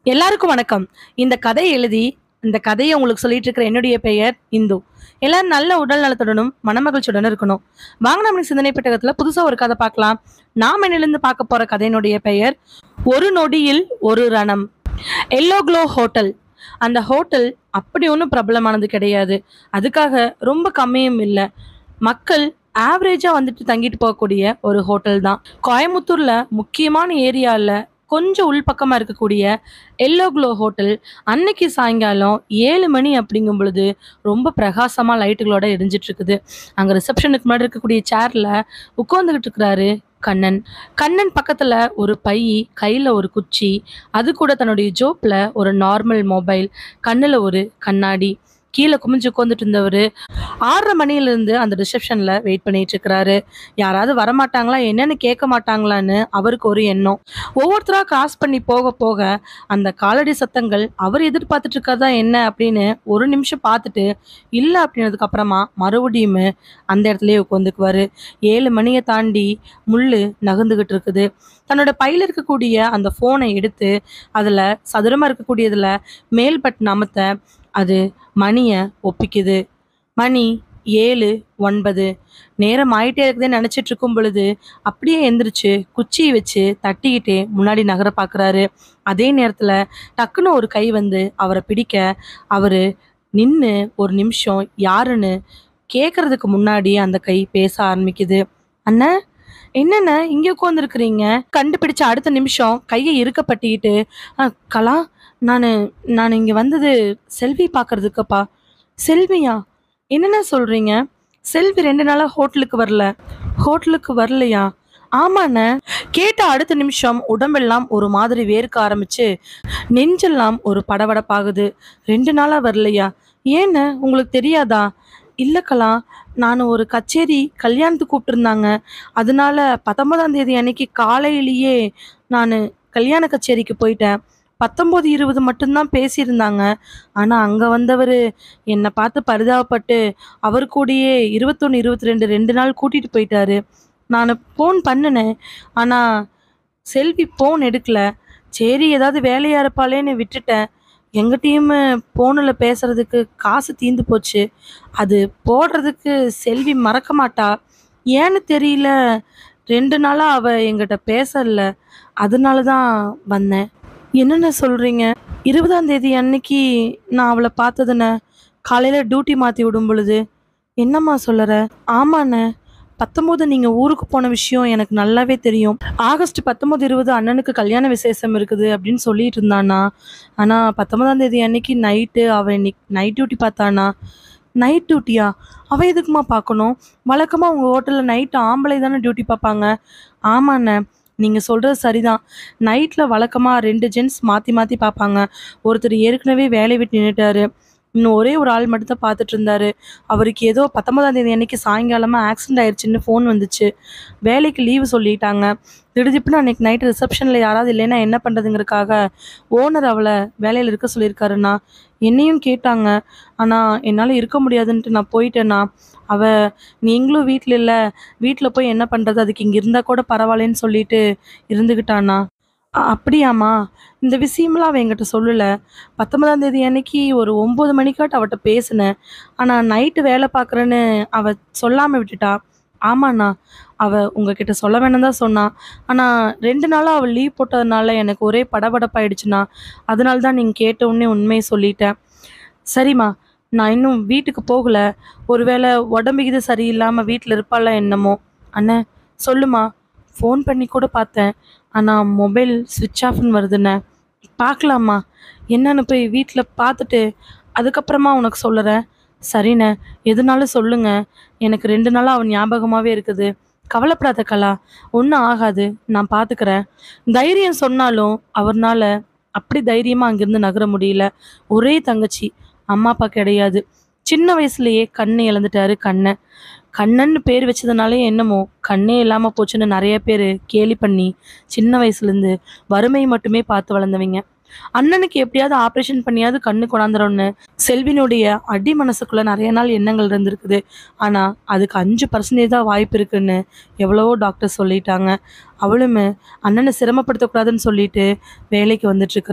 எல்லாருக்கும் வணக்கம் இந்த கதையை எழுதி இந்த கதையை உங்களுக்கு சொல்லிட்டு இருக்கிற என்னுடைய பெயர் இந்து எல்லாரும் நல்ல உடல் நலத்துடனும் மனமகிழ்ச்சியுடனும் இருக்கணும் வாங்க நம்ம சிந்தனை பெட்டகத்துல புதுசா ஒரு கதை பார்க்கலாம் நாம் என்னிலிருந்து பார்க்க போற கதையினுடைய பெயர் ஒரு நொடியில் ஒரு ரணம் எல்லோ க்ளோ ஹோட்டல் அந்த ஹோட்டல் அப்படி ஒன்றும் பிரபலமானது கிடையாது அதுக்காக ரொம்ப கம்மியும் இல்லை மக்கள் ஆவரேஜாக வந்துட்டு தங்கிட்டு போகக்கூடிய ஒரு ஹோட்டல் தான் கோயம்புத்தூர்ல முக்கியமான ஏரியாவில் கொஞ்சம் உள்பக்கமாக இருக்கக்கூடிய எல்லோ க்ளோ ஹோட்டல் அன்னைக்கு சாயங்காலம் ஏழு மணி அப்படிங்கும் பொழுது ரொம்ப பிரகாசமாக லைட்டுகளோட எரிஞ்சிட்டு இருக்குது அங்கே ரிசப்ஷனுக்கு முன்னாடி இருக்கக்கூடிய சேரில் உட்காந்துக்கிட்டு இருக்கிறாரு கண்ணன் கண்ணன் பக்கத்தில் ஒரு பை கையில் ஒரு குச்சி அது கூட தன்னுடைய ஜோப்பில் ஒரு நார்மல் மொபைல் கண்ணில் ஒரு கண்ணாடி கீழே குமிஞ்சு உட்காந்துட்டு இருந்தவர் ஆறரை மணியிலிருந்து அந்த ரிசப்ஷனில் வெயிட் பண்ணிட்டு இருக்கிறாரு யாராவது வரமாட்டாங்களா என்னன்னு கேட்க மாட்டாங்களான்னு அவருக்கு ஒரு எண்ணம் ஒவ்வொருத்தராக கிராஸ் பண்ணி போக போக அந்த காலடி சத்தங்கள் அவர் எதிர்பார்த்துட்டு இருக்கிறதா என்ன அப்படின்னு ஒரு நிமிஷம் பார்த்துட்டு இல்லை அப்படின்னதுக்கு அப்புறமா மறுபடியும் அந்த இடத்துலயே உட்காந்துக்குவாரு ஏழு மணியை தாண்டி முள்ளு நகர்ந்துகிட்டு இருக்குது தன்னோட பையில இருக்கக்கூடிய அந்த ஃபோனை எடுத்து அதில் சதுரமாக இருக்கக்கூடியதில் மேல் பட்டன் அமத்த அது மணியை ஒப்பிக்குது மணி ஏழு ஒன்பது நேரம் ஆயிட்டே இருக்குதுன்னு நினச்சிட்டு இருக்கும் பொழுது அப்படியே எந்திரிச்சு குச்சியை வச்சு தட்டிக்கிட்டே முன்னாடி நகர பார்க்குறாரு அதே நேரத்தில் டக்குன்னு ஒரு கை வந்து அவரை பிடிக்க அவர் நின்று ஒரு நிமிஷம் யாருன்னு கேட்கறதுக்கு முன்னாடி அந்த கை பேச ஆரம்பிக்குது அண்ணா என்னண்ணே இங்கே உட்காந்துருக்குறீங்க கண்டுபிடிச்ச அடுத்த நிமிஷம் கையை இருக்கப்பட்டிக்கிட்டு "ஆ, கலா நான் நான் இங்கே வந்தது செல்வி பார்க்கறதுக்குப்பா செல்வியா என்னென்ன சொல்கிறீங்க செல்வி ரெண்டு நாளாக ஹோட்டலுக்கு வரல ஹோட்டலுக்கு வரலையா ஆமாண்ணே கேட்ட அடுத்த நிமிஷம் உடம்பெல்லாம் ஒரு மாதிரி வேர்க்க ஆரம்பிச்சு நெஞ்செல்லாம் ஒரு படபடப்பாகுது ரெண்டு நாளாக வரலையா ஏன்னு உங்களுக்கு தெரியாதா இல்லைக்கலா நான் ஒரு கச்சேரி கல்யாணத்துக்கு கூப்பிட்டுருந்தாங்க அதனால பத்தொன்பதாம் தேதி அன்னைக்கு காலையிலேயே நான் கல்யாண கச்சேரிக்கு போயிட்டேன் பத்தொம்போது இருபது மட்டும்தான் பேசியிருந்தாங்க ஆனால் அங்கே வந்தவர் என்னை பார்த்து பரிதாபப்பட்டு அவர் கூடயே இருபத்தொன்று இருபத்தி ரெண்டு ரெண்டு நாள் கூட்டிகிட்டு போயிட்டாரு நான் ஃபோன் பண்ணினேன் ஆனால் செல்வி ஃபோன் எடுக்கல சரி ஏதாவது வேலையாக இருப்பாளேன்னு விட்டுட்டேன் எங்கள் டீமு ஃபோனில் பேசுகிறதுக்கு காசு தீந்து போச்சு அது போடுறதுக்கு செல்வி மறக்க மாட்டா ஏன்னு தெரியல ரெண்டு நாளாக அவள் எங்கிட்ட பேசல அதனால தான் வந்தேன் என்னென்ன சொல்கிறீங்க இருபதாம் தேதி அன்னைக்கு நான் அவளை பார்த்ததுண்ணே காலையில் டியூட்டி மாற்றி விடும் பொழுது என்னம்மா சொல்லற ஆமாண்ணே பத்தொம்போது நீங்கள் ஊருக்கு போன விஷயம் எனக்கு நல்லாவே தெரியும் ஆகஸ்ட் பத்தொம்போது இருபது அண்ணனுக்கு கல்யாண விசேஷம் இருக்குது அப்படின்னு சொல்லிட்டு இருந்தானா ஆனால் பத்தொன்பதாம் தேதி அன்னைக்கு நைட்டு அவன் இன்னைக்கு நைட் டியூட்டி பார்த்தானா நைட் டியூட்டியா அவள் எதுக்குமா பார்க்கணும் வழக்கமாக உங்கள் ஹோட்டலில் நைட்டு ஆம்பளை தானே டியூட்டி பார்ப்பாங்க ஆமாண்ணே நீங்கள் சொல்கிறது சரிதான் நைட்டில் வழக்கமாக ரெண்டு ஜென்ட்ஸ் மாற்றி மாற்றி பார்ப்பாங்க ஒருத்தர் ஏற்கனவே வேலையை விட்டு நின்றுட்டாரு இன்னும் ஒரே ஒரு ஆள் மட்டும் தான் பார்த்துட்டு இருந்தாரு அவருக்கு ஏதோ பத்தொன்பதாம் தேதி அன்னைக்கு சாயங்காலமாக ஆக்சிடென்ட் ஆயிடுச்சுன்னு ஃபோன் வந்துச்சு வேலைக்கு லீவு சொல்லிட்டாங்க திடுதிப்புன்னு அன்னைக்கு நைட்டு ரிசப்ஷனில் யாராவது இல்லைன்னா என்ன பண்ணுறதுங்கிறக்காக ஓனர் அவளை வேலையில் இருக்க சொல்லியிருக்காருண்ணா என்னையும் கேட்டாங்க ஆனால் என்னால் இருக்க முடியாதுன்ட்டு நான் போயிட்டேண்ணா அவ நீங்களும் வீட்டில் இல்லை வீட்டில் போய் என்ன பண்ணுறது அதுக்கு இங்கே இருந்தால் கூட பரவாயில்லன்னு சொல்லிட்டு இருந்துக்கிட்டாண்ணா "அ- அப்படியாம்மா இந்த விஷயம்லாம் அவள் என்கிட்ட சொல்லலை பத்தொன்பதாம் தேதி அன்னைக்கு ஒரு ஒம்பது மணிக்காட்டு அவட்ட பேசினேன் ஆனால் நைட்டு வேலை பார்க்குறேன்னு அவள் சொல்லாமல் விட்டுட்டா ஆமாண்ணா அவள் உங்ககிட்ட சொல்ல வேணாம் தான் சொன்னான் ஆனால் ரெண்டு நாளாக அவள் லீவ் போட்டதுனால எனக்கு ஒரே படபடப்பாயிடுச்சுண்ணா அதனால தான் நீங்கள் கேட்ட உடனே உண்மையை சொல்லிட்டேன் சரிம்மா நான் இன்னும் வீட்டுக்கு போகலை ஒருவேளை உடம்பு இது சரியில்லாமல் வீட்டில் இருப்பாளா என்னமோ அண்ணே சொல்லுமா ஃபோன் பண்ணி கூட பார்த்தேன் ஆனால் மொபைல் ஸ்விட்ச் ஆஃப்னு வருதுண்ணே பார்க்கலாமா என்னன்னு போய் வீட்டில் பார்த்துட்டு அதுக்கப்புறமா உனக்கு சொல்லுறேன் சரிண்ணே எதுனாலும் சொல்லுங்க எனக்கு ரெண்டு நாளாக அவன் ஞாபகமாகவே இருக்குது கவலைப்படாத கலா ஒன்றும் ஆகாது நான் பார்த்துக்கிறேன் தைரியம் சொன்னாலும் அவர்னால அப்படி தைரியமாக அங்கேருந்து நகர முடியல ஒரே தங்கச்சி அம்மா அப்பா கிடையாது சின்ன வயசுலயே கண்ணை இழந்துட்டாரு கண்ணை கண்ணன்னு பேர் வச்சதுனாலே என்னமோ கண்ணே இல்லாமல் போச்சுன்னு நிறைய பேர் கேலி பண்ணி சின்ன வயசுலேருந்து வறுமை மட்டுமே பார்த்து வளர்ந்தவங்க அண்ணனுக்கு எப்படியாவது ஆப்ரேஷன் பண்ணியாவது கண்ணு கொண்டாந்துறோன்னு செல்வினுடைய அடி மனசுக்குள்ள நிறைய நாள் எண்ணங்கள் இருந்திருக்குது ஆனால் அதுக்கு அஞ்சு பர்சன்டேஜ் தான் வாய்ப்பு இருக்குன்னு எவ்வளவோ டாக்டர் சொல்லிட்டாங்க அவளுமே அண்ணனை சிரமப்படுத்தக்கூடாதுன்னு சொல்லிட்டு வேலைக்கு வந்துட்டுருக்கிறா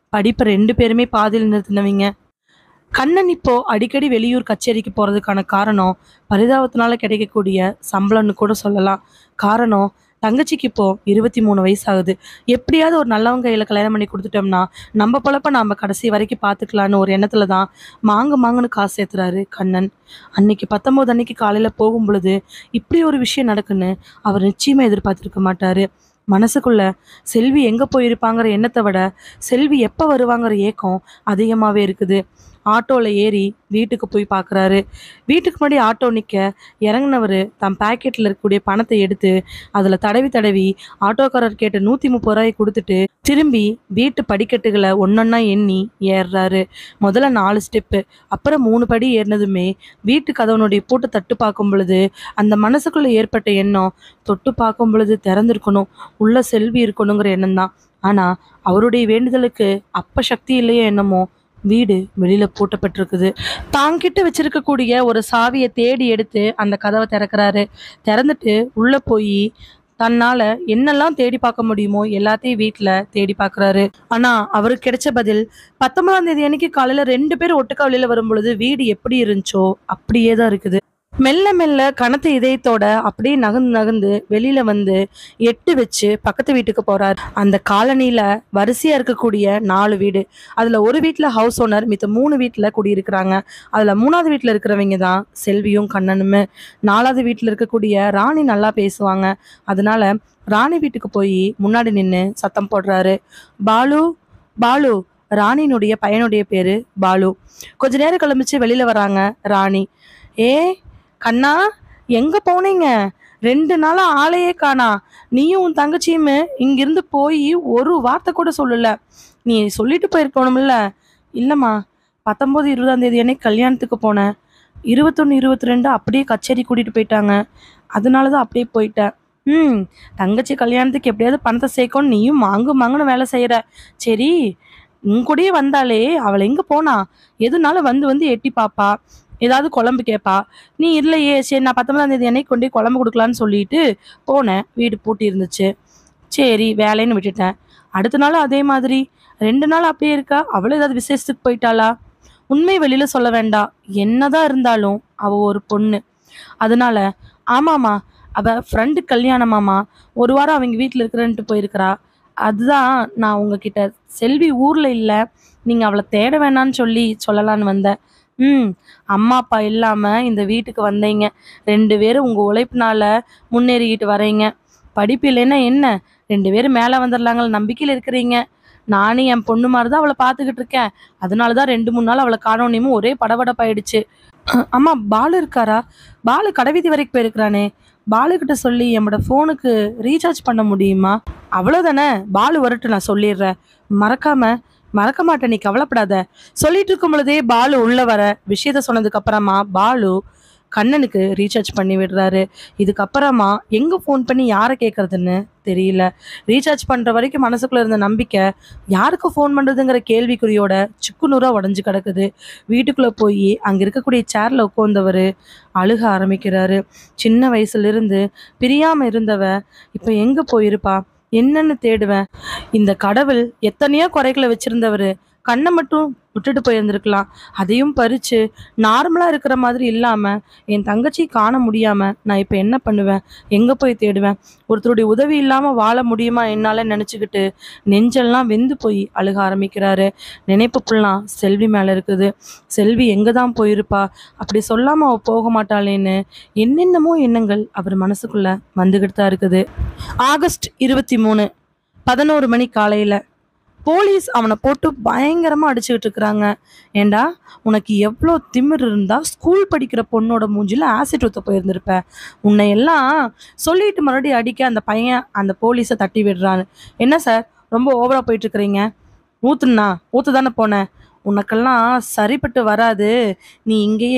படிப்பை ரெண்டு பேருமே பாதியில் நிறுத்தினவங்க கண்ணன் இப்போ அடிக்கடி வெளியூர் கச்சேரிக்கு போறதுக்கான காரணம் பரிதாபத்தினால கிடைக்கக்கூடிய சம்பளம்னு கூட சொல்லலாம் காரணம் தங்கச்சிக்கு இப்போ இருபத்தி மூணு வயசு ஆகுது எப்படியாவது ஒரு நல்லவங்க கையில கல்யாணம் பண்ணி கொடுத்துட்டோம்னா நம்ம பொழப்ப நாம கடைசி வரைக்கும் பார்த்துக்கலான்னு ஒரு எண்ணத்துல தான் மாங்கு மாங்குன்னு காசு சேர்த்துறாரு கண்ணன் அன்னைக்கு பத்தொன்பது அன்னைக்கு காலையில போகும் பொழுது இப்படி ஒரு விஷயம் நடக்குன்னு அவர் நிச்சயமா எதிர்பார்த்திருக்க மாட்டாரு மனசுக்குள்ள செல்வி எங்க போயிருப்பாங்கிற எண்ணத்தை விட செல்வி எப்ப வருவாங்கிற ஏக்கம் அதிகமாவே இருக்குது ஆட்டோல ஏறி வீட்டுக்கு போய் பார்க்குறாரு வீட்டுக்கு முன்னாடி ஆட்டோ நிற்க இறங்குனவர் தன் பாக்கெட்டில் இருக்கக்கூடிய பணத்தை எடுத்து அதில் தடவி தடவி ஆட்டோக்காரர் கேட்ட நூற்றி முப்பது ரூபாய் கொடுத்துட்டு திரும்பி வீட்டு படிக்கட்டுகளை ஒன்றொன்னா எண்ணி ஏறுறாரு முதல்ல நாலு ஸ்டெப்பு அப்புறம் மூணு படி ஏறினதுமே வீட்டு கதவனுடைய பூட்டை தட்டு பார்க்கும் பொழுது அந்த மனசுக்குள்ள ஏற்பட்ட எண்ணம் தொட்டு பார்க்கும் பொழுது திறந்திருக்கணும் உள்ள செல்வி இருக்கணுங்கிற எண்ணம் தான் ஆனால் அவருடைய வேண்டுதலுக்கு அப்ப சக்தி இல்லையோ என்னமோ வீடு வெளியில பூட்டப்பட்டிருக்குது தாங்கிட்ட வச்சிருக்கக்கூடிய ஒரு சாவியை தேடி எடுத்து அந்த கதவை திறக்கிறாரு திறந்துட்டு உள்ள போய் தன்னால என்னெல்லாம் தேடி பார்க்க முடியுமோ எல்லாத்தையும் வீட்ல தேடி பார்க்கறாரு ஆனா அவருக்கு கிடைச்ச பதில் பத்தொன்பதாம் தேதி அன்னைக்கு காலையில ரெண்டு பேர் ஒட்டுக்கா வெளியில வரும் பொழுது வீடு எப்படி இருந்துச்சோ அப்படியே தான் இருக்குது மெல்ல மெல்ல கனத்த இதயத்தோட அப்படியே நகர்ந்து நகர்ந்து வெளியில வந்து எட்டு வச்சு பக்கத்து வீட்டுக்கு போறாரு அந்த காலனில வரிசையா இருக்கக்கூடிய நாலு வீடு அதுல ஒரு வீட்ல ஹவுஸ் ஓனர் மித்த மூணு வீட்ல குடியிருக்கிறாங்க அதுல மூணாவது வீட்ல இருக்கிறவங்க தான் செல்வியும் கண்ணனுமே நாலாவது வீட்ல இருக்கக்கூடிய ராணி நல்லா பேசுவாங்க அதனால ராணி வீட்டுக்கு போய் முன்னாடி நின்று சத்தம் போடுறாரு பாலு பாலு ராணியினுடைய பையனுடைய பேரு பாலு கொஞ்ச நேரம் கிளம்பிச்சு வெளியில வராங்க ராணி ஏ கண்ணா எங்க போனீங்க ரெண்டு நாளா ஆளையே காணா நீயும் உன் தங்கச்சியுமே இங்கிருந்து போய் ஒரு வார்த்தை கூட சொல்லல நீ சொல்லிட்டு போயிருக்கணும்ல இல்லம்மா பத்தொன்பது இருபதாம் தேதி அன்னைக்கு கல்யாணத்துக்கு போனேன் இருபத்தொன்று இருபத்தி ரெண்டு அப்படியே கச்சேரி கூட்டிட்டு போயிட்டாங்க அதனால தான் அப்படியே போயிட்டேன் ம் தங்கச்சி கல்யாணத்துக்கு எப்படியாவது பணத்தை சேர்க்கணும் நீயும் மாங்கு மாங்குன்னு வேலை செய்யற சரி உன் கூடயே வந்தாலே அவளை எங்க போனா எதுனாலும் வந்து வந்து எட்டி பாப்பா ஏதாவது குழம்பு கேட்பா நீ இல்லையே சரி நான் பத்தொன்பதாம் தேதி அன்னைக்கு கொண்டு போய் குழம்பு கொடுக்கலான்னு சொல்லிட்டு போனேன் வீடு பூட்டி இருந்துச்சு சரி வேலைன்னு விட்டுட்டேன் அடுத்த நாள் அதே மாதிரி ரெண்டு நாள் அப்படியே இருக்கா அவளும் ஏதாவது விசேஷத்துக்கு போயிட்டாளா உண்மை வெளியில சொல்ல வேண்டாம் என்னதான் இருந்தாலும் அவ ஒரு பொண்ணு அதனால ஆமாமா அவ ஃப்ரெண்டு கல்யாணமாமா ஒரு வாரம் அவங்க வீட்டில் இருக்கிறன்ட்டு போயிருக்கிறா அதுதான் நான் உங்ககிட்ட செல்வி ஊர்ல இல்ல நீங்க அவளை தேட வேணான்னு சொல்லி சொல்லலான்னு வந்தேன் ம் அம்மா அப்பா இல்லாம இந்த வீட்டுக்கு வந்தீங்க ரெண்டு பேரும் உங்க உழைப்புனால முன்னேறிக்கிட்டு வரீங்க படிப்பு இல்லைன்னா என்ன ரெண்டு பேரும் மேலே வந்துடலாங்கிற நம்பிக்கையில் இருக்கிறீங்க நானும் என் பொண்ணு மாதிரி தான் அவளை பார்த்துக்கிட்டு இருக்கேன் அதனால தான் ரெண்டு மூணு நாள் அவளை காணோனையும் ஒரே படபடப்பாயிடுச்சு அஹ், அம்மா பாலு இருக்காரா பாலு கடைவீதி வரைக்கும் போயிருக்கிறானே பாலுக்கிட்ட சொல்லி என்னோட ஃபோனுக்கு ரீசார்ஜ் பண்ண முடியுமா அவ்வளோதானே பாலு வரட்டும் நான் சொல்லிடுறேன் மறக்காம மறக்க மாட்டேன் நீ கவலைப்படாத சொல்லிட்டு இருக்கும் பொழுதே பாலு உள்ள வர விஷயத்த சொன்னதுக்கு அப்புறமா பாலு கண்ணனுக்கு ரீசார்ஜ் பண்ணி விடுறாரு இதுக்கப்புறமா எங்க ஃபோன் பண்ணி யாரை கேட்கறதுன்னு தெரியல ரீசார்ஜ் பண்ற வரைக்கும் மனசுக்குள்ள இருந்த நம்பிக்கை யாருக்கு ஃபோன் பண்றதுங்கிற கேள்விக்குறியோட சுக்குநூறா உடஞ்சு கிடக்குது வீட்டுக்குள்ள போய் அங்க இருக்கக்கூடிய சேர்ல உட்காந்தவர் அழுக ஆரம்பிக்கிறாரு சின்ன வயசுல இருந்து பிரியாம இருந்தவ இப்ப எங்க போயிருப்பா என்னன்னு தேடுவேன் இந்த கடவுள் எத்தனையோ குறைகளை வச்சிருந்தவர் கண்ணை மட்டும் விட்டுட்டு போயிருந்திருக்கலாம் அதையும் பறிச்சு நார்மலா இருக்கிற மாதிரி இல்லாம என் தங்கச்சி காண முடியாம நான் இப்ப என்ன பண்ணுவேன் எங்க போய் தேடுவேன் ஒருத்தருடைய உதவி இல்லாம வாழ முடியுமா என்னால நினைச்சுக்கிட்டு நெஞ்செல்லாம் வெந்து போய் அழுக ஆரம்பிக்கிறாரு நினைப்பு ஃபுல்லாம் செல்வி மேல இருக்குது செல்வி எங்க தான் போயிருப்பா அப்படி சொல்லாம அவ போக மாட்டாளேன்னு என்னென்னமோ எண்ணங்கள் அவர் மனசுக்குள்ள வந்துகிட்டு தான் இருக்குது ஆகஸ்ட் இருபத்தி மூணு பதினோரு மணி காலையில போலீஸ் அவனை போட்டு பயங்கரமா அடிச்சுக்கிட்டு இருக்கிறாங்க ஏண்டா உனக்கு எவ்வளோ திமிர் இருந்தா ஸ்கூல் படிக்கிற பொண்ணோட மூஞ்சில ஆசிட் ஊத்த போயிருந்திருப்ப உன்னை எல்லாம் சொல்லிட்டு மறுபடியும் அடிக்க அந்த பையன் அந்த போலீஸை தட்டி விடுறான்னு என்ன சார் ரொம்ப ஓவரா போயிட்டு இருக்கிறீங்க ஊத்துனா ஊத்து தானே போனேன் உனக்கெல்லாம் சரிப்பட்டு வராது நீ இங்கேயே இரு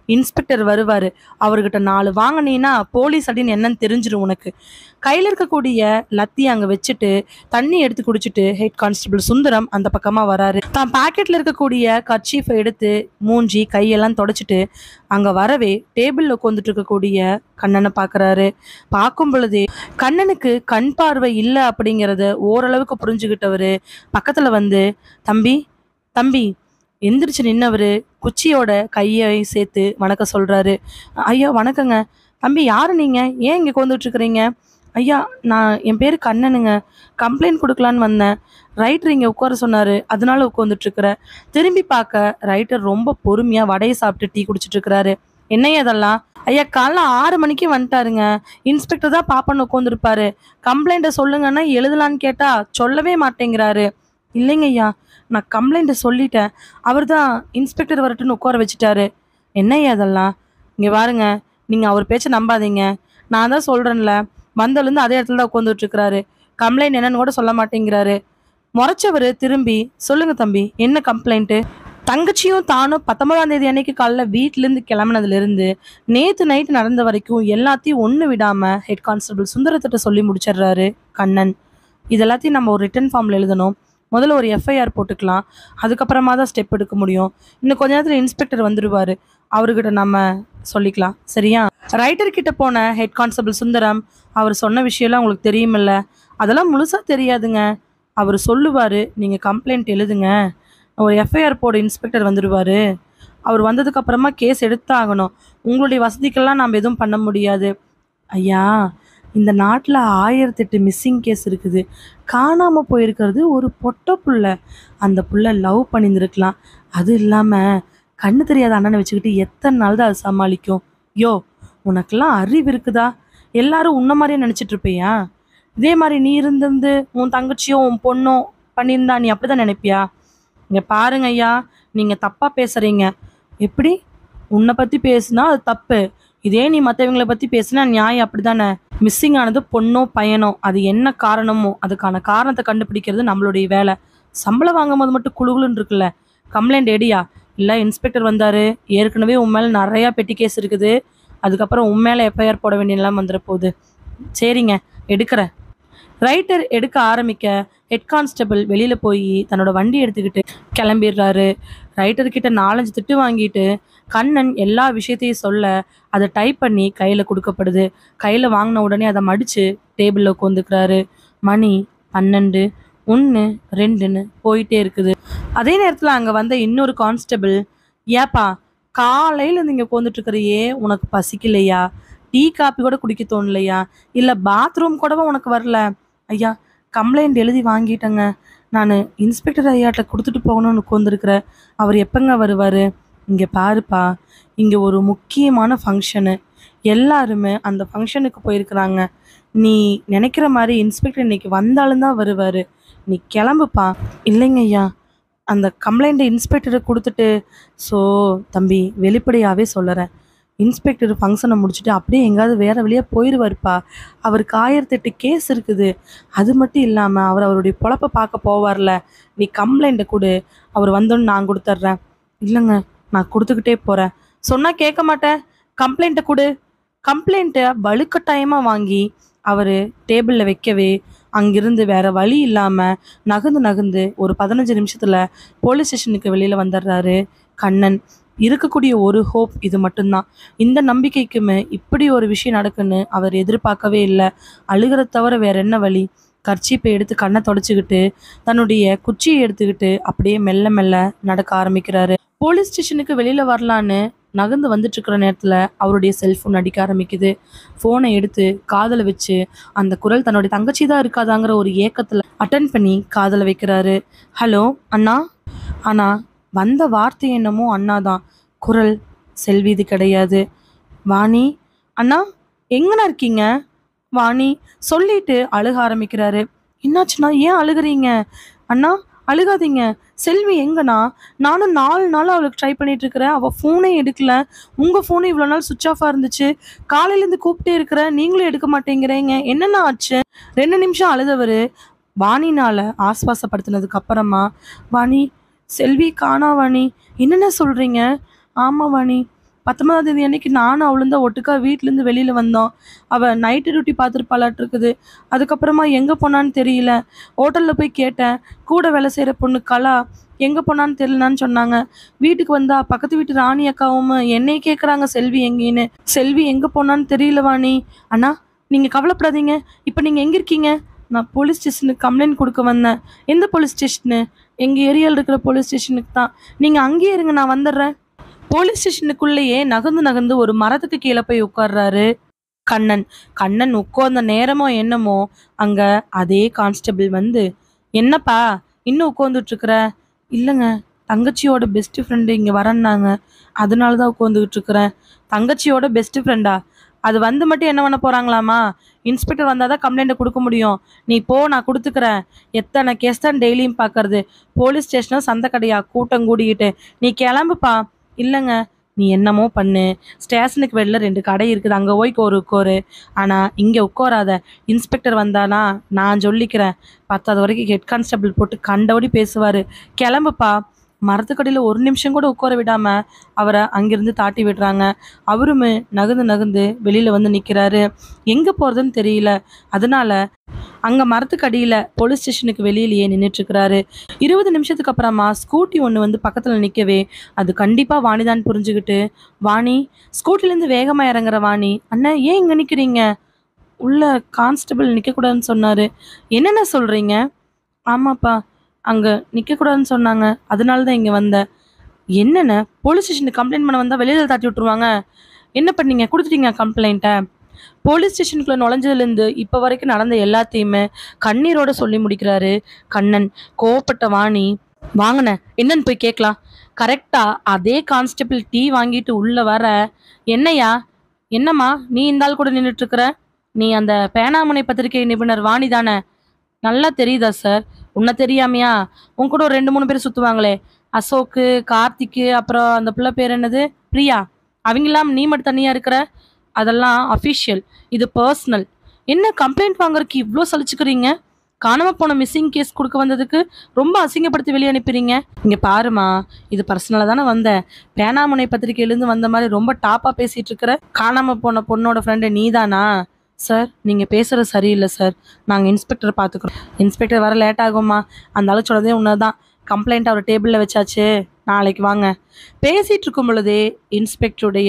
இன்ஸ்பெக்டர் வருவாரு அவர்கிட்ட நாலு வாங்கினீன்னா போலீஸ் அப்படின்னு என்னன்னு தெரிஞ்சிடும் உனக்கு கையில் இருக்கக்கூடிய லத்தி அங்கே வச்சுட்டு தண்ணி எடுத்து குடிச்சிட்டு ஹெட் கான்ஸ்டபிள் சுந்தரம் அந்த பக்கமாக வராரு தான் பாக்கெட்டில் இருக்கக்கூடிய கர்ச்சீஃபை எடுத்து மூஞ்சி கையெல்லாம் தொடச்சிட்டு அங்கே வரவே டேபிளில் உட்காந்துட்டு இருக்கக்கூடிய கண்ணனை பார்க்குறாரு பார்க்கும் பொழுதே கண்ணனுக்கு கண் பார்வை இல்லை அப்படிங்கிறத ஓரளவுக்கு புரிஞ்சுக்கிட்டவர் பக்கத்தில் வந்து தம்பி தம்பி எந்திரிச்சு நின்னவர் குச்சியோட கையை சேர்த்து வணக்கம் சொல்கிறாரு ஐயா வணக்கங்க தம்பி யார் நீங்கள் ஏன் இங்கே உட்காந்துட்டு இருக்கிறீங்க ஐயா நான் என் பேர் கண்ணனுங்க கம்ப்ளைண்ட் கொடுக்கலான்னு வந்தேன் ரைட்டர் இங்கே உட்கார சொன்னார் அதனால உட்காந்துட்டு இருக்கிறேன் திரும்பி பார்க்க ரைட்டர் ரொம்ப பொறுமையாக வடையை சாப்பிட்டு டீ குடிச்சிட்டு இருக்கிறாரு என்னையா இதெல்லாம் ஐயா காலைல ஆறு மணிக்கு வந்துட்டாருங்க இன்ஸ்பெக்டர் தான் பாப்பன்னு உட்காந்துருப்பாரு கம்ப்ளைண்ட்டை சொல்லுங்கன்னா எழுதலான்னு கேட்டா சொல்லவே மாட்டேங்கிறாரு இல்லைங்க ஐயா நான் கம்ப்ளைண்ட்டை சொல்லிட்டேன் அவர் தான் இன்ஸ்பெக்டர் வரட்டுன்னு உட்கார வச்சுட்டாரு என்னய்யா அதெல்லாம் இங்கே பாருங்க நீங்கள் அவர் பேச்சை நம்பாதீங்க நான் தான் சொல்கிறேன்ல வந்தலேருந்து அதே இடத்துல தான் உட்காந்துட்டு இருக்கிறாரு கம்ப்ளைண்ட் என்னன்னு கூட சொல்ல மாட்டேங்கிறாரு முறைச்சவர் திரும்பி சொல்லுங்க தம்பி என்ன கம்ப்ளைண்ட்டு தங்கச்சியும் தானும் பத்தொன்பதாம் தேதி அன்னைக்கு காலைல வீட்டிலேருந்து கிளம்புனதுலேருந்து நேற்று நைட்டு நடந்த வரைக்கும் எல்லாத்தையும் ஒன்று விடாமல் ஹெட் கான்ஸ்டபிள் சுந்தரத்திட்ட சொல்லி முடிச்சிடுறாரு கண்ணன் இது எல்லாத்தையும் நம்ம ஒரு ரிட்டன் ஃபார்மில் எழுதணும் முதல்ல ஒரு எஃப்ஐஆர் போட்டுக்கலாம் அதுக்கப்புறமா தான் ஸ்டெப் எடுக்க முடியும் இன்னும் கொஞ்ச நேரத்தில் இன்ஸ்பெக்டர் வந்துடுவார் அவர்கிட்ட நம்ம சொல்லிக்கலாம் சரியா ரைட்டர் கிட்ட போன ஹெட் கான்ஸ்டபிள் சுந்தரம் அவர் சொன்ன விஷயம்லாம் உங்களுக்கு தெரியுமில்ல அதெல்லாம் முழுசாக தெரியாதுங்க அவர் சொல்லுவார் நீங்கள் கம்ப்ளைண்ட் எழுதுங்க ஒரு எஃப்ஐஆர் போட இன்ஸ்பெக்டர் வந்துடுவார் அவர் வந்ததுக்கு அப்புறமா கேஸ் எடுத்தாகணும் உங்களுடைய வசதிக்கெல்லாம் நாம் எதுவும் பண்ண முடியாது ஐயா இந்த நாட்டில் ஆயிரத்தெட்டு மிஸ்ஸிங் கேஸ் இருக்குது காணாமல் போயிருக்கிறது ஒரு பொட்டை புள்ள அந்த புள்ள லவ் பண்ணியிருந்துருக்கலாம் அது இல்லாமல் கண்ணு தெரியாத அண்ணனை வச்சுக்கிட்டு எத்தனை நாள் தான் அது சமாளிக்கும் யோ உனக்கெல்லாம் அறிவு இருக்குதா எல்லாரும் உன்ன மாதிரியே நினச்சிட்டு இருப்பியா இதே மாதிரி நீ இருந்திருந்து உன் தங்கச்சியும் உன் பொண்ணும் பண்ணியிருந்தா நீ அப்படிதான் நினைப்பியா இங்கே பாருங்க ஐயா நீங்கள் தப்பாக பேசுகிறீங்க எப்படி உன்னை பற்றி பேசுனா அது தப்பு இதே நீ மற்றவங்களை பற்றி பேசுனா நியாயம் அப்படிதானே மிஸ்ஸிங் ஆனது பொண்ணோ பையனோ அது என்ன காரணமோ அதுக்கான காரணத்தை கண்டுபிடிக்கிறது நம்மளுடைய வேலை சம்பளம் வாங்கும் போது மட்டும் குழுகுலுன்னு இருக்குல்ல கம்ப்ளைண்ட் எடியா இல்லை இன்ஸ்பெக்டர் வந்தார் ஏற்கனவே உன் மேலே நிறையா பெட்டி கேஸ் இருக்குது அதுக்கப்புறம் உன் மேலே எஃப்ஐஆர் போட வேண்டிய நிலைமை வந்துட போகுது சரிங்க எடுக்கிறேன் ரைட்டர் எடுக்க ஆரம்பிக்க ஹெட் கான்ஸ்டபிள் வெளியில் போய் தன்னோட வண்டி எடுத்துக்கிட்டு கிளம்பிடுறாரு ரைட்டர் கிட்ட நாலஞ்சு திட்டு வாங்கிட்டு கண்ணன் எல்லா விஷயத்தையும் சொல்ல அதை டைப் பண்ணி கையில் கொடுக்கப்படுது கையில் வாங்கின உடனே அதை மடித்து டேபிளில் உட்காந்துக்கிறாரு மணி பன்னெண்டு ஒன்று ரெண்டுன்னு போயிட்டே இருக்குது அதே நேரத்தில் அங்கே வந்த இன்னொரு கான்ஸ்டபிள் ஏப்பா காலையில் நீங்கள் உட்காந்துட்டு இருக்கிறியே உனக்கு பசிக்கலையா டீ காப்பி கூட குடிக்க தோணலையா இல்லை பாத்ரூம் கூடவா உனக்கு வரல ஐயா கம்ப்ளைண்ட் எழுதி வாங்கிட்டேங்க நான் இன்ஸ்பெக்டர் ஐயாட்ட கொடுத்துட்டு போகணும்னு உட்காந்துருக்குறேன் அவர் எப்போங்க வருவார் இங்கே பாருப்பா இங்கே ஒரு முக்கியமான ஃபங்க்ஷனு எல்லாருமே அந்த ஃபங்க்ஷனுக்கு போயிருக்கிறாங்க நீ நினைக்கிற மாதிரி இன்ஸ்பெக்டர் இன்னைக்கு வந்தாலும் தான் வருவார் நீ கிளம்புப்பா இல்லைங்க ஐயா அந்த கம்ப்ளைண்ட்டை இன்ஸ்பெக்டரை கொடுத்துட்டு ஸோ தம்பி வெளிப்படையாகவே சொல்லுறேன் இன்ஸ்பெக்டர் ஃபங்க்ஷனை முடிச்சுட்டு அப்படியே எங்கேயாவது வேறு வழியாக போயிடுவாருப்பா அவருக்கு ஆயிரத்தெட்டு கேஸ் இருக்குது அது மட்டும் இல்லாமல் அவர் அவருடைய பொழப்ப பார்க்க போவார்ல நீ கம்ப்ளைண்ட்டை கொடு அவர் வந்தோன்னு நான் கொடுத்துட்றேன் இல்லைங்க நான் கொடுத்துக்கிட்டே போகிறேன் சொன்னால் கேட்க மாட்டேன் கம்ப்ளைண்ட்டை கொடு கம்ப்ளைண்ட்டை வலுக்கட்டாயமாக வாங்கி அவர் டேபிளில் வைக்கவே அங்கிருந்து வேற வழி இல்லாமல் நகர்ந்து நகர்ந்து ஒரு பதினஞ்சு நிமிஷத்தில் போலீஸ் ஸ்டேஷனுக்கு வெளியில் வந்துடுறாரு கண்ணன் இருக்கக்கூடிய ஒரு ஹோப் இது மட்டும்தான் இந்த நம்பிக்கைக்குமே இப்படி ஒரு விஷயம் நடக்குன்னு அவர் எதிர்பார்க்கவே இல்லை அழுகிறத தவிர வேற என்ன வழி கர்ச்சீப்பை எடுத்து கண்ணை தொடச்சிக்கிட்டு தன்னுடைய குச்சியை எடுத்துக்கிட்டு அப்படியே மெல்ல மெல்ல நடக்க ஆரம்பிக்கிறாரு போலீஸ் ஸ்டேஷனுக்கு வெளியில் வரலான்னு நகர்ந்து வந்துட்டு இருக்கிற நேரத்தில் அவருடைய செல்ஃபோன் அடிக்க ஆரம்பிக்குது ஃபோனை எடுத்து காதில் வச்சு அந்த குரல் தன்னுடைய தங்கச்சி தான் இருக்காதாங்கிற ஒரு ஏக்கத்தில் அட்டன் பண்ணி காதில் வைக்கிறாரு ஹலோ அண்ணா அண்ணா வந்த வார்த்தை என்னமோ அண்ணா தான் குரல் செல்விது கிடையாது வாணி அண்ணா எங்கண்ணா இருக்கீங்க வாணி சொல்லிட்டு அழுக ஆரம்பிக்கிறாரு என்னாச்சுண்ணா ஏன் அழுகுறீங்க அண்ணா அழுகாதீங்க செல்வி எங்கண்ணா நானும் நாலு நாள் அவளுக்கு ட்ரை பண்ணிட்டு இருக்கிறேன் அவள் ஃபோனே எடுக்கல உங்கள் ஃபோனு இவ்வளோ நாள் சுவிச் ஆஃபாக இருந்துச்சு காலையிலேருந்து கூப்பிட்டே இருக்கிறேன் நீங்களும் எடுக்க மாட்டேங்கிறீங்க என்னென்ன ஆச்சு ரெண்டு நிமிஷம் அழுதவர் வாணினால ஆஸ்வாசப்படுத்தினதுக்கு அப்புறமா வாணி செல்வி காணா வாணி என்னென்ன சொல்கிறீங்க ஆமாம் வாணி பத்தொன்பதாம் தேதி அன்னைக்கு நானும் அவளும் தான் ஒட்டுக்கா வீட்டிலேருந்து வெளியில் வந்தோம் அவள் நைட்டு டியூட்டி பார்த்துருப்பாளாட்டு இருக்குது அதுக்கப்புறமா எங்கே போனான்னு தெரியல ஹோட்டலில் போய் கேட்டேன் கூட வேலை செய்கிற பொண்ணு கலா எங்கே போனான்னு தெரியலன்னு சொன்னாங்க வீட்டுக்கு வந்தா பக்கத்து வீட்டு ராணி அக்காவும் என்னைய கேட்குறாங்க செல்வி எங்கேன்னு செல்வி எங்கே போனான்னு தெரியல வாணி அண்ணா நீங்கள் கவலைப்படாதீங்க இப்போ நீங்கள் எங்கே இருக்கீங்க நான் போலீஸ் ஸ்டேஷனுக்கு கம்ப்ளைண்ட் கொடுக்க வந்தேன் எந்த போலீஸ் ஸ்டேஷனு எங்கள் ஏரியாவில் இருக்கிற போலீஸ் ஸ்டேஷனுக்கு தான் நீங்கள் அங்கேயே இருங்க நான் வந்துடுறேன் போலீஸ் ஸ்டேஷனுக்குள்ளேயே நகர்ந்து நகர்ந்து ஒரு மரத்துக்கு கீழே போய் உட்கார்றாரு கண்ணன் கண்ணன் உட்கார்ந்த நேரமோ என்னமோ அங்க அதே கான்ஸ்டபிள் வந்து என்னப்பா இன்னும் உட்காந்துட்டு இருக்கிற இல்லைங்க தங்கச்சியோட பெஸ்ட் ஃப்ரெண்டு இங்கே வரேன்னாங்க அதனால தான் உட்காந்துக்கிட்டு இருக்கிறேன் தங்கச்சியோட பெஸ்ட் ஃப்ரெண்டா அது வந்து மட்டும் என்ன பண்ண போறாங்களாமா இன்ஸ்பெக்டர் வந்தால் தான் கம்ப்ளைண்ட்டை கொடுக்க முடியும் நீ போ நான் கொடுத்துக்கிறேன் எத்தனை கேஸ் தான் டெய்லியும் பார்க்கறது போலீஸ் ஸ்டேஷனும் சந்தை கடையா கூட்டம் கூடிக்கிட்டு நீ கிளம்புப்பா இல்லைங்க நீ என்னமோ பண்ணு ஸ்டேஷனுக்கு வெளில ரெண்டு கடை இருக்குது அங்கே போய் ஒரு உட்காரு ஆனால் இங்கே உட்காராத இன்ஸ்பெக்டர் வந்தானா நான் சொல்லிக்கிறேன் பத்தாவது வரைக்கும் ஹெட் கான்ஸ்டபிள் போட்டு கண்டபடி பேசுவார் கிளம்புப்பா மரத்துக்கடியில் ஒரு நிமிஷம் கூட உட்கார விடாம அவரை அங்கிருந்து தாட்டி விடுறாங்க அவருமே நகர்ந்து நகர்ந்து வெளியில வந்து நிற்கிறாரு எங்கே போகிறதுன்னு தெரியல அதனால அங்கே மரத்துக்கு அடியில் போலீஸ் ஸ்டேஷனுக்கு வெளியிலேயே நின்றுட்டு இருக்கிறாரு இருபது நிமிஷத்துக்கு அப்புறமா ஸ்கூட்டி ஒன்று வந்து பக்கத்தில் நிற்கவே அது கண்டிப்பாக வாணிதான் புரிஞ்சுக்கிட்டு வாணி ஸ்கூட்டிலேருந்து வேகமாக இறங்குற வாணி அண்ணன் ஏன் இங்கே நிற்கிறீங்க உள்ள கான்ஸ்டபிள் நிற்கக்கூடாதுன்னு சொன்னார் என்னென்ன சொல்கிறீங்க ஆமாப்பா அங்கே நிற்கக்கூடாதுன்னு சொன்னாங்க அதனால தான் இங்கே வந்தேன் என்னென்ன போலீஸ் ஸ்டேஷனுக்கு கம்ப்ளைண்ட் பண்ண வந்தால் வெளியில் தாட்டி விட்ருவாங்க என்ன பண்ணீங்க கொடுத்துட்டீங்க கம்ப்ளைண்ட்டை போலீஸ் ஸ்டேஷனுக்குள்ளே நுழைஞ்சதுலேருந்து இப்போ வரைக்கும் நடந்த எல்லாத்தையுமே கண்ணீரோட சொல்லி முடிக்கிறாரு கண்ணன் கோவப்பட்ட வாணி வாங்கினேன் என்னன்னு போய் கேட்கலாம் கரெக்டாக அதே கான்ஸ்டபிள் டீ வாங்கிட்டு உள்ளே வர என்னையா என்னம்மா நீ இந்த ஆள் கூட நின்றுட்டு இருக்கிற நீ அந்த பேனாமுனை பத்திரிகை நிபுணர் வாணி தானே நல்லா தெரியுதா சார் உன்னை தெரியாமையா உன் கூட ஒரு ரெண்டு மூணு பேர் சுற்றுவாங்களே அசோக்கு கார்த்திக்கு அப்புறம் அந்த பிள்ளை பேர் என்னது பிரியா அவங்களாம் நீ மட்டும் தனியாக இருக்கிற அதெல்லாம் அஃபிஷியல் இது பர்சனல் என்ன கம்ப்ளைண்ட் வாங்குறதுக்கு இவ்வளோ சலிச்சுக்கிறீங்க காணாம போன மிஸ்ஸிங் கேஸ் கொடுக்க வந்ததுக்கு ரொம்ப அசிங்கப்படுத்தி வெளியே அனுப்புறீங்க இங்கே பாருமா இது பர்சனலாக தானே வந்தேன் பேனாமுனை பத்திரிகையிலேருந்து வந்த மாதிரி ரொம்ப டாப்பாக பேசிகிட்டு இருக்கிற காணாமல் போன பொண்ணோட ஃப்ரெண்டு நீதானா சார் நீங்கள் பேசுகிறது சரியில்லை சார் நாங்கள் இன்ஸ்பெக்டர் பார்த்துக்குறோம் இன்ஸ்பெக்டர் வர லேட் ஆகுமா அந்த ஆளு சொன்னதே உன்னது தான் கம்ப்ளைண்ட் அவர் டேபிளில் வச்சாச்சு நாளைக்கு வாங்க பேசிகிட்டு இருக்கும் பொழுதே இன்ஸ்பெக்டருடைய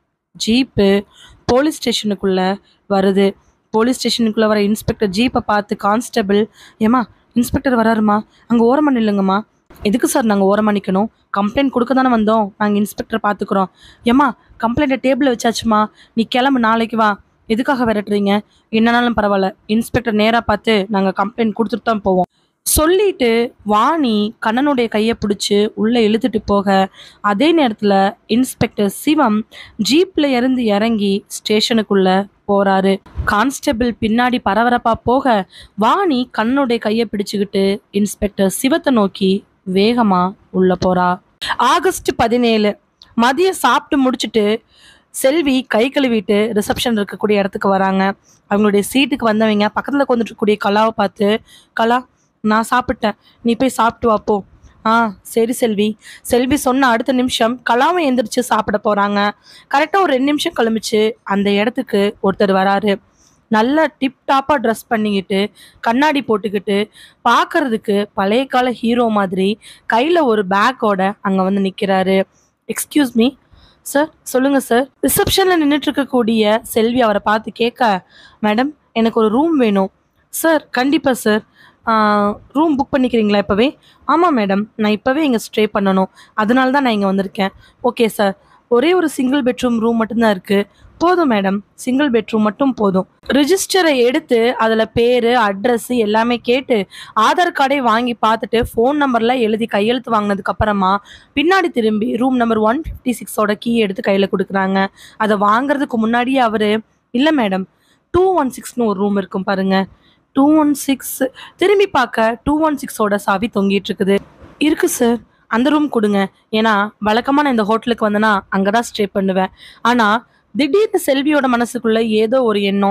ஜீப்பு போலீஸ் ஸ்டேஷனுக்குள்ளே வருது போலீஸ் ஸ்டேஷனுக்குள்ளே வர இன்ஸ்பெக்டர் ஜீப்பை பார்த்து கான்ஸ்டபிள் ஏமா இன்ஸ்பெக்டர் வராருமா அங்கே ஓரமாக நில்லுங்கம்மா எதுக்கு சார் நாங்கள் ஓரமாக நிற்கணும் கம்ப்ளைண்ட் கொடுக்க தானே வந்தோம் நாங்கள் இன்ஸ்பெக்டர் பார்த்துக்குறோம் ஏம்மா கம்ப்ளைண்ட்டை டேபிளில் வச்சாச்சுமா நீ கிளம்பு நாளைக்கு வா எதுக்காக விரட்டுறீங்க என்னன்னாலும் பரவாயில்ல இன்ஸ்பெக்டர் நேராக பார்த்து நாங்கள் கம்ப்ளைண்ட் கொடுத்துட்டு தான் போவோம் சொல்லிட்டு வாணி கண்ணனுடைய கையை பிடிச்சி உள்ளே இழுத்துட்டு போக அதே நேரத்தில் இன்ஸ்பெக்டர் சிவம் ஜீப்பில் இருந்து இறங்கி ஸ்டேஷனுக்குள்ள போறாரு கான்ஸ்டபிள் பின்னாடி பரபரப்பா போக வாணி கண்ணனுடைய கையை பிடிச்சுக்கிட்டு இன்ஸ்பெக்டர் சிவத்தை நோக்கி வேகமா உள்ள போறா ஆகஸ்ட் பதினேழு மதியம் சாப்பிட்டு முடிச்சுட்டு செல்வி கை கழுவிட்டு ரிசப்ஷன் இருக்கக்கூடிய இடத்துக்கு வராங்க அவங்களுடைய சீட்டுக்கு வந்தவங்க பக்கத்தில் உட்காந்துட்டு இருக்கக்கூடிய கலாவை பார்த்து கலா நான் சாப்பிட்டேன் நீ போய் சாப்பிட்டு வா போ ஆ சரி செல்வி செல்வி சொன்ன அடுத்த நிமிஷம் கலாவை எந்திரிச்சு சாப்பிட போறாங்க கரெக்டாக ஒரு ரெண்டு நிமிஷம் கழிமிச்சு அந்த இடத்துக்கு ஒருத்தர் வராரு நல்ல டிப் டாப்பாக ட்ரெஸ் பண்ணிக்கிட்டு கண்ணாடி போட்டுக்கிட்டு பார்க்கறதுக்கு பழைய கால ஹீரோ மாதிரி கையில் ஒரு பேக்கோட அங்கே வந்து நிற்கிறாரு எக்ஸ்கியூஸ் மீ சார் சொல்லுங்கள் சார் ரிசப்ஷனில் நின்றுட்டு இருக்கக்கூடிய செல்வி அவரை பார்த்து கேட்க மேடம் எனக்கு ஒரு ரூம் வேணும் சார் கண்டிப்பாக சார் ரூம் புக் பண்ணிக்கிறீங்களா இப்போவே ஆமாம் மேடம் நான் இப்போவே இங்கே ஸ்டே பண்ணணும் அதனால தான் நான் இங்கே வந்திருக்கேன் ஓகே சார் ஒரே ஒரு சிங்கிள் பெட்ரூம் ரூம் மட்டும்தான் இருக்குது போதும் மேடம் சிங்கிள் பெட்ரூம் மட்டும் போதும் ரிஜிஸ்டரை எடுத்து அதில் பேர் அட்ரஸ் எல்லாமே கேட்டு ஆதார் கார்டை வாங்கி பார்த்துட்டு ஃபோன் நம்பர்லாம் எழுதி கையெழுத்து வாங்கினதுக்கு அப்புறமா பின்னாடி திரும்பி ரூம் நம்பர் ஒன் ஃபிஃப்டி சிக்ஸோட கீ எடுத்து கையில் கொடுக்குறாங்க அதை வாங்குறதுக்கு முன்னாடியே அவர் இல்லை மேடம் டூ ஒன் சிக்ஸ்னு ஒரு ரூம் இருக்கும் பாருங்க டூ ஒன் சிக்ஸ் திரும்பி பார்க்க டூ ஒன் சிக்ஸோட சாவி தொங்கிட்டு இருக்குது இருக்கு சார் அந்த ரூம் கொடுங்க ஏன்னா வழக்கமாக நான் இந்த ஹோட்டலுக்கு வந்தேன்னா அங்கே தான் ஸ்டே பண்ணுவேன் ஆனால் திடீர்னு செல்வியோட மனசுக்குள்ள ஏதோ ஒரு எண்ணம்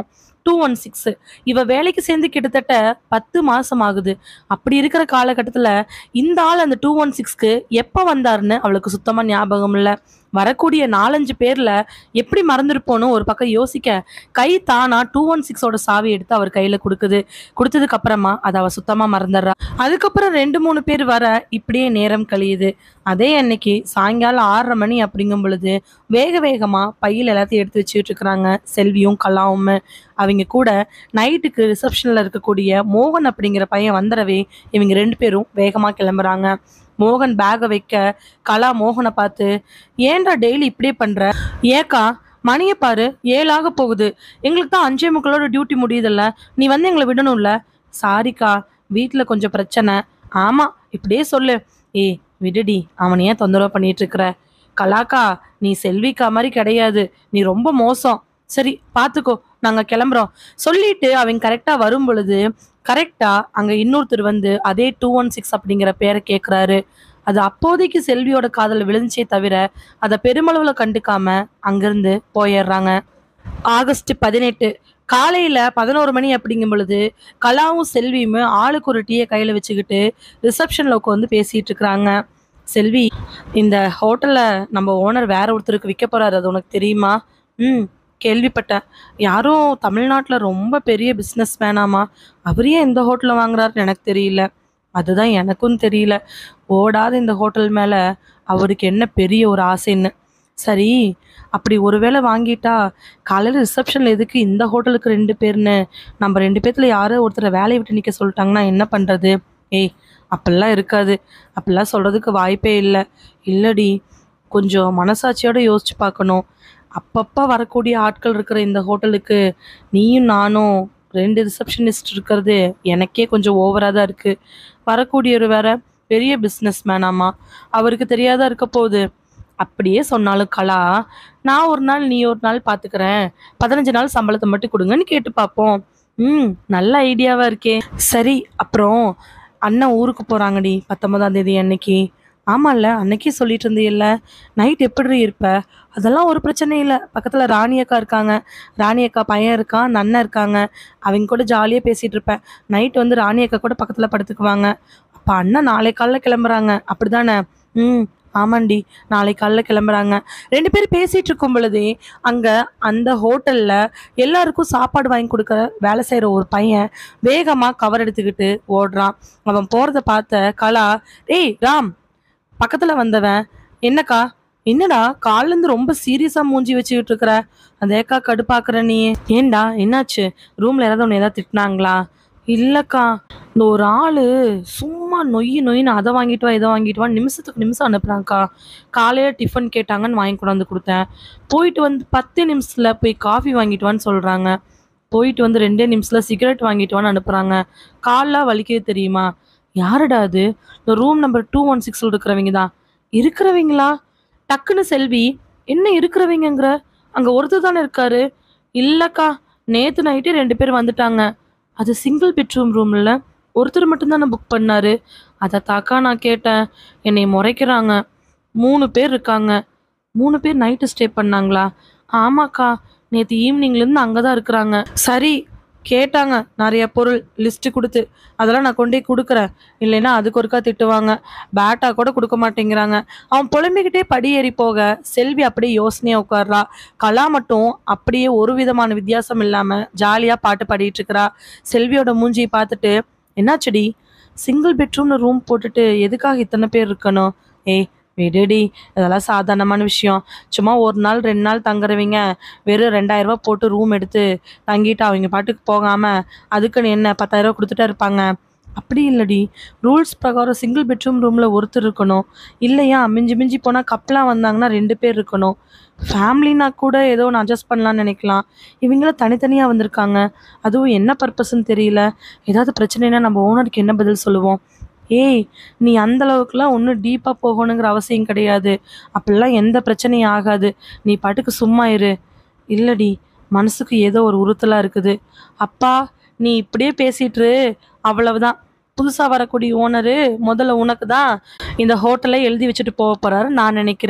டூ ஒன் சிக்ஸ் இவ வேலைக்கு சேர்ந்து கிட்டத்தட்ட பத்து மாசம் ஆகுது அப்படி இருக்கிற காலகட்டத்துல இந்த ஆள் அந்த டூ ஒன் சிக்ஸ்க்கு எப்போ வந்தாருன்னு அவளுக்கு சுத்தமா ஞாபகம் இல்லை வரக்கூடிய நாலஞ்சு பேர்ல எப்படி மறந்துருப்போன்னு ஒரு பக்கம் யோசிக்க கை தானா டூ ஒன் சிக்ஸோட சாவி எடுத்து அவர் கையில கொடுக்குது கொடுத்ததுக்கு அப்புறமா அதை அவ சுத்தமா மறந்துடுறா அதுக்கப்புறம் ரெண்டு மூணு பேர் வர இப்படியே நேரம் கழியுது அதே அன்னைக்கு சாயங்காலம் ஆறரை மணி அப்படிங்கும் பொழுது வேக வேகமா பையில் எல்லாத்தையும் எடுத்து வச்சுட்டு இருக்கிறாங்க செல்வியும் கலாவும் அவங்க கூட நைட்டுக்கு ரிசப்ஷன்ல இருக்கக்கூடிய மோகன் அப்படிங்கிற பையன் வந்துடவே இவங்க ரெண்டு பேரும் வேகமா கிளம்புறாங்க மோகன் பேகை வைக்க கலா மோகனை பார்த்து ஏன்டா டெய்லி இப்படியே பண்ற ஏக்கா மணியை பாரு ஏழாக போகுது எங்களுக்கு தான் அஞ்சே முக்களோட டியூட்டி முடியுதுல்ல நீ வந்து எங்களை விடணும்ல சாரிக்கா வீட்டில் கொஞ்சம் பிரச்சனை ஆமா இப்படியே சொல்லு ஏய் விடுடி அவனை ஏன் தொந்தரவு பண்ணிட்டு இருக்கிற கலாக்கா நீ செல்விக்கா மாதிரி கிடையாது நீ ரொம்ப மோசம் சரி பார்த்துக்கோ நாங்க கிளம்புறோம் சொல்லிட்டு அவன் கரெக்டா வரும் பொழுது கரெக்டா அங்க இன்னொருத்தர் வந்து அதே டூ ஒன் சிக்ஸ் அப்படிங்கிற பேரை கேட்குறாரு அது அப்போதைக்கு செல்வியோட காதல விழுந்துச்சே தவிர அதை பெருமளவுல கண்டுக்காம அங்கிருந்து போயிடுறாங்க ஆகஸ்ட் பதினெட்டு காலையில பதினோரு மணி அப்படிங்கும் பொழுது கலாவும் செல்வியும் ஆளுக்கு ஒரு டீயை கையில வச்சுக்கிட்டு ரிசப்ஷன்ல உட்காந்து பேசிட்டு இருக்கிறாங்க செல்வி இந்த ஹோட்டல்ல நம்ம ஓனர் வேற ஒருத்தருக்கு விற்க போறாரு அது உனக்கு தெரியுமா ம் கேள்விப்பட்டேன் யாரும் தமிழ்நாட்டில் ரொம்ப பெரிய பிஸ்னஸ் மேனாமா அவர் ஏன் இந்த ஹோட்டலில் வாங்குறாருன்னு எனக்கு தெரியல அதுதான் எனக்கும் தெரியல ஓடாத இந்த ஹோட்டல் மேலே அவருக்கு என்ன பெரிய ஒரு ஆசைன்னு சரி அப்படி ஒருவேளை வாங்கிட்டா காலையில் ரிசப்ஷனில் எதுக்கு இந்த ஹோட்டலுக்கு ரெண்டு பேர்னு நம்ம ரெண்டு பேர்த்துல யாரோ ஒருத்தரை வேலையை விட்டு நிற்க சொல்லிட்டாங்கன்னா என்ன பண்ணுறது ஏய் அப்படிலாம் இருக்காது அப்படிலாம் சொல்கிறதுக்கு வாய்ப்பே இல்லை இல்லடி கொஞ்சம் மனசாட்சியோட யோசிச்சு பார்க்கணும் அப்பப்போ வரக்கூடிய ஆட்கள் இருக்கிற இந்த ஹோட்டலுக்கு நீயும் நானும் ரெண்டு ரிசப்ஷனிஸ்ட் இருக்கிறது எனக்கே கொஞ்சம் ஓவராக தான் இருக்குது வரக்கூடியவர் வேற பெரிய பிஸ்னஸ் மேனாமா அவருக்கு தெரியாதா இருக்க போகுது அப்படியே சொன்னாலும் கலா நான் ஒரு நாள் நீ ஒரு நாள் பார்த்துக்கிறேன் பதினஞ்சு நாள் சம்பளத்தை மட்டும் கொடுங்கன்னு கேட்டு பார்ப்போம் ம் நல்ல ஐடியாவாக இருக்கே சரி அப்புறம் அண்ணன் ஊருக்கு போகிறாங்கடி பத்தொன்பதாம் தேதி அன்னைக்கு ஆமாம்ல அன்னைக்கே சொல்லிட்டு இருந்தீல்ல நைட் எப்படி இருப்ப அதெல்லாம் ஒரு பிரச்சனை இல்லை பக்கத்தில் ராணி அக்கா இருக்காங்க ராணி அக்கா பையன் இருக்கான் அந்த அண்ணன் இருக்காங்க அவங்க கூட ஜாலியாக பேசிகிட்டு இருப்பேன் நைட் வந்து ராணி அக்கா கூட பக்கத்தில் படுத்துக்குவாங்க அப்போ அண்ணன் நாளை காலைல கிளம்புறாங்க அப்படிதானே ம் ஆமாண்டி நாளை காலைல கிளம்புறாங்க ரெண்டு பேரும் பேசிகிட்டு இருக்கும் பொழுதே அங்கே அந்த ஹோட்டலில் எல்லாருக்கும் சாப்பாடு வாங்கி கொடுக்க வேலை செய்கிற ஒரு பையன் வேகமாக கவர் எடுத்துக்கிட்டு ஓடுறான் அவன் போகிறத பார்த்த கலா ஏய் ராம் பக்கத்தில் வந்தவன் என்னக்கா என்னடா கால்லேருந்து ரொம்ப சீரியஸாக மூஞ்சி வச்சுக்கிட்டு இருக்கிற அந்த ஏக்கா கடுப்பாக்குற நீ ஏன்டா என்னாச்சு ரூமில் ஏதாவது ஒன்று ஏதாவது திட்டினாங்களா இல்லைக்கா இந்த ஒரு ஆள் சும்மா நொய் நொய்னு அதை வாங்கிட்டு வா இதை வாங்கிட்டு வா நிமிஷத்துக்கு நிமிஷம் அனுப்புகிறாங்க்கா காலையில் டிஃபன் கேட்டாங்கன்னு வாங்கி கொண்டாந்து கொடுத்தேன் போயிட்டு வந்து பத்து நிமிஷத்தில் போய் காஃபி வாங்கிட்டு வான்னு சொல்கிறாங்க போயிட்டு வந்து ரெண்டே நிமிஷத்தில் சிகரெட் வாங்கிட்டு வான்னு அனுப்புகிறாங்க கால்லாம் வலிக்குது தெரியுமா யாருடா அது இந்த ரூம் நம்பர் டூ ஒன் சிக்ஸில் இருக்கிறவங்க தான் இருக்கிறவங்களா டக்குன்னு செல்வி என்ன இருக்கிறவங்கங்கிற அங்கே ஒருத்தர் தானே இருக்காரு இல்லைக்கா நேற்று நைட்டே ரெண்டு பேர் வந்துட்டாங்க அது சிங்கிள் பெட்ரூம் ரூமில் ஒருத்தர் மட்டும்தானே புக் பண்ணாரு அதை தாக்கா நான் கேட்டேன் என்னை முறைக்கிறாங்க மூணு பேர் இருக்காங்க மூணு பேர் நைட்டு ஸ்டே பண்ணாங்களா ஆமாக்கா நேற்று ஈவினிங்லேருந்து அங்கே தான் இருக்கிறாங்க சரி கேட்டாங்க நிறைய பொருள் லிஸ்ட்டு கொடுத்து அதெல்லாம் நான் கொண்டே கொடுக்குறேன் இல்லைன்னா அதுக்கு ஒருக்கா திட்டுவாங்க பேட்டா கூட கொடுக்க மாட்டேங்கிறாங்க அவன் புலம்பிக்கிட்டே படி ஏறி போக செல்வி அப்படியே யோசனையாக உட்கார்றா கலா மட்டும் அப்படியே ஒரு விதமான வித்தியாசம் இல்லாமல் ஜாலியாக பாட்டு பாடிட்டு இருக்கிறா செல்வியோட மூஞ்சியை பார்த்துட்டு என்னாச்சுடி சிங்கிள் பெட்ரூம்னு ரூம் போட்டுட்டு எதுக்காக இத்தனை பேர் இருக்கணும் ஏய் விடுடி இதெல்லாம் சாதாரணமான விஷயம் சும்மா ஒரு நாள் ரெண்டு நாள் தங்குறவங்க வெறும் ரெண்டாயிரம் ரூபாய் போட்டு ரூம் எடுத்து தங்கிட்டு அவங்க பாட்டுக்கு போகாமல் அதுக்குன்னு என்ன பத்தாயிரம் ரூபாய் கொடுத்துட்டே இருப்பாங்க அப்படி இல்லடி ரூல்ஸ் பிரகாரம் சிங்கிள் பெட்ரூம் ரூமில் ஒருத்தர் இருக்கணும் இல்லையா மிஞ்சி மிஞ்சி போனால் கப்பலாக வந்தாங்கன்னா ரெண்டு பேர் இருக்கணும் ஃபேமிலினா கூட ஏதோ ஒன்று அட்ஜஸ்ட் பண்ணலாம்னு நினைக்கலாம் இவங்கள தனித்தனியாக வந்திருக்காங்க அதுவும் என்ன பர்பஸ்ன்னு தெரியல ஏதாவது பிரச்சனைனா நம்ம ஓனருக்கு என்ன பதில் சொல்லுவோம் ஏய் நீ அந்த அளவுக்குலாம் ஒன்றும் டீப்பாக போகணுங்கிற அவசியம் கிடையாது அப்படிலாம் எந்த பிரச்சனையும் ஆகாது நீ பாட்டுக்கு சும்மா இரு இல்லடி மனசுக்கு ஏதோ ஒரு உறுத்தலாக இருக்குது அப்பா நீ இப்படியே பேசிட்டுரு அவ்வளவுதான் புதுசாக வரக்கூடிய ஓனரு முதல்ல உனக்கு தான் இந்த ஹோட்டலை எழுதி வச்சுட்டு போக போகிறாரு நான் நினைக்கிறேன்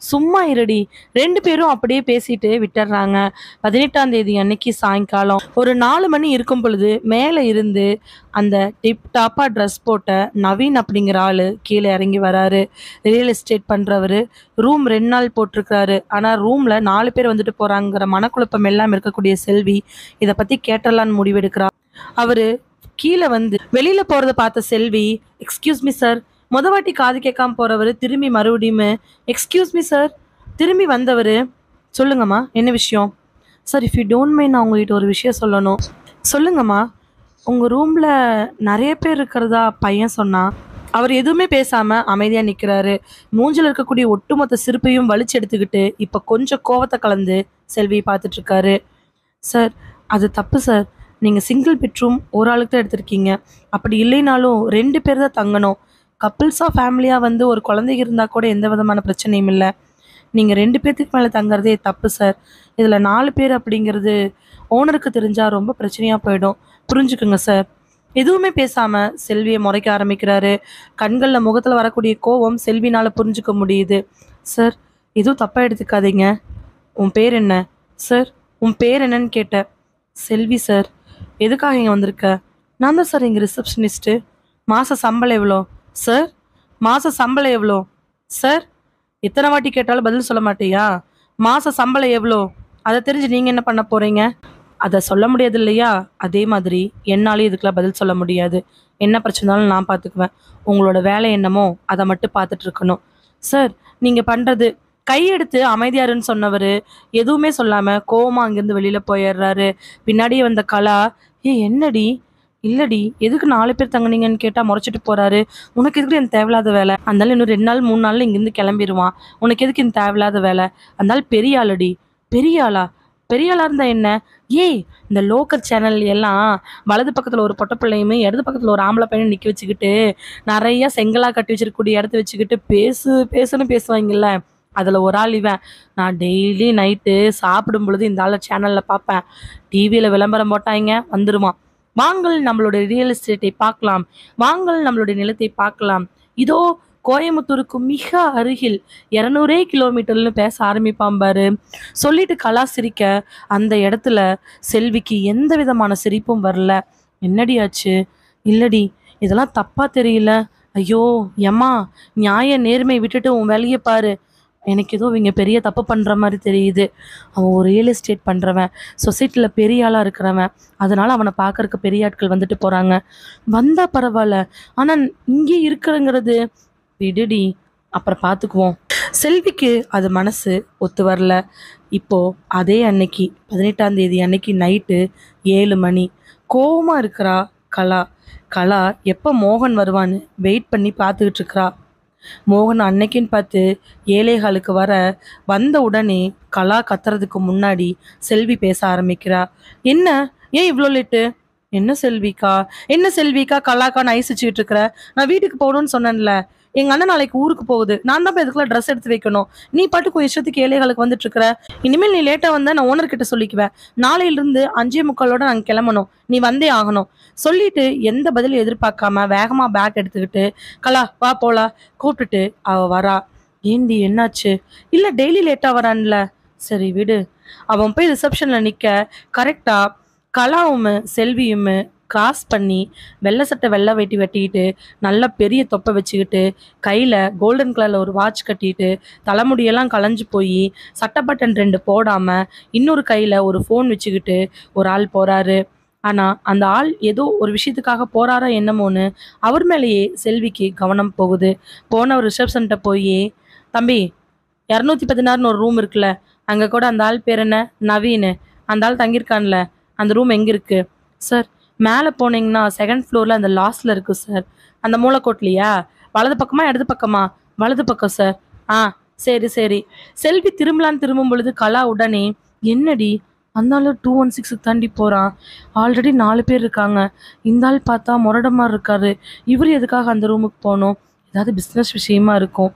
சும்மா இருடி ரெண்டு பேரும் அப்படியே பேசிட்டு விட்டுறாங்க பதினெட்டாம் தேதி அன்னைக்கு சாயங்காலம் ஒரு நாலு மணி இருக்கும் பொழுது மேலே இருந்து அந்த டிப் டாப்பா ட்ரெஸ் போட்ட நவீன் அப்படிங்கிற ஆளு கீழே இறங்கி வராரு ரியல் எஸ்டேட் பண்றவரு ரூம் ரெண்டு நாள் போட்டிருக்காரு ஆனா ரூம்ல நாலு பேர் வந்துட்டு போறாங்கிற மனக்குழப்பம் எல்லாம் இருக்கக்கூடிய செல்வி இதை பத்தி கேட்டலான்னு முடிவெடுக்கிறா அவரு கீழே வந்து வெளியில போறத பார்த்த செல்வி எக்ஸ்கியூஸ் மீ சார் முத வாட்டி காது கேட்காம போறவர் திரும்பி மறுபடியும் எக்ஸ்கியூஸ் மீ சார் திரும்பி வந்தவர் சொல்லுங்கம்மா என்ன விஷயம் sir if you don't mind நான் உங்ககிட்ட ஒரு விஷயம் சொல்லணும் சொல்லுங்கம்மா உங்கள் ரூமில் நிறைய பேர் இருக்கிறதா பையன் சொன்னான் அவர் எதுவுமே பேசாமல் அமைதியாக நிற்கிறாரு மூஞ்சில் இருக்கக்கூடிய ஒட்டுமொத்த சிரிப்பையும் வலிச்சு எடுத்துக்கிட்டு இப்போ கொஞ்சம் கோவத்தை கலந்து செல்வியை பார்த்துட்டு இருக்காரு சார் அது தப்பு சார் நீங்கள் சிங்கிள் பெட்ரூம் ஒரு ஆளுக்கு தான் எடுத்திருக்கீங்க அப்படி இல்லைனாலும் ரெண்டு பேர் தான் தங்கணும் கப்பிள்ஸாக ஃபேமிலியாக வந்து ஒரு குழந்தைங்க இருந்தால் கூட எந்த விதமான பிரச்சனையும் இல்லை நீங்கள் ரெண்டு பேர்த்துக்கு மேலே தங்குறதே தப்பு சார் இதில் நாலு பேர் அப்படிங்கிறது ஓனருக்கு தெரிஞ்சால் ரொம்ப பிரச்சனையாக போயிடும் புரிஞ்சுக்குங்க சார் எதுவுமே பேசாமல் செல்வியை முறைக்க ஆரம்பிக்கிறாரு கண்களில் முகத்தில் வரக்கூடிய கோவம் செல்வினால் புரிஞ்சுக்க முடியுது சார் எதுவும் தப்பாக எடுத்துக்காதீங்க உன் பேர் என்ன சார் உன் பேர் என்னன்னு கேட்டேன் செல்வி சார் எதுக்காக இங்கே வந்திருக்க நான் தான் சார் இங்கே ரிசப்ஷனிஸ்ட்டு மாத சம்பளம் எவ்வளோ சார் மாத சம்பளம் எவ்வளோ சார் எத்தனை வாட்டி கேட்டாலும் பதில் சொல்ல மாட்டியா மாத சம்பளம் எவ்வளோ அதை தெரிஞ்சு நீங்கள் என்ன பண்ண போகிறீங்க அதை சொல்ல முடியாது இல்லையா அதே மாதிரி என்னாலையும் இதுக்கெல்லாம் பதில் சொல்ல முடியாது என்ன பிரச்சனைனாலும் நான் பார்த்துக்குவேன் உங்களோட வேலை என்னமோ அதை மட்டும் பார்த்துட்டு இருக்கணும் சார் நீங்கள் பண்ணுறது கையெடுத்து அமைதியாருன்னு சொன்னவர் எதுவுமே சொல்லாமல் கோவமா அங்கேருந்து வெளியில் போயிடுறாரு பின்னாடியே வந்த கலா ஏ என்னடி இல்லடி எதுக்கு நாலு பேர் தங்குனீங்கன்னு கேட்டால் முறைச்சிட்டு போறாரு உனக்கு எதுக்கு எனக்கு தேவையில்லாத வேலை அதனால இன்னும் ரெண்டு நாள் மூணு நாள்ல இங்கேருந்து கிளம்பிடுவான் உனக்கு எதுக்கு இந்த தேவையில்லாத வேலை அதனால பெரிய ஆளுடி பெரிய ஆளா பெரிய ஆளா இருந்தா என்ன ஏய் இந்த லோக்கல் சேனல் எல்லாம் வலது பக்கத்தில் ஒரு பொட்ட பிள்ளையுமே இடது பக்கத்தில் ஒரு ஆம்பளை பையனை நிற்க வச்சுக்கிட்டு நிறைய செங்கலா கட்டி வச்சிருக்கக்கூடிய இடத்த வச்சுக்கிட்டு பேசு பேசுன்னு பேசுவாங்கல்ல அதில் ஒரு ஆள் இவன் நான் டெய்லி நைட்டு சாப்பிடும் பொழுது இந்த ஆளை சேனலில் பார்ப்பேன் டிவியில் விளம்பரம் போட்டாங்க வந்துருவான் வாங்கள் நம்மளுடைய ரியல் எஸ்டேட்டை பார்க்கலாம் வாங்கள் நம்மளுடைய நிலத்தை பார்க்கலாம் இதோ கோயம்புத்தூருக்கு மிக அருகில் இரநூறே கிலோமீட்டர்னு பேச ஆரம்பிப்பான் பாரு சொல்லிட்டு கலா சிரிக்க அந்த இடத்துல செல்விக்கு எந்த விதமான சிரிப்பும் வரல என்னடி ஆச்சு இல்லடி இதெல்லாம் தப்பா தெரியல ஐயோ எம்மா நியாய நேர்மை விட்டுட்டு உன் வேலையை பாரு எனக்கு ஏதோ இவங்க பெரிய தப்பு பண்ணுற மாதிரி தெரியுது அவன் ஒரு ரியல் எஸ்டேட் பண்ணுறவன் சொசைட்டியில் பெரிய ஆளாக இருக்கிறவன் அதனால் அவனை பார்க்கறக்கு பெரிய ஆட்கள் வந்துட்டு போகிறாங்க வந்தால் பரவாயில்ல ஆனால் இங்கே இருக்கிறங்கிறது விடுடி அப்புறம் பார்த்துக்குவோம் செல்விக்கு அது மனசு ஒத்து வரல இப்போ அதே அன்னைக்கு பதினெட்டாம் தேதி அன்னைக்கு நைட்டு ஏழு மணி கோவமா இருக்கிறா கலா கலா எப்போ மோகன் வருவான்னு வெயிட் பண்ணி பார்த்துக்கிட்டு இருக்கிறா மோகன் அன்னைக்குன்னு பார்த்து ஏழைகளுக்கு வர வந்த உடனே கலா கத்துறதுக்கு முன்னாடி செல்வி பேச ஆரம்பிக்கிறா என்ன ஏன் இவ்வளோ லேட்டு என்ன செல்விக்கா என்ன செல்விக்கா கலாக்கா நைசிச்சுக்கிட்டு இருக்கிற நான் வீட்டுக்கு போகணும்னு சொன்னேன்ல எங்க அண்ணன் நாளைக்கு ஊருக்கு போகுது நான் தான் போய் இதுக்குள்ள ட்ரெஸ் எடுத்து வைக்கணும் நீ பாட்டுக்கு உன் இஷ்டத்துக்கு ஏழைகளுக்கு வந்துட்டு இருக்கிற இனிமேல் நீ லேட்டா வந்தா நான் ஓனர் கிட்ட சொல்லிக்குவேன் நாளையில இருந்து அஞ்சே முக்காலோட நாங்க கிளம்பணும் நீ வந்தே ஆகணும் சொல்லிட்டு எந்த பதிலும் எதிர்பார்க்காம வேகமா பேக் எடுத்துக்கிட்டு கலா வா போலா கூப்பிட்டுட்டு அவ வரா ஏண்டி என்னாச்சு இல்ல டெய்லி லேட்டா வரான்ல சரி விடு அவன் போய் ரிசப்ஷன்ல நிக்க கரெக்டா கலாவும் செல்வியும் கிராஸ் பண்ணி வெள்ளை சட்டை வெள்ளை வெட்டி வெட்டிக்கிட்டு நல்ல பெரிய தொப்பை வச்சுக்கிட்டு கையில் கோல்டன் கலரில் ஒரு வாட்ச் கட்டிட்டு தலைமுடியெல்லாம் களைஞ்சு போய் சட்டை பட்டன் ரெண்டு போடாமல் இன்னொரு கையில் ஒரு ஃபோன் வச்சுக்கிட்டு ஒரு ஆள் போகிறாரு ஆனால் அந்த ஆள் ஏதோ ஒரு விஷயத்துக்காக போறாரா என்னமோன்னு அவர் மேலேயே செல்விக்கு கவனம் போகுது போனவர் ரிசப்ஷன்கிட்ட போய் தம்பி இரநூத்தி பதினாறுன்னு ஒரு ரூம் இருக்குல்ல அங்கே கூட அந்த ஆள் பேர் என்ன நவீன் அந்த ஆள் தங்கியிருக்கான்ல அந்த ரூம் எங்கே இருக்கு சார் மேலே போனீங்கன்னா செகண்ட் ஃப்ளோரில் அந்த லாஸ்ட்ல இருக்கு சார் அந்த மூளைக்கோட்லையா வலது பக்கமா இடது பக்கமா வலது பக்கம் சார் ஆ சரி சரி செல்வி திரும்பலான்னு திரும்பும் பொழுது கலா உடனே என்னடி அந்த ஆள் டூ ஒன் சிக்ஸுக்கு தாண்டி போகிறான் ஆல்ரெடி நாலு பேர் இருக்காங்க இந்த ஆள் பார்த்தா முரட மாதிரி இருக்காரு இவர் எதுக்காக அந்த ரூமுக்கு போகணும் ஏதாவது பிஸ்னஸ் விஷயமா இருக்கும்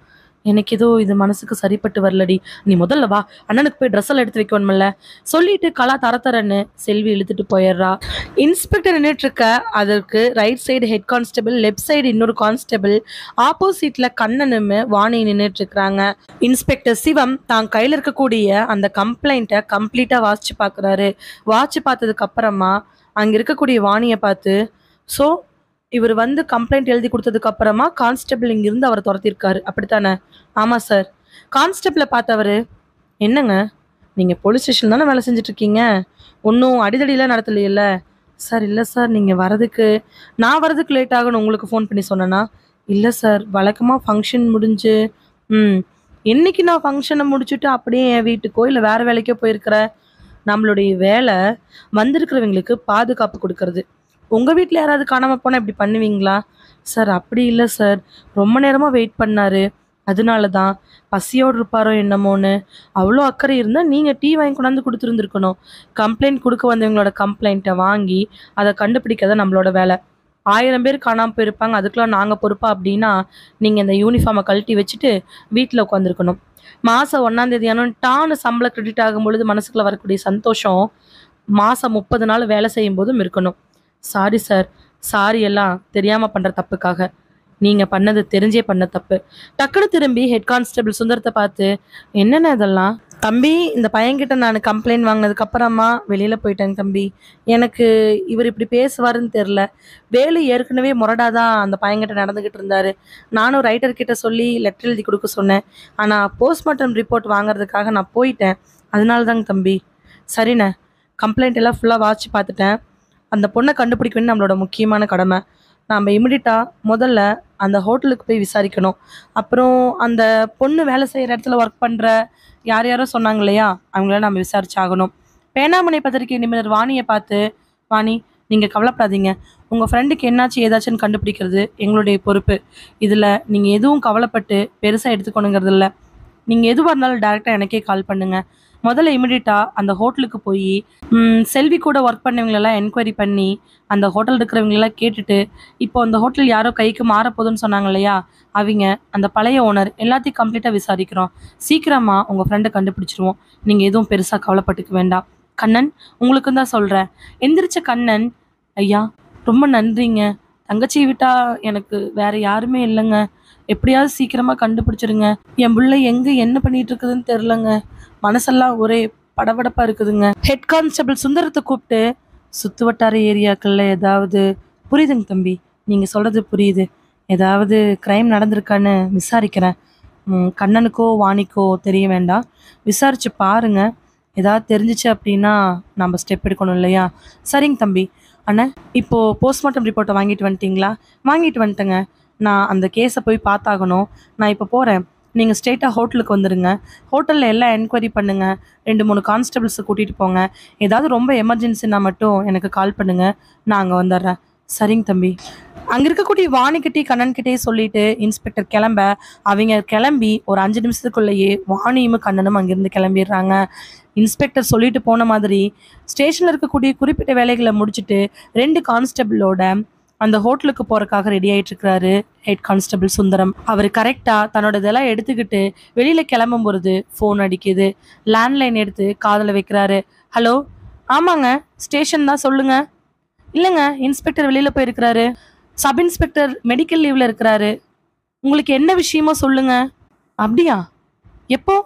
எனக்கு ஏதோ இது மனசுக்கு சரிப்பட்டு வரலடி நீ முதல்ல வா அண்ணனுக்கு போய் ட்ரெஸ் எல்லாம் எடுத்து வைக்கணும்ல சொல்லிட்டு கலா தர தரன்னு செல்வி இழுத்துட்டு போயிடுறா இன்ஸ்பெக்டர் நின்றுட்டு இருக்க அதற்கு right side head constable left side இன்னொரு கான்ஸ்டபிள் ஆப்போசிட்ல கண்ணனும் வாணி நின்றுட்டு இருக்கிறாங்க இன்ஸ்பெக்டர் சிவம் தான் கையில இருக்கக்கூடிய அந்த கம்ப்ளைண்ட்டை கம்ப்ளீட்டா வாசிச்சு பார்க்கறாரு வாசிச்சு பார்த்ததுக்கு அப்புறமா அங்க இருக்கக்கூடிய வாணியை பார்த்து ஸோ இவர் வந்து கம்ப்ளைண்ட் எழுதி கொடுத்ததுக்கு அப்புறமா கான்ஸ்டபிள் இங்கிருந்து அவரை துரத்திருக்காரு அப்படித்தானே ஆமா சார் கான்ஸ்டபிளை பார்த்தவர் என்னங்க நீங்க போலீஸ் ஸ்டேஷன் தானே வேலை செஞ்சுட்டு இருக்கீங்க ஒன்றும் அடிதடியெல்லாம் நடத்தலையில்ல சார் இல்லை சார் நீங்கள் வரதுக்கு நான் வரதுக்கு லேட் ஆகணும் உங்களுக்கு ஃபோன் பண்ணி சொன்னேன்னா இல்லை சார் வழக்கமாக ஃபங்க்ஷன் முடிஞ்சு ம் என்னைக்கு நான் ஃபங்க்ஷனை முடிச்சுட்டு அப்படியே என் வீட்டுக்கோ இல்லை வேறு வேலைக்கோ போயிருக்கிறேன் நம்மளுடைய வேலை வந்திருக்கிறவங்களுக்கு பாதுகாப்பு கொடுக்கறது உங்கள் வீட்டில் யாராவது காணாமல் போனால் இப்படி பண்ணுவீங்களா சார் அப்படி இல்லை சார் ரொம்ப நேரமாக வெயிட் பண்ணாரு அதனால தான் பசியோடு இருப்பாரோ என்னமோன்னு அவ்வளோ அக்கறை இருந்தால் நீங்கள் டீ வாங்கி கொண்டாந்து கொடுத்துருந்துருக்கணும் கம்ப்ளைண்ட் கொடுக்க வந்தவங்களோட கம்ப்ளைண்ட்டை வாங்கி அதை கண்டுபிடிக்கிறத நம்மளோட வேலை ஆயிரம் பேர் காணாமல் போயிருப்பாங்க அதுக்கெலாம் நாங்கள் பொறுப்பா அப்படின்னா நீங்கள் இந்த யூனிஃபார்மை கழட்டி வச்சுட்டு வீட்டில் உட்காந்துருக்கணும் மாதம் ஒன்றாந்தேதியானும் டான்னு சம்பளம் கிரெடிட் ஆகும் பொழுது மனசுக்குள்ள வரக்கூடிய சந்தோஷம் மாதம் முப்பது நாள் வேலை செய்யும் போதும் இருக்கணும் சாரி சார் சாரி எல்லாம் தெரியாமல் பண்ணுற தப்புக்காக நீங்கள் பண்ணது தெரிஞ்சே பண்ண தப்பு டக்குனு திரும்பி ஹெட் கான்ஸ்டபிள் சுந்தரத்தை பார்த்து என்னென்ன இதெல்லாம் தம்பி இந்த பையன்கிட்ட நான் கம்ப்ளைண்ட் வாங்கினதுக்கு அப்புறமா வெளியில் போயிட்டேங்க தம்பி எனக்கு இவர் இப்படி பேசுவாருன்னு தெரில வேலு ஏற்கனவே முரடாதான் அந்த பையன்கிட்ட நடந்துக்கிட்டு இருந்தாரு நானும் ரைட்டர் கிட்ட சொல்லி லெட்டர் எழுதி கொடுக்க சொன்னேன் ஆனால் போஸ்ட்மார்ட்டம் ரிப்போர்ட் வாங்குறதுக்காக நான் போயிட்டேன் அதனால தாங்க தம்பி சரிண்ணே கம்ப்ளைண்ட் எல்லாம் ஃபுல்லாக வாட்சி பார்த்துட்டேன் அந்த பொண்ணை கண்டுபிடிக்க வேண்டிய நம்மளோட முக்கியமான கடமை நாம் இமிடியட்டாக முதல்ல அந்த ஹோட்டலுக்கு போய் விசாரிக்கணும் அப்புறம் அந்த பொண்ணு வேலை செய்கிற இடத்துல ஒர்க் பண்ணுற யார் யாரோ சொன்னாங்க இல்லையா அவங்கள நம்ம விசாரிச்சாகணும் பேனாமணி பத்திரிகை நிபுணர் வாணியை பார்த்து வாணி நீங்கள் கவலைப்படாதீங்க உங்கள் ஃப்ரெண்டுக்கு என்னாச்சு ஏதாச்சுன்னு கண்டுபிடிக்கிறது எங்களுடைய பொறுப்பு இதில் நீங்கள் எதுவும் கவலைப்பட்டு பெருசாக எடுத்துக்கணுங்கிறது இல்லை நீங்கள் எதுவாக இருந்தாலும் டேரெக்டாக எனக்கே கால் பண்ணுங்கள் முதல்ல இமிடியட்டாக அந்த ஹோட்டலுக்கு போய் செல்வி கூட ஒர்க் பண்ணவங்களெல்லாம் என்கொயரி பண்ணி அந்த ஹோட்டல் இருக்கிறவங்களெல்லாம் கேட்டுட்டு இப்போ அந்த ஹோட்டல் யாரோ கைக்கு மாறப்போகுதுன்னு சொன்னாங்க இல்லையா அவங்க அந்த பழைய ஓனர் எல்லாத்தையும் கம்ப்ளீட்டாக விசாரிக்கிறோம் சீக்கிரமாக உங்கள் ஃப்ரெண்டை கண்டுபிடிச்சிருவோம் நீங்கள் எதுவும் பெருசாக கவலைப்பட்டுக்க வேண்டாம் கண்ணன் உங்களுக்கு தான் சொல்கிறேன் எந்திரிச்ச கண்ணன் ஐயா ரொம்ப நன்றிங்க தங்கச்சியை விட்டா எனக்கு வேற யாருமே இல்லைங்க எப்படியாவது சீக்கிரமாக கண்டுபிடிச்சிருங்க என் பிள்ளை எங்கே என்ன பண்ணிட்டு இருக்குதுன்னு தெரிலங்க மனசெல்லாம் ஒரே படபடப்பாக இருக்குதுங்க ஹெட் கான்ஸ்டபிள் சுந்தரத்தை கூப்பிட்டு சுத்து வட்டார ஏரியாக்களில் ஏதாவது புரியுதுங்க தம்பி நீங்கள் சொல்கிறது புரியுது ஏதாவது க்ரைம் நடந்திருக்கான்னு விசாரிக்கிறேன் ம், கண்ணனுக்கோ வாணிக்கோ தெரிய வேண்டாம் விசாரிச்சு பாருங்க ஏதாவது தெரிஞ்சிச்சு அப்படின்னா நம்ம ஸ்டெப் எடுக்கணும் இல்லையா சரிங்க தம்பி அண்ணா இப்போது போஸ்ட்மார்ட்டம் ரிப்போர்ட்டை வாங்கிட்டு வந்துட்டீங்களா வாங்கிட்டு வந்துட்டேங்க நான் அந்த கேஸை போய் பார்த்தாகணும் நான் இப்போ போகிறேன் நீங்கள் ஸ்ட்ரெயிட்டாக ஹோட்டலுக்கு வந்துடுங்க ஹோட்டலில் எல்லாம் என்கொயரி பண்ணுங்கள் ரெண்டு மூணு கான்ஸ்டபிள்ஸை கூட்டிகிட்டு போங்க ஏதாவது ரொம்ப எமர்ஜென்சினா மட்டும் எனக்கு கால் பண்ணுங்கள் நான் அங்கே வந்துடுறேன் சரிங்க தம்பி அங்கே இருக்கக்கூடிய வாணிக்கிட்டே கண்ணன்கிட்டே சொல்லிட்டு இன்ஸ்பெக்டர் கிளம்ப அவங்க கிளம்பி ஒரு அஞ்சு நிமிஷத்துக்குள்ளேயே வாணியும் கண்ணனும் அங்கேருந்து கிளம்பிடுறாங்க இன்ஸ்பெக்டர் சொல்லிட்டு போன மாதிரி ஸ்டேஷனில் இருக்கக்கூடிய குறிப்பிட்ட வேலைகளை முடிச்சுட்டு ரெண்டு கான்ஸ்டபிளோட அந்த ஹோட்டலுக்கு போறதுக்காக ரெடி ஆயிட்டு இருக்கிறாரு ஹெட் கான்ஸ்டபிள் சுந்தரம் அவர் கரெக்டா தன்னோட இதெல்லாம் எடுத்துக்கிட்டு வெளியில கிளம்பும் பொழுது ஃபோன் அடிக்குது லேண்ட்லைன் எடுத்து காதுல வைக்கிறாரு ஹலோ ஆமாங்க ஸ்டேஷன் தான் சொல்லுங்க இல்லைங்க இன்ஸ்பெக்டர் வெளியில போயிருக்கிறாரு சப் இன்ஸ்பெக்டர் மெடிக்கல் லீவ்ல இருக்கிறாரு உங்களுக்கு என்ன விஷயமோ சொல்லுங்க அப்படியா எப்போ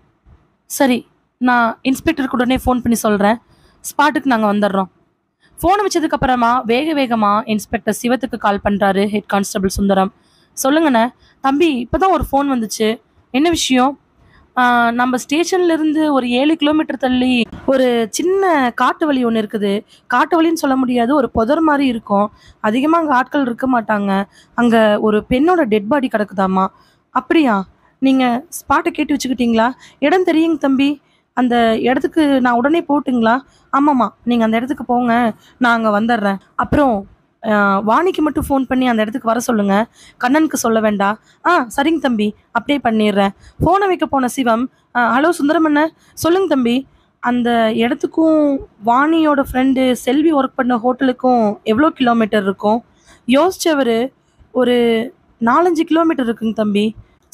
சரி நான் இன்ஸ்பெக்டருக்கு உடனே ஃபோன் பண்ணி சொல்கிறேன் ஸ்பாட்டுக்கு நாங்கள் வந்துடுறோம் ஃபோனை வச்சதுக்கு அப்புறமா வேக வேகமாக இன்ஸ்பெக்டர் சிவத்துக்கு கால் பண்ணுறாரு ஹெட் கான்ஸ்டபிள் சுந்தரம் சொல்லுங்கண்ணே தம்பி இப்போ தான் ஒரு ஃபோன் வந்துச்சு என்ன விஷயம் ஆஹ், நம்ம ஸ்டேஷன்ல இருந்து ஒரு ஏழு கிலோமீட்டர் தள்ளி ஒரு சின்ன காட்டு வழி ஒன்று இருக்குது காட்டு வழின்னு சொல்ல முடியாது ஒரு புதர் மாதிரி இருக்கும் அதிகமாக அங்கே ஆட்கள் இருக்க மாட்டாங்க அங்கே ஒரு பெண்ணோட டெட் பாடி கிடக்குதாம்மா அப்படியா நீங்கள் ஸ்பாட்டை கேட்டு வச்சுக்கிட்டீங்களா இடம் தெரியுங்க தம்பி அந்த இடத்துக்கு நான் உடனே போட்டுங்களா ஆமாம்மா நீங்கள் அந்த இடத்துக்கு போங்க நான் அங்கே வந்துடுறேன் அப்புறம் ஆஹ், வாணிக்கு மட்டும் ஃபோன் பண்ணி அந்த இடத்துக்கு வர சொல்லுங்க கண்ணனுக்கு சொல்ல வேண்டாம் ஆ சரிங்க தம்பி அப்படியே பண்ணிடுறேன் ஃபோனை வைக்க போன சிவம் ஆ, ஹலோ சுந்தரமண்ண சொல்லுங்க தம்பி அந்த இடத்துக்கும் வாணியோட ஃப்ரெண்டு செல்வி ஒர்க் பண்ண ஹோட்டலுக்கும் எவ்வளோ கிலோமீட்டர் இருக்கும் யோசிச்சவர் ஒரு நாலஞ்சு கிலோமீட்டர் இருக்குங்க தம்பி சரி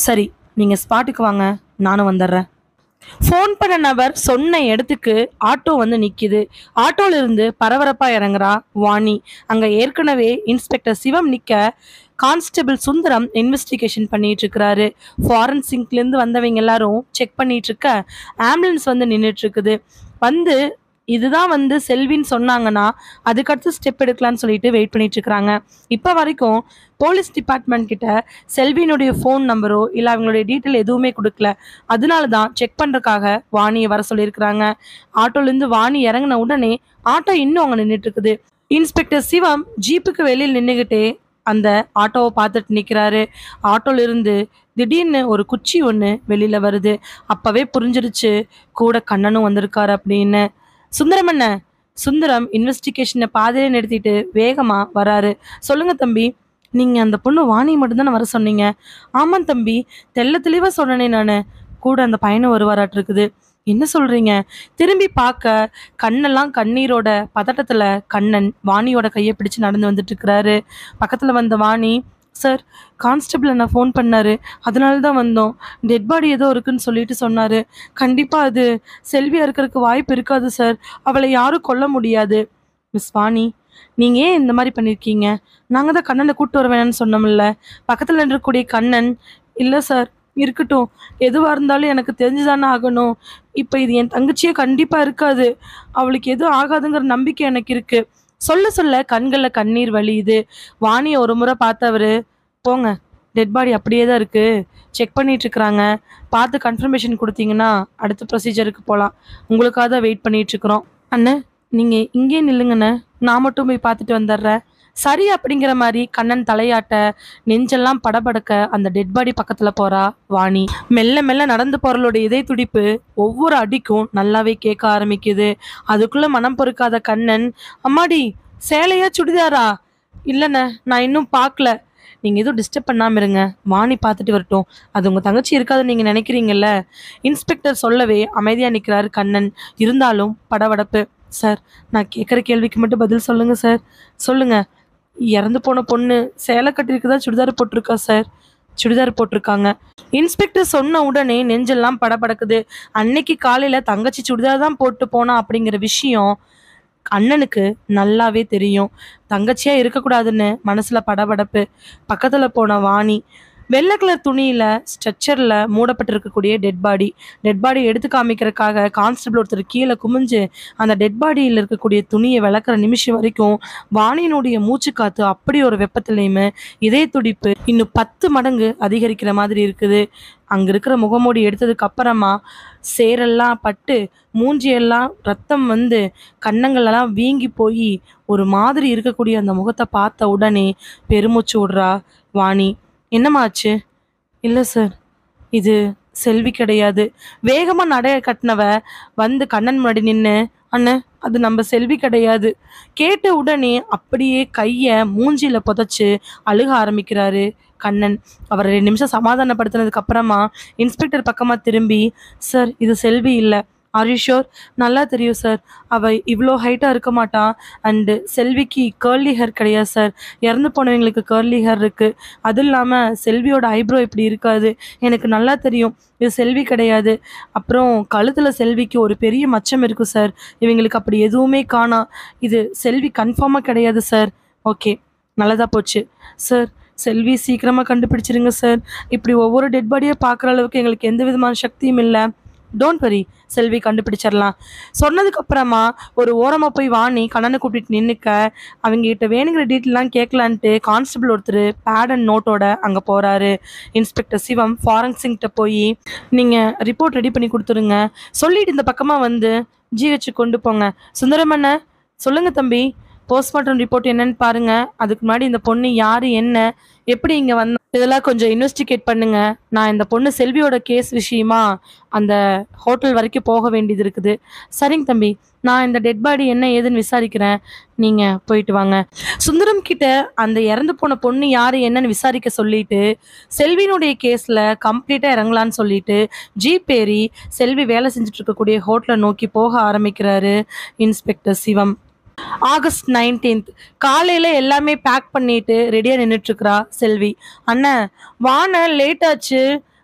நீங்க ஸ்பாட்டுக்கு வாங்க நானும் வந்துடுறேன் ஃபோன் பண்ண நபர் சொன்ன இடத்துக்கு ஆட்டோ வந்து நிக்குது ஆட்டோல இருந்து பரபரப்பா இறங்குறா வாணி அங்க ஏற்கனவே இன்ஸ்பெக்டர் சிவம் நிக்க கான்ஸ்டபிள் சுந்தரம் இன்வெஸ்டிகேஷன் பண்ணிட்டு இருக்கிறாரு ஃபாரன்சிக்ல இருந்து வந்தவங்க எல்லாரும் செக் பண்ணிட்டு இருக்க ஆம்புலன்ஸ் வந்து நின்றுட்டு இருக்குது வந்து இதுதான் வந்து செல்வின்னு சொன்னாங்கன்னா அதுக்கடுத்து ஸ்டெப் எடுக்கலாம்னு சொல்லிட்டு வெயிட் பண்ணிட்டு இருக்கிறாங்க இப்போ வரைக்கும் போலீஸ் டிபார்ட்மெண்ட் கிட்ட செல்வியினுடைய ஃபோன் நம்பரோ இல்லை அவங்களுடைய டீட்டெயில் எதுவுமே கொடுக்கல அதனால தான் செக் பண்ணுறக்காக வாணியை வர சொல்லியிருக்கிறாங்க ஆட்டோலேருந்து வாணி இறங்கின உடனே ஆட்டோ இன்னும் அங்கே நின்றுட்டு இருக்குது இன்ஸ்பெக்டர் சிவம் ஜீப்புக்கு வெளியில் நின்றுக்கிட்டே அந்த ஆட்டோவை பார்த்துட்டு நிற்கிறாரு ஆட்டோல இருந்து திடீர்னு ஒரு குச்சி ஒன்று வெளியில் வருது அப்போவே புரிஞ்சிருச்சு கூட கண்ணனும் வந்திருக்காரு அப்படின்னு சுந்தரம் என்ன சுந்தரம் இன்வெஸ்டிகேஷனை பாதியிலே நிறுத்திட்டு வேகமாக வராரு சொல்லுங்க தம்பி நீங்கள் அந்த பொண்ணு வாணி மட்டும்தானே வர சொன்னீங்க ஆமாம் தம்பி தெள்ள தெளிவாக சொன்னனே நான் கூட அந்த பையனும் வருவாராட்டு இருக்குது என்ன சொல்றீங்க திரும்பி பார்க்க கண்ணெல்லாம் கண்ணீரோட பதட்டத்துல கண்ணன் வாணியோட கையை பிடிச்சு நடந்து வந்துட்டு இருக்கிறாரு பக்கத்துல வந்த வாணி சார் கான்ஸ்டபிள் என்ன ஃபோன் பண்ணாரு அதனால தான் வந்தோம் டெட் பாடி ஏதோ இருக்குன்னு சொல்லிட்டு சொன்னாரு கண்டிப்பா அது செல்வியா இருக்கிறதுக்கு வாய்ப்பு இருக்காது சார் அவளை யாரும் கொல்ல முடியாது மிஸ் வாணி நீங்க ஏன் இந்த மாதிரி பண்ணிருக்கீங்க நாங்க தான் கண்ணனை கூட்டு வர வேணாம்னு சொன்னோம்ல பக்கத்துல இருக்கக்கூடிய கண்ணன் இல்ல சார் இருக்கட்டும் எதுவாக இருந்தாலும் எனக்கு தெரிஞ்சுதானே ஆகணும் இப்போ இது என் தங்கச்சியே கண்டிப்பாக இருக்காது அவளுக்கு எதுவும் ஆகாதுங்கிற நம்பிக்கை எனக்கு இருக்கு சொல்ல சொல்ல கண்களில் கண்ணீர் வலியுது வாணியை ஒரு முறை பார்த்தவரு போங்க டெட் பாடி அப்படியே தான் இருக்கு செக் பண்ணிட்டு இருக்கிறாங்க பார்த்து கன்ஃபர்மேஷன் கொடுத்தீங்கன்னா அடுத்த ப்ரொசீஜருக்கு போகலாம் உங்களுக்காக தான் வெயிட் பண்ணிட்டு இருக்கிறோம் அண்ணே நீங்கள் இங்கே நில்லுங்கண்ணே நான் மட்டும் போய் பார்த்துட்டு வந்துடுறேன் சரி அப்படிங்கிற மாதிரி கண்ணன் தலையாட்ட நெஞ்செல்லாம் படபடக்க அந்த டெட் பாடி பக்கத்துல போறா வாணி மெல்ல மெல்ல நடந்து போறளோட இதய துடிப்பு ஒவ்வொரு அடிக்கும் நல்லாவே கேட்க ஆரம்பிக்குது அதுக்குள்ள மனம் பொறுக்காத கண்ணன் அம்மாடி சேலையா சுடிதாரா இல்லைண்ணே நான் இன்னும் பார்க்கல நீங்க எதுவும் டிஸ்டர்ப் பண்ணாம இருங்க வாணி பார்த்துட்டு வரட்டும் அது உங்க தங்கச்சி இருக்காதுன்னு நீங்க நினைக்கிறீங்கல்ல இன்ஸ்பெக்டர் சொல்லவே அமைதியா நிக்கிறாரு கண்ணன் இருந்தாலும் படபடப்பு சார் நான் கேட்குற கேள்விக்கு மட்டும் பதில் சொல்லுங்க சார் சொல்லுங்க இறந்து போன பொண்ணு சேலை கட்டிருக்குதா சுடிதார் போட்டிருக்கா சார் சுடிதார் போட்டிருக்காங்க இன்ஸ்பெக்டர் சொன்ன உடனே நெஞ்செல்லாம் படபடக்குது அன்னைக்கு காலையில தங்கச்சி சுடிதார் தான் போட்டு போனா அப்படிங்கிற விஷயம் அண்ணனுக்கு நல்லாவே தெரியும் தங்கச்சியா இருக்கக்கூடாதுன்னு மனசுல படபடப்பு பக்கத்துல போன வாணி வெள்ளை கலர் துணியில ஸ்ட்ரெச்சர்ல மூடப்பட்டிருக்கக்கூடிய டெட் பாடி டெட் பாடி எடுத்து காமிக்கிறதுக்காக கான்ஸ்டபிள் ஒருத்தர் கீழே குமிஞ்சு அந்த டெட் பாடியில் இருக்கக்கூடிய துணியை விளக்குற நிமிஷம் வரைக்கும் வாணியினுடைய மூச்சு காத்து அப்படி ஒரு வெப்பத்திலையுமே இதய துடிப்பு இன்னும் பத்து மடங்கு அதிகரிக்கிற மாதிரி இருக்குது அங்க இருக்கிற முகமூடி எடுத்ததுக்கு அப்புறமா சேரெல்லாம் பட்டு மூஞ்சியெல்லாம் ரத்தம் வந்து கன்னங்களெல்லாம் வீங்கி போய் ஒரு மாதிரி இருக்கக்கூடிய அந்த முகத்தை பார்த்த உடனே பெருமூச்சு விடுறா வாணி என்னமாச்சு இல்லை சார் இது செல்வி கிடையாது வேகமா நடைய கட்டினவ வந்து கண்ணன் முன்னாடி நின்று அண்ணன் அது நம்ம செல்வி கிடையாது கேட்ட உடனே அப்படியே கையை மூஞ்சில புதைச்சு அழுக ஆரம்பிக்கிறாரு கண்ணன் அவரை ரெண்டு நிமிஷம் சமாதானப்படுத்தினதுக்கு அப்புறமா இன்ஸ்பெக்டர் பக்கமா திரும்பி சார் இது செல்வி இல்லை ஆர் யூ ஷோர் நல்லா தெரியும் சார் அவ இவ்வளோ ஹைட்டாக இருக்க மாட்டான் அண்டு செல்விக்கு கேர்லி ஹேர் கிடையாது சார் இறந்து போனவங்களுக்கு கேர்லி ஹேர் இருக்கு அதுவும் இல்லாமல் செல்வியோட ஐப்ரோ இப்படி இருக்காது எனக்கு நல்லா தெரியும் இது செல்வி கிடையாது அப்புறம் கழுத்தில் செல்விக்கு ஒரு பெரிய மச்சம் இருக்கு சார் இவங்களுக்கு அப்படி எதுவுமே காணா இது செல்வி கன்ஃபார்மாக கிடையாது சார் ஓகே நல்லதா போச்சு சார் செல்வி சீக்கிரமாக கண்டுபிடிச்சிருங்க சார் இப்படி ஒவ்வொரு டெட் பாடியை பார்க்குற அளவுக்கு எங்களுக்கு எந்த விதமான சக்தியும் இல்லை டோன்ட் வரி செல்வி கண்டுபிடிச்சிடலாம் சொன்னதுக்கு அப்புறமா ஒரு ஓரமா போய் வாணி கண்ணனை கூப்பிட்டு நின்னுக்க அவங்க கிட்ட வேணுங்கிற டீட்டெயிலாம் கேட்கலான்ட்டு கான்ஸ்டபிள் ஒருத்தர் பேட் அண்ட் நோட்டோட அங்க போறாரு இன்ஸ்பெக்டர் சிவம் ஃபாரன்சிங்கிட்ட போய் நீங்க ரிப்போர்ட் ரெடி பண்ணி கொடுத்துருங்க சொல்லிட்டு இந்த பக்கமா வந்து ஜிஹெச் கொண்டு போங்க சுந்தரமண்ண சொல்லுங்க தம்பி போஸ்ட்மார்ட்டம் ரிப்போர்ட் என்னன்னு பாருங்க அதுக்கு முன்னாடி இந்த பொண்ணு யாரு என்ன எப்படி இங்க வந்த இதெல்லாம் கொஞ்சம் இன்வெஸ்டிகேட் பண்ணுங்க நான் இந்த பொண்ணு செல்வியோட கேஸ் விஷயமா அந்த ஹோட்டல் வரைக்கும் போக வேண்டியது இருக்குது சரிங்க தம்பி நான் இந்த டெட் பாடி என்ன ஏதுன்னு விசாரிக்கிறேன் நீங்க போயிட்டு வாங்க சுந்தரம் கிட்ட அந்த இறந்து போன பொண்ணு யாரு என்னன்னு விசாரிக்க சொல்லிட்டு செல்வியினுடைய கேஸ்ல கம்ப்ளீட்டா இறங்கலான்னு சொல்லிட்டு ஜீப் ஏறி செல்வி வேலை செஞ்சுட்டு இருக்கக்கூடிய ஹோட்டலை நோக்கி போக ஆரம்பிக்கிறாரு இன்ஸ்பெக்டர் சிவம் ஆகஸ்ட் நைன்டீன்த் காலையில எல்லாமே பேக் பண்ணிட்டு ரெடியா நின்றுட்டு இருக்கிறா செல்வி அண்ணன் வான லேட் ஆச்சு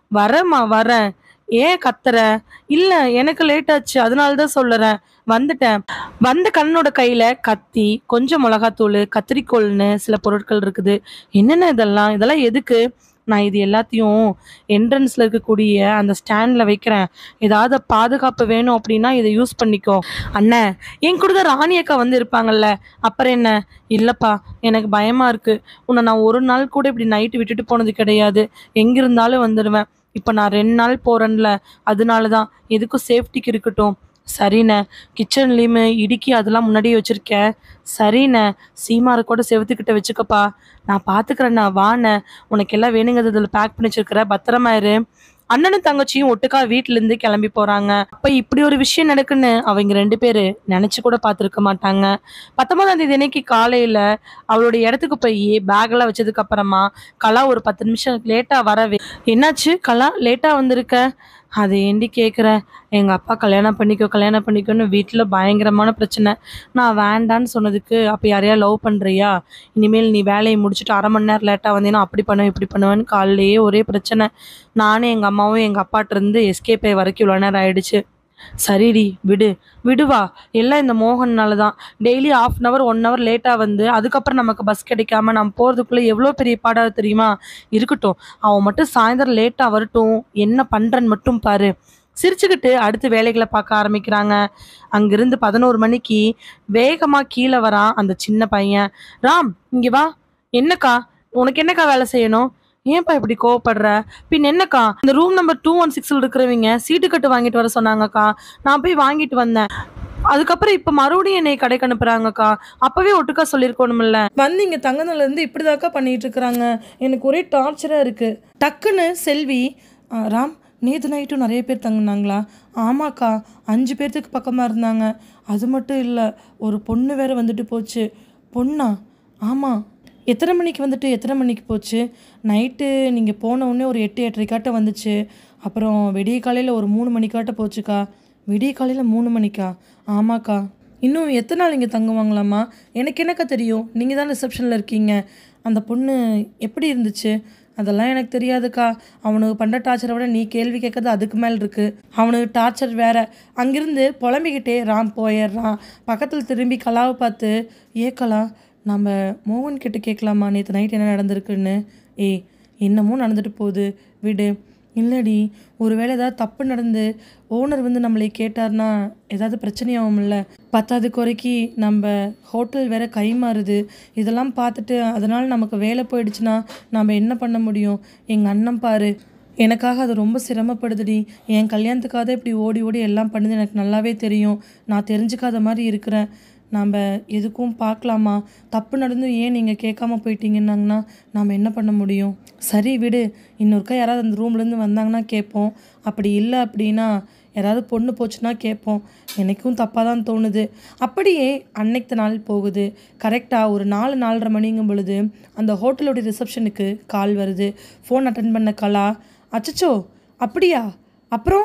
வரேம்மா வரேன் ஏன் கத்துற இல்ல எனக்கு லேட் ஆச்சு அதனால தான் சொல்லுறேன் வந்துட்டேன் வந்த கண்ணனோட கையில கத்தி கொஞ்சம் மிளகாத்தூள் கத்திரிக்கோல்னு சில பொருட்கள் இருக்குது என்னென்ன இதெல்லாம் இதெல்லாம் எதுக்கு நான் இது எல்லாத்தையும் என்ட்ரன்ஸ்ல இருக்கக்கூடிய அந்த ஸ்டாண்ட்ல வைக்கிறேன் ஏதாவது பாதுகாப்பு வேணும் அப்படின்னா இதை யூஸ் பண்ணிக்கோ அண்ணன் என் கூட தான் ராணி அக்கா வந்து இருப்பாங்கல்ல அப்புறம் என்ன இல்லப்பா எனக்கு பயமா இருக்கு உன்னை நான் ஒரு நாள் கூட இப்படி நைட்டு விட்டுட்டு போனது கிடையாது எங்க இருந்தாலும் வந்துடுவேன் இப்போ நான் ரெண்டு நாள் போறேன்ல அதனால தான் எதுக்கும் சேஃப்டிக்கு இருக்கட்டும் சரிண்ணே கிச்சன்லேயுமே இடுக்கி அதெல்லாம் முன்னாடியே வச்சுருக்கேன் சரிண்ணே சீமாரை கூட செவத்துக்கிட்ட வச்சுக்கப்பா நான் பார்த்துக்கிறேண்ணா வாண்ணே உனக்கு எல்லாம் வேணுங்கிறது இதில் பேக் பண்ணி வச்சிருக்கிற பத்திரமா இரு அண்ணனும் தங்கச்சியும் ஒட்டுக்கா வீட்டிலேருந்து கிளம்பி போகிறாங்க அப்போ இப்படி ஒரு விஷயம் நடக்குன்னு அவங்க ரெண்டு பேர் நினச்சி கூட பார்த்துருக்க மாட்டாங்க பத்தொன்பதாம் தேதி அன்னைக்கு காலையில் அவளுடைய இடத்துக்கு போய் பேக்கெல்லாம் வச்சதுக்கு அப்புறமா கலா ஒரு பத்து நிமிஷம் லேட்டாக வரவே என்னாச்சு கலா லேட்டாக வந்திருக்க அதை ஏண்டி கேட்குற எங்கள் அப்பா கல்யாணம் பண்ணிக்கோ கல்யாணம் பண்ணிக்கோன்னு வீட்டில் பயங்கரமான பிரச்சனை நான் வேண்டான்னு சொன்னதுக்கு அப்போ யாரையா லவ் பண்ணுறியா இனிமேல் நீ வேலையை முடிச்சுட்டு அரை மணி நேரம் லேட்டாக வந்தீங்கன்னா அப்படி பண்ணுவேன் இப்படி பண்ணுவேன்னு காலையிலேயே ஒரே பிரச்சனை நானும் எங்கள் அம்மாவும் எங்கள் அப்பாட்டிருந்து எஸ்கேப் ஆகி வரைக்கும் இவ்வளோ நேரம் ஆயிடுச்சு சரிடி விடு விடுவா எல்லாம் இந்த மோகன்னால தான் daily half an hour one hour லேட்டாக வந்து அதுக்கப்புறம் நமக்கு பஸ் கிடைக்காம நம்ம போகிறதுக்குள்ளே எவ்வளோ பெரிய பாடாக தெரியுமா இருக்கட்டும் அவன் மட்டும் சாயந்தரம் லேட்டாக வரட்டும் என்ன பண்ணுறன்னு மட்டும் பாரு சிரிச்சுக்கிட்டு அடுத்து வேலைகளை பார்க்க ஆரம்பிக்கிறாங்க அங்கிருந்து பதினோரு மணிக்கு வேகமாக கீழே வரான் அந்த சின்ன பையன் ராம் இங்கே வா என்னக்கா உனக்கு என்னக்கா வேலை செய்யணும் ஏன்பா இப்படி கோவப்படுற பின் என்னக்கா இந்த ரூம் நம்பர் டூ ஒன் சிக்ஸில் இருக்கிறவங்க சீட்டு கட்டு வாங்கிட்டு வர சொன்னாங்கக்கா நான் போய் வாங்கிட்டு வந்தேன் அதுக்கப்புறம் இப்போ மறுபடியும் என்னை கடைக்கு அனுப்புறாங்கக்கா அப்பவே ஒட்டுக்கா சொல்லியிருக்கணும்ல வந்து இங்கே தங்கனில் இருந்து இப்படிதாக்கா பண்ணிட்டு இருக்கிறாங்க எனக்கு ஒரே டார்ச்சராக இருக்குது டக்குன்னு செல்வி "ஆ, ராம் நேற்று நைட்டும் நிறைய பேர் தங்குனாங்களா ஆமாக்கா அஞ்சு பேர்த்துக்கு பக்கமாக இருந்தாங்க அது மட்டும் இல்லை ஒரு பொண்ணு வேற வந்துட்டு போச்சு பொண்ணா ஆமாம் எத்தனை மணிக்கு வந்துட்டு எத்தனை மணிக்கு போச்சு நைட்டு நீங்கள் போன உடனே ஒரு எட்டு எட்டரைக்காட்ட வந்துச்சு அப்புறம் விடிய காலையில் ஒரு மூணு மணிக்காட்ட போச்சுக்கா விடிய காலையில் மூணு மணிக்கா ஆமாக்கா இன்னும் எத்தனை நாள் இங்கே தங்குவாங்களாம்மா எனக்கு என்னக்கா தெரியும் நீங்கள் தான் ரிசப்ஷனில் இருக்கீங்க அந்த பொண்ணு எப்படி இருந்துச்சு அதெல்லாம் எனக்கு தெரியாதுக்கா அவனுக்கு பண்ணுற டார்ச்சரை விட நீ கேள்வி கேட்கறது அதுக்கு மேல் இருக்குது அவனுக்கு டார்ச்சர் வேற அங்கிருந்து புலம்பிக்கிட்டே ராம் போயிடுறான் பக்கத்தில் திரும்பி கலாவை பார்த்து ஏ கலா நம்ம மோகன் கிட்ட கேட்கலாமா நேற்று நைட் என்ன நடந்திருக்குன்னு ஏய் என்னமோ நடந்துட்டு போகுது விடு இல்லடி ஒருவேளை ஏதாவது தப்பு நடந்து ஓனர் வந்து நம்மளை கேட்டார்னா ஏதாவது பிரச்சனையாகும்ல பத்தாவது குறைக்கு நம்ம ஹோட்டல் வேற கை மாறுது இதெல்லாம் பார்த்துட்டு அதனால் நமக்கு வேலை போயிடுச்சுன்னா நம்ம என்ன பண்ண முடியும் எங்கள் அண்ணன் பாரு எனக்காக அது ரொம்ப சிரமப்படுதுடி என் கல்யாணத்துக்காக தான் இப்படி ஓடி ஓடி எல்லாம் பண்ணுது எனக்கு நல்லாவே தெரியும் நான் தெரிஞ்சுக்காத மாதிரி இருக்கிறேன் நாம் எதுக்கும் பார்க்கலாமா தப்பு நடந்தும் ஏன் நீங்கள் கேட்காம போயிட்டீங்கன்னாங்கன்னா நாம் என்ன பண்ண முடியும் சரி விடு இன்னொருக்கா யாராவது அந்த ரூம்லேருந்து வந்தாங்கன்னா கேட்போம் அப்படி இல்லை அப்படின்னா யாராவது பொண்ணு போச்சுன்னா கேட்போம் எனக்கும் தப்பாக தான் தோணுது அப்படியே அன்னைக்கு நாள் போகுது கரெக்டாக ஒரு நாலு நாலரை மணிங்கும் பொழுது அந்த ஹோட்டலோட ரிசப்ஷனுக்கு கால் வருது ஃபோன் அட்டன் பண்ண கலா அச்சச்சோ அப்படியா அப்புறம்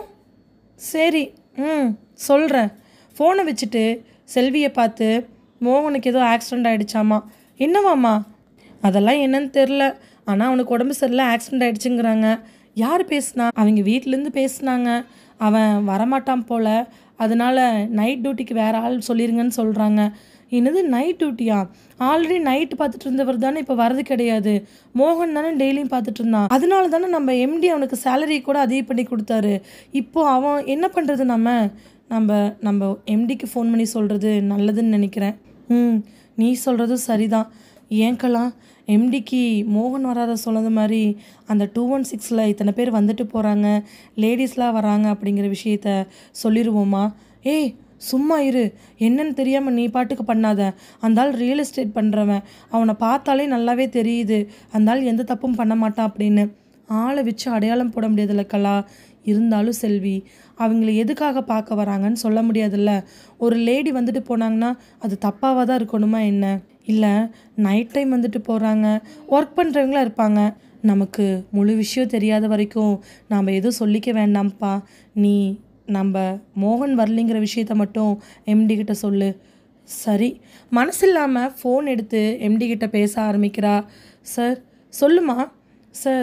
சரி ம் சொல்கிறேன் ஃபோனை வச்சுட்டு செல்வியை பார்த்து மோகனுக்கு ஏதோ ஆக்சிடெண்ட் ஆகிடுச்சாமா என்னவாம்மா அதெல்லாம் என்னன்னு தெரில ஆனால் அவனுக்கு உடம்பு சரியில்லை ஆக்சிடெண்ட் ஆயிடுச்சுங்கிறாங்க யார் பேசுனா அவங்க வீட்டிலேருந்து பேசுனாங்க அவன் வரமாட்டான் போல அதனால நைட் டியூட்டிக்கு வேற ஆள் சொல்லிருங்கன்னு சொல்கிறாங்க என்னது நைட் டியூட்டியா ஆல்ரெடி நைட் பார்த்துட்டு இருந்தவர் தானே இப்போ வரது கிடையாது மோகன் தானே டெய்லியும் பார்த்துட்டு இருந்தான் அதனால தானே நம்ம எம்டி அவனுக்கு சேலரி கூட அதிகம் பண்ணி கொடுத்தாரு இப்போ அவன் என்ன பண்ணுறது நம்ம நம்ம நம்ம எம்டிக்கு ஃபோன் பண்ணி சொல்கிறது நல்லதுன்னு நினைக்கிறேன் ம் நீ சொல்கிறதும் சரிதான் ஏன்கலாம் எம்டிக்கு மோகன் வராத சொன்னது மாதிரி அந்த டூ ஒன் சிக்ஸில் இத்தனை பேர் வந்துட்டு போகிறாங்க லேடிஸ்லாம் வராங்க அப்படிங்கிற விஷயத்த சொல்லிடுவோமா ஏய் சும்மா இரு என்னன்னு தெரியாமல் நீ பாட்டுக்கு பண்ணாத அந்த ஆள் ரியல் எஸ்டேட் பண்ணுறவன் அவனை பார்த்தாலே நல்லாவே தெரியுது அந்த ஆள் எந்த தப்பும் பண்ண மாட்டான் அப்படின்னு ஆளை வச்சு அடையாளம் போட முடியாதுல்ல கலா இருந்தாலும் செல்வி அவங்கள எதுக்காக பார்க்க வராங்கன்னு சொல்ல முடியாதுல்ல ஒரு லேடி வந்துட்டு போனாங்கன்னா அது தப்பாவாக தான் இருக்கணுமா என்ன இல்லை நைட் டைம் வந்துட்டு போகிறாங்க ஒர்க் பண்ணுறவங்களாம் இருப்பாங்க நமக்கு முழு விஷயம் தெரியாத வரைக்கும் நாம் எதுவும் சொல்லிக்க வேண்டாம்ப்பா நீ நம்ம மோகன் வரலைங்கிற விஷயத்த மட்டும் எம்டி கிட்ட சொல்லு சரி மனசில்லாமல் ஃபோன் எடுத்து எம்டி கிட்ட பேச ஆரம்பிக்கிறா சார் சொல்லுமா சார்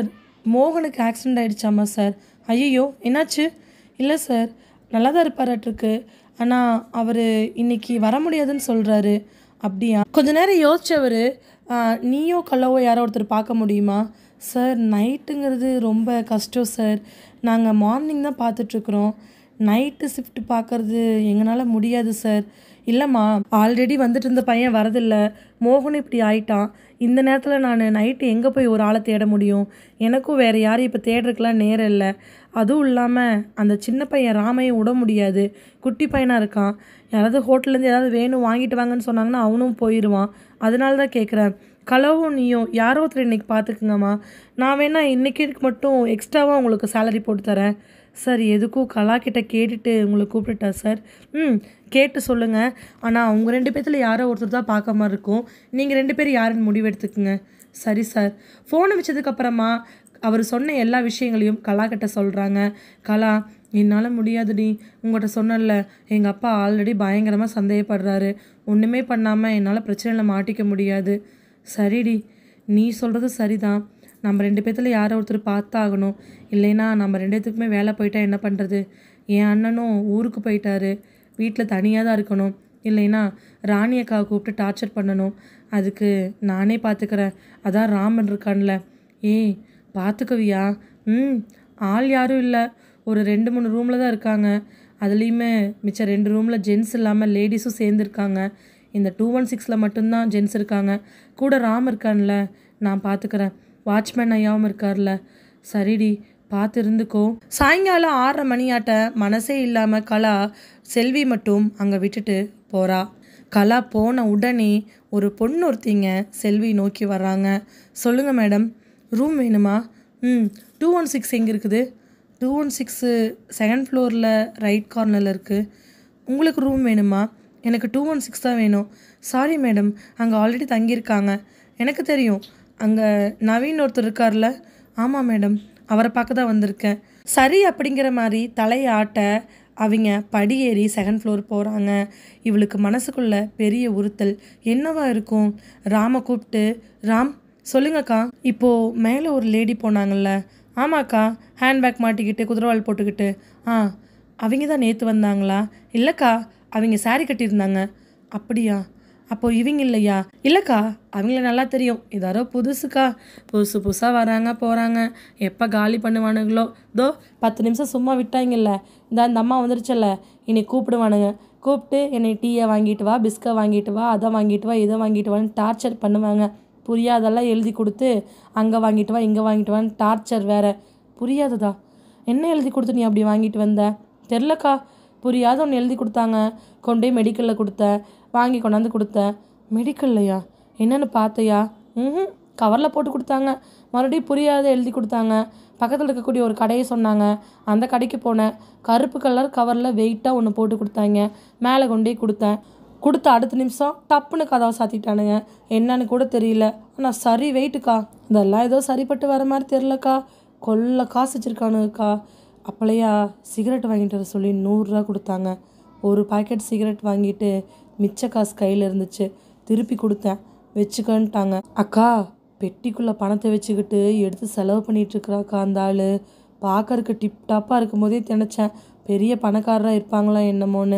மோகனுக்கு ஆக்சிடெண்ட் ஆயிடுச்சாமா சார் ஐயோ என்னாச்சு இல்லை சார் நல்லா தான் இருப்பாராட்டிருக்கு ஆனால் அவர் இன்னைக்கு வர முடியாதுன்னு சொல்கிறாரு அப்படியா கொஞ்ச நேரம் யோசிச்சவர் நீயோ கல்லவோ யாரோ ஒருத்தர் பார்க்க முடியுமா சார் நைட்டுங்கிறது ரொம்ப கஷ்டம் சார் நாங்கள் மார்னிங் தான் பார்த்துட்ருக்குறோம் நைட்டு ஷிஃப்ட் பார்க்கறது எங்களால் முடியாது சார் இல்லைம்மா ஆல்ரெடி வந்துட்டு இருந்த பையன் வரதில்ல மோகன் இப்படி ஆயிட்டான் இந்த நேரத்தில் நான் நைட்டு எங்கே போய் ஒரு ஆளை தேட முடியும் எனக்கும் வேறு யாரையும் இப்போ தேடுறதுக்கெலாம் நேரம் இல்லை அதுவும் இல்லாமல் அந்த சின்ன பையன் ராமையும் விட முடியாது குட்டி பையனாக இருக்கான் யாராவது ஹோட்டல்லேருந்து ஏதாவது வேணும் வாங்கிட்டு வாங்கன்னு சொன்னாங்கன்னா அவனும் போயிடுவான் அதனால தான் கேட்குறேன் கலவும் நீயும் யாரோ ஒருத்தர் இன்னைக்கு பார்த்துக்குங்கம்மா நான் வேணா இன்னைக்கு மட்டும் எக்ஸ்ட்ராவாக உங்களுக்கு சேலரி போட்டு தரேன் சார் எதுக்கும் கலா கிட்ட கேட்டுட்டு உங்களை கூப்பிட்டுட்டா சார் ம் கேட்டு சொல்லுங்கள் ஆனால் அவங்க ரெண்டு பேர்த்தில் யாரோ ஒருத்தர் தான் பார்க்க மாதிரி இருக்கும் நீங்கள் ரெண்டு பேரும் யாருன்னு முடிவு எடுத்துக்குங்க சரி சார் ஃபோனை வச்சதுக்கப்புறமா அவர் சொன்ன எல்லா விஷயங்களையும் கலா கிட்ட சொல்கிறாங்க கலா என்னால் முடியாதுடி உங்கள்கிட்ட சொன்னல எங்கள் அப்பா ஆல்ரெடி பயங்கரமாக சந்தேகப்படுறாரு ஒன்றுமே பண்ணாமல் என்னால் பிரச்சனையில் மாட்டிக்க முடியாது சரிடி நீ சொல்கிறது சரிதான் நம்ம ரெண்டு பேர்த்தில் யாரோ ஒருத்தர் பார்த்தாகணும் இல்லைன்னா நம்ம ரெண்டு பேத்துக்குமே வேலை போயிட்டா என்ன பண்ணுறது என் அண்ணனும் ஊருக்கு போயிட்டாரு வீட்டில் தனியாக தான் இருக்கணும் இல்லைன்னா ராணி அக்காவை கூப்பிட்டு டார்ச்சர் பண்ணணும் அதுக்கு நானே பார்த்துக்கிறேன் அதான் ராமன் இருக்கான்ல ஏய் பார்த்துக்கவியா ம் ஆள் யாரும் இல்லை ஒரு ரெண்டு மூணு ரூமில் தான் இருக்காங்க அதுலேயுமே மிச்சம் ரெண்டு ரூமில் ஜென்ஸ் இல்லாமல் லேடிஸும் சேர்ந்துருக்காங்க இந்த டூ ஒன் சிக்ஸில் மட்டும்தான் ஜென்ஸ் இருக்காங்க கூட ராம் இருக்கான்ல நான் பார்த்துக்கிறேன் வாட்ச்மேன் ஐயாவும் இருக்கார்ல சரிடி பார்த்து இருந்துக்கோ சாயங்காலம் ஆறரை மணியாட்ட மனசே இல்லாமல் கலா செல்வி மட்டும் அங்கே விட்டுட்டு போகிறா கலா போன உடனே ஒரு பொண்ணு ஒருத்திங்க செல்வி நோக்கி வர்றாங்க சொல்லுங்கள் மேடம் ரூம் வேணுமா ம் டூ ஒன் சிக்ஸ் எங்கே இருக்குது டூ ஒன் சிக்ஸு செகண்ட் ஃப்ளோரில் ரைட் கார்னரில் இருக்குது உங்களுக்கு ரூம் வேணுமா எனக்கு டூ ஒன் சிக்ஸ் தான் வேணும் சாரி மேடம் அங்கே ஆல்ரெடி தங்கியிருக்காங்க எனக்கு தெரியும் அங்கே நவீன் ஒருத்தர் இருக்கார்ல ஆமாம் மேடம் அவரை பார்க்க தான் வந்திருக்கேன் சரி அப்படிங்கிற மாதிரி தலையை ஆட்ட அவங்க படியேறி செகண்ட் ஃப்ளோர் போகிறாங்க இவளுக்கு மனசுக்குள்ள பெரிய உறுத்தல் என்னவா இருக்கும் ராமை கூப்பிட்டு ராம் சொல்லுங்கக்கா இப்போது மேலே ஒரு லேடி போனாங்கல்ல ஆமாக்கா ஹேண்ட்பேக் மாட்டிக்கிட்டு குதிரவால் போட்டுக்கிட்டு ஆ அவங்க தான் நேற்று வந்தாங்களா இல்லைக்கா அவங்க saree கட்டியிருந்தாங்க அப்படியா அப்போ இவங்க இல்லையா இல்லைக்கா அவங்கள நல்லா தெரியும் இதாரோ புதுசுக்கா புதுசு புதுசாக வராங்க போகிறாங்க எப்போ காலி பண்ணுவானுங்களோ தோ பத்து நிமிஷம் சும்மா விட்டாங்கல்ல இந்த அந்த அம்மா வந்துருச்சல்ல இனி கூப்பிடுவானுங்க கூப்பிட்டு என்னை டீயை வாங்கிட்டு வா பிஸ்கை வாங்கிட்டு வா அதை வாங்கிட்டு வா இதை வாங்கிட்டு வான்னு டார்ச்சர் பண்ணுவாங்க புரியாதெல்லாம் எழுதி கொடுத்து அங்கே வாங்கிட்டு வா இங்கே வாங்கிட்டு வான்னு டார்ச்சர் வேற புரியாததா என்ன எழுதி கொடுத்து நீ அப்படி வாங்கிட்டு வந்த தெரிலக்கா புரியாத ஒன்று எழுதி கொடுத்தாங்க கொண்டு போய் மெடிக்கலில் கொடுத்தேன் வாங்கி கொண்டாந்து கொடுத்தேன் மெடிக்கல்லையா என்னன்னு பார்த்தையா ம் கவரில் போட்டு கொடுத்தாங்க மறுபடியும் புரியாத எழுதி கொடுத்தாங்க பக்கத்தில் இருக்கக்கூடிய ஒரு கடையை சொன்னாங்க அந்த கடைக்கு போனேன் கருப்பு கலர் கவரில் வெயிட்டாக ஒன்று போட்டு கொடுத்தாங்க மேலே கொண்டு போய் கொடுத்தேன் கொடுத்த அடுத்த நிமிஷம் டப்புன்னு கதவை சாத்திட்டானுங்க என்னன்னு கூட தெரியல ஆனால் சரி வெயிட்டுக்கா இதெல்லாம் ஏதோ சரிப்பட்டு வர மாதிரி தெரிலக்கா கொல்ல காசு வச்சுருக்கானுங்கக்கா அப்பளையா சிகரெட் வாங்கிட்டு வர சொல்லி நூறுரூவா கொடுத்தாங்க ஒரு பாக்கெட் சிகரெட் வாங்கிட்டு மிச்ச காசு கையில் இருந்துச்சு திருப்பி கொடுத்தேன் வச்சுக்கன்ட்டாங்க அக்கா பெட்டிக்குள்ளே பணத்தை வச்சுக்கிட்டு எடுத்து செலவு பண்ணிட்டு இருக்கிறாக்கா அந்த ஆள் பார்க்கறக்கு டிப் டாப்பாக இருக்கும் போதே நினச்சேன் பெரிய பணக்காரராக இருப்பாங்களா என்னமோன்னு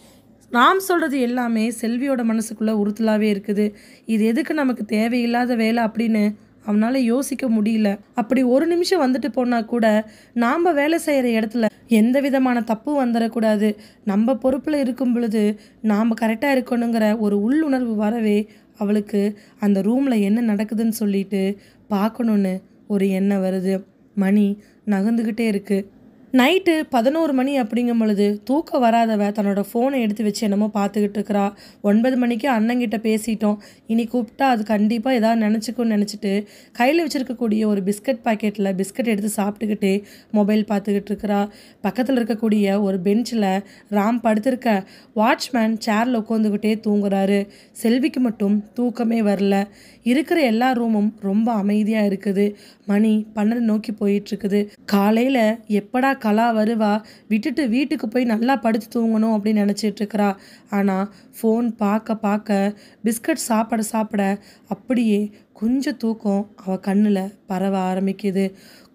நாம் சொல்கிறது எல்லாமே செல்வியோட மனசுக்குள்ளே உறுத்தலாகவே இருக்குது இது எதுக்கு நமக்கு தேவையில்லாத வேலை அப்படின்னு அவனால் யோசிக்க முடியல அப்படி ஒரு நிமிஷம் வந்துட்டு போனால் கூட நாம் வேலை செய்கிற இடத்துல எந்த விதமான தப்பு வந்துடக்கூடாது நம்ம பொறுப்பில் இருக்கும் பொழுது நாம் கரெக்டாக இருக்கணுங்கிற ஒரு உள்ளுணர்வு வரவே அவளுக்கு அந்த ரூமில் என்ன நடக்குதுன்னு சொல்லிட்டு பார்க்கணுன்னு ஒரு எண்ணம் வருது மணி நகர்ந்துக்கிட்டே இருக்குது நைட்டு பதினோரு மணி அப்படிங்கும் பொழுது தூக்கம் வராதவ தன்னோட ஃபோனை எடுத்து வச்சு என்னமோ பார்த்துக்கிட்டு இருக்கிறா ஒன்பது மணிக்கு அண்ணங்கிட்ட பேசிட்டோம் இனி கூப்பிட்டா அது கண்டிப்பாக ஏதாவது நினச்சிக்கும்னு நினச்சிட்டு கையில் வச்சுருக்கக்கூடிய ஒரு பிஸ்கட் பாக்கெட்டில் பிஸ்கட் எடுத்து சாப்பிட்டுக்கிட்டே மொபைல் பார்த்துக்கிட்டு இருக்கிறா பக்கத்தில் இருக்கக்கூடிய ஒரு பெஞ்சில் ராம் படுத்திருக்க வாட்ச்மேன் சேரில் உட்காந்துக்கிட்டே தூங்குறாரு செல்விக்கு மட்டும் தூக்கமே வரல இருக்கிற எல்லா ரூமும் ரொம்ப அமைதியாக இருக்குது மணி பன்னெண்டு நோக்கி போயிட்டு இருக்குது காலையில் எப்படா கலா வருவா விட்டுட்டு வீட்டுக்கு போய் நல்லா படுத்து தூங்கணும் அப்படின்னு நினச்சிட்டு இருக்கிறா ஆனால் ஃபோன் பார்க்க பார்க்க பிஸ்கட் சாப்பிட சாப்பிட அப்படியே கொஞ்சம் தூக்கம் அவள் கண்ணில் பரவ ஆரம்பிக்குது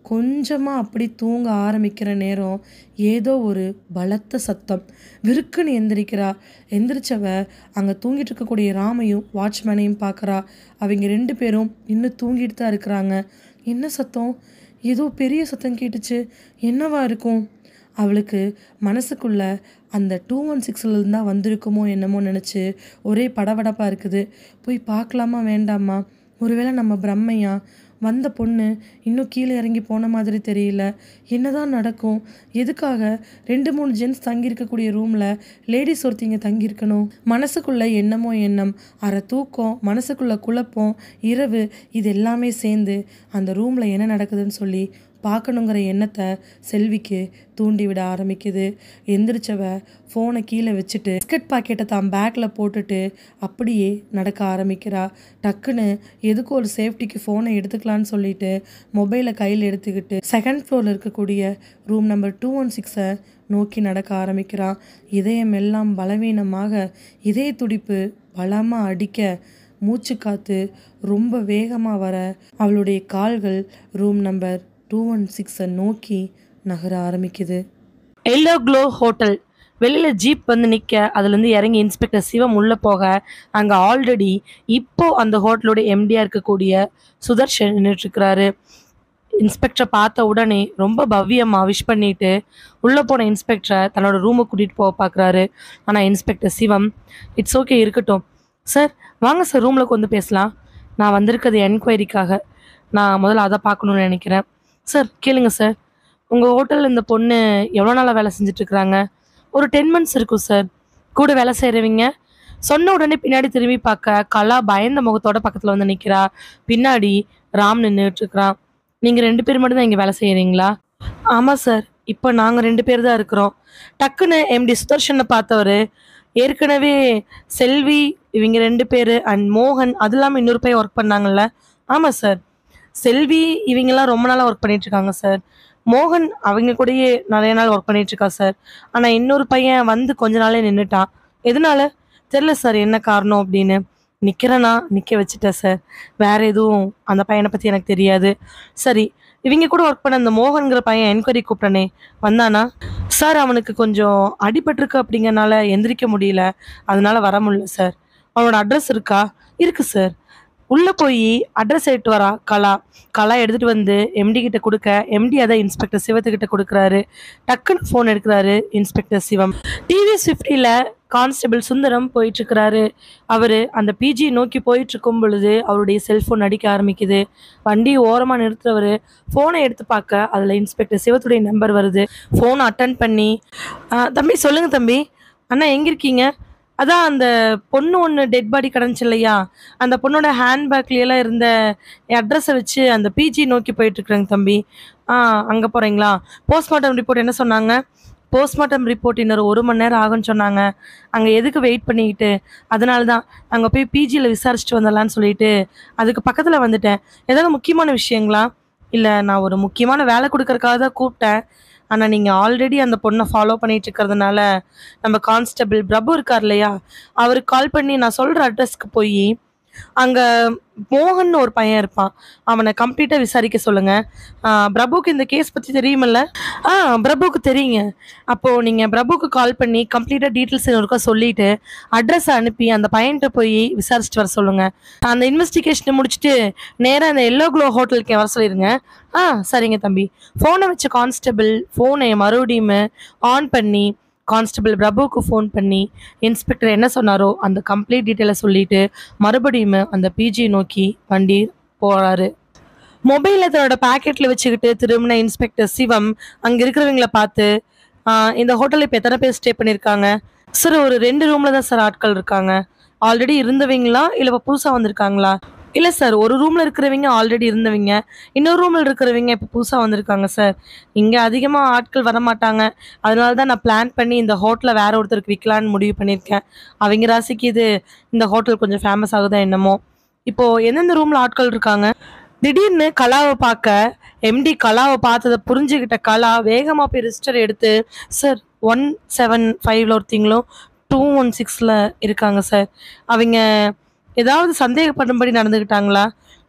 கொஞ்சமாக அப்படி தூங்க ஆரம்பிக்கிற நேரம் ஏதோ ஒரு பலத்த சத்தம் விருக்குன்னு எந்திரிக்கிறா எந்திரிச்சவ அங்கே தூங்கிட்டு இருக்கக்கூடிய ராமையும் வாட்ச்மேனையும் பார்க்குறா அவங்க ரெண்டு பேரும் இன்னும் தூங்கிட்டு தான் இருக்கிறாங்க என்ன சத்தம் ஏதோ பெரிய சத்தம் கேட்டுச்சு என்னவா இருக்கும் அவளுக்கு மனசுக்குள்ள அந்த டூ ஒன் சிக்ஸில் தான் வந்திருக்குமோ என்னமோ நினச்சி ஒரே படபடப்பாக இருக்குது போய் பார்க்கலாமா வேண்டாமா ஒருவேளை நம்ம பிரம்மையா வந்த பொண்ணு இன்னும் கீழே இறங்கி போன மாதிரி தெரியல என்னதான் நடக்கும் எதுக்காக ரெண்டு மூணு ஜென்ஸ் தங்கியிருக்கக்கூடிய ரூமில் லேடிஸ் ஒருத்திங்க தங்கியிருக்கணும் மனசுக்குள்ள எண்ணமோ எண்ணம் அரை தூக்கம் மனசுக்குள்ள குழப்பம் இரவு இது எல்லாமே சேர்ந்து அந்த ரூமில் என்ன நடக்குதுன்னு சொல்லி பார்க்கணுங்கிற எண்ணத்தை செல்விக்கு தூண்டி விட ஆரம்பிக்குது எந்திரிச்சவ ஃபோனை கீழே வச்சுட்டு பிஸ்கட் பாக்கெட்டை தான் பேக்கில் போட்டுட்டு அப்படியே நடக்க ஆரம்பிக்கிறா டக்குன்னு எதுக்கு ஒரு சேஃப்டிக்கு ஃபோனை எடுத்துக்கலான்னு சொல்லிட்டு மொபைலை கையில் எடுத்துக்கிட்டு செகண்ட் ஃப்ளோரில் இருக்கக்கூடிய ரூம் நம்பர் டூ ஒன் சிக்ஸை நோக்கி நடக்க ஆரம்பிக்கிறான் இதயம் எல்லாம் பலவீனமாக இதய துடிப்பு பலமாக அடிக்க மூச்சு காத்து ரொம்ப வேகமாக வர அவளுடைய கால்கள் ரூம் நம்பர் டூ ஒன் சிக்ஸை நோக்கி நகர ஆரம்பிக்குது எல்லோ க்ளோ ஹோட்டல் வெளியில் ஜீப் வந்து நிற்க அதுலேருந்து இறங்கி இன்ஸ்பெக்டர் சிவம் உள்ளே போக அங்கே ஆல்ரெடி இப்போ அந்த ஹோட்டலோட எம்டியாக இருக்கக்கூடிய சுதர்ஷன் நின்றுட்டுருக்கிறாரு இன்ஸ்பெக்டரை பார்த்த உடனே ரொம்ப பவ்யமாக விஷ் பண்ணிட்டு உள்ளே போன இன்ஸ்பெக்டரை தன்னோட ரூமுக்கு கூட்டிகிட்டு போக பார்க்குறாரு ஆனால் இன்ஸ்பெக்டர் சிவம் இட்ஸ் ஓகே இருக்கட்டும் சார் வாங்க சார் ரூமில் வந்து பேசலாம் நான் வந்திருக்கிறது என்கொயரிக்காக நான் முதல்ல அதை பார்க்கணுன்னு நினைக்கிறேன் சார் கேளுங்க சார் உங்கள் ஹோட்டலில் இந்த பொண்ணு எவ்வளோ நாளாக வேலை செஞ்சுட்ருக்குறாங்க ஒரு டென் மந்த்ஸ் இருக்கும் சார் கூட வேலை செய்கிறவங்க சொன்ன உடனே பின்னாடி திரும்பி பார்க்க கலா பயந்த முகத்தோட பக்கத்தில் வந்து நிற்கிறா பின்னாடி ராம் நின்றுட்டு இருக்கிறான் நீங்கள் ரெண்டு பேர் மட்டும் தான் இங்கே வேலை செய்கிறீங்களா ஆமாம் சார் இப்போ நாங்கள் ரெண்டு பேர் தான் இருக்கிறோம் டக்குன்னு எம்டி சுதர்ஷனை பார்த்தவர் ஏற்கனவே செல்வி இவங்க ரெண்டு பேர் அண்ட் மோகன் அது இல்லாமல் இன்னொரு பையன் ஒர்க் பண்ணாங்கல்ல ஆமாம் சார் செல்வி இவங்கெல்லாம் ரொம்ப நாளாக ஒர்க் பண்ணிட்டு இருக்காங்க சார் மோகன் அவங்க கூடயே நிறைய நாள் ஒர்க் பண்ணிட்டு இருக்கா சார் ஆனால் இன்னொரு பையன் வந்து கொஞ்ச நாளே நின்றுட்டான் எதனால தெரில சார் என்ன காரணம் அப்படின்னு நிற்கிறேனா நிற்க வச்சுட்டேன் சார் வேற எதுவும் அந்த பையனை பற்றி எனக்கு தெரியாது சரி இவங்க கூட ஒர்க் பண்ண அந்த மோகன்கிற பையன் என்கொயரி கூப்பிட்டனே வந்தானா சார் அவனுக்கு கொஞ்சம் அடிபட்டிருக்கு அப்படிங்கறனால எந்திரிக்க முடியல அதனால வர முடியல சார் அவனோட அட்ரஸ் இருக்கா இருக்கு சார் உள்ளே போய் அட்ரஸ் எடுத்து வரா கலா கலா எடுத்துகிட்டு வந்து எம்டி கிட்ட கொடுக்க எம்டி அதை இன்ஸ்பெக்டர் சிவத்துக்கிட்ட கொடுக்குறாரு டக்குன்னு ஃபோன் எடுக்கிறாரு இன்ஸ்பெக்டர் சிவம் டிவிஎஸ் ஃபிஃப்டியில் கான்ஸ்டபிள் சுந்தரம் போயிட்டுருக்கிறாரு அவர் அந்த பிஜி நோக்கி போயிட்டு இருக்கும் பொழுது அவருடைய செல்ஃபோன் அடிக்க ஆரம்பிக்குது வண்டி ஓரமாக நிறுத்துறவர் ஃபோனை எடுத்து பார்க்க அதில் இன்ஸ்பெக்டர் சிவத்துடைய நம்பர் வருது ஃபோனை அட்டன் பண்ணி "ஆ, தம்பி சொல்லுங்கள் தம்பி அண்ணா எங்கே இருக்கீங்க அதான் அந்த பொண்ணு ஒன்று டெட் பாடி கிடந்துச்சு இல்லையா அந்த பொண்ணோட ஹேண்ட்பேக்லாம் இருந்த அட்ரஸை வச்சு அந்த பிஜி நோக்கி போயிட்டுருக்குறேங்க தம்பி ஆ அங்கே போகிறீங்களா போஸ்ட்மார்ட்டம் ரிப்போர்ட் என்ன சொன்னாங்க போஸ்ட்மார்ட்டம் ரிப்போர்ட் இன்னொரு ஒரு மணி நேரம் ஆகும்னு சொன்னாங்க அங்கே எதுக்கு வெயிட் பண்ணிக்கிட்டு அதனால தான் அங்கே போய் பிஜியில் விசாரிச்சுட்டு வந்துடலான்னு சொல்லிட்டு அதுக்கு பக்கத்தில் வந்துட்டேன் ஏதாவது முக்கியமான விஷயங்களா இல்லை நான் ஒரு முக்கியமான வேலை கொடுக்கறக்காக தான் கூப்பிட்டேன் ஆனால் நீங்கள் ஆல்ரெடி அந்த பொண்ணை ஃபாலோ பண்ணிட்டு இருக்கிறதுனால நம்ம கான்ஸ்டபிள் பிரபு இருக்கார் இல்லையா அவருக்கு கால் பண்ணி நான் சொல்கிற அட்ரஸ்க்கு போய் அங்கே மோகன் ஒரு பையன் இருப்பான் அவனை கம்ப்ளீட்டாக விசாரிக்க சொல்லுங்கள் பிரபுக்கு இந்த கேஸ் பற்றி தெரியுமில்ல ஆ பிரபுக்கு தெரியுங்க அப்போது நீங்கள் பிரபுக்கு கால் பண்ணி கம்ப்ளீட்டாக டீட்டெயில்ஸ் இருக்கா சொல்லிட்டு அட்ரஸை அனுப்பி அந்த பையன்கிட்ட போய் விசாரிச்சுட்டு வர சொல்லுங்கள் அந்த இன்வெஸ்டிகேஷனை முடிச்சுட்டு நேராக அந்த எல்லோ க்ளோ ஹோட்டலுக்கு வர சொல்லிடுங்க ஆ சரிங்க தம்பி ஃபோனை வச்ச கான்ஸ்டபிள் ஃபோனை மறுபடியும் ஆன் பண்ணி கான்ஸ்டபிள் பிரபுவுக்கு ஃபோன் பண்ணி இன்ஸ்பெக்டர் என்ன சொன்னாரோ அந்த கம்ப்ளீட் டீட்டெயிலை சொல்லிட்டு மறுபடியும் அந்த பிஜி நோக்கி வண்டி போகிறாரு மொபைலை தன்னோட பாக்கெட்டில் வச்சுக்கிட்டு திரும்பின இன்ஸ்பெக்டர் சிவம் அங்கே இருக்கிறவங்கள பார்த்து "ஆ, இந்த ஹோட்டலில் இப்போ எத்தனை பேர் ஸ்டே பண்ணியிருக்காங்க சார் ஒரு ரெண்டு ரூமில் தான் சார் ஆட்கள் இருக்காங்க ஆல்ரெடி இருந்தவங்களா இல்லை இப்போ புதுசாக வந்திருக்காங்களா இல்லை சார் ஒரு ரூமில் இருக்கிறவங்க ஆல்ரெடி இருந்தவங்க இன்னொரு ரூமில் இருக்கிறவங்க இப்போ புதுசாக வந்திருக்காங்க சார் இங்கே அதிகமாக ஆட்கள் வர மாட்டாங்க அதனால தான் நான் பிளான் பண்ணி இந்த ஹோட்டலை வேற ஒருத்தருக்கு விற்கலான்னு முடிவு பண்ணியிருக்கேன் அவங்க ராசிக்கு இது இந்த ஹோட்டல் கொஞ்சம் ஃபேமஸ் ஆகுதா என்னமோ இப்போது எந்தெந்த ரூமில் ஆட்கள் இருக்காங்க திடீர்னு கலாவை பார்க்க எம்டி கலாவை பார்த்ததை புரிஞ்சுக்கிட்ட கலா வேகமாக போய் ரிஜிஸ்டர் எடுத்து சார் ஒன் செவன் ஃபைவ்ல ஒருத்தங்களும் டூ ஒன் சிக்ஸில் இருக்காங்க சார் அவங்க ஏதாவது சந்தேகப்படும்படி நடந்துக்கிட்டாங்களா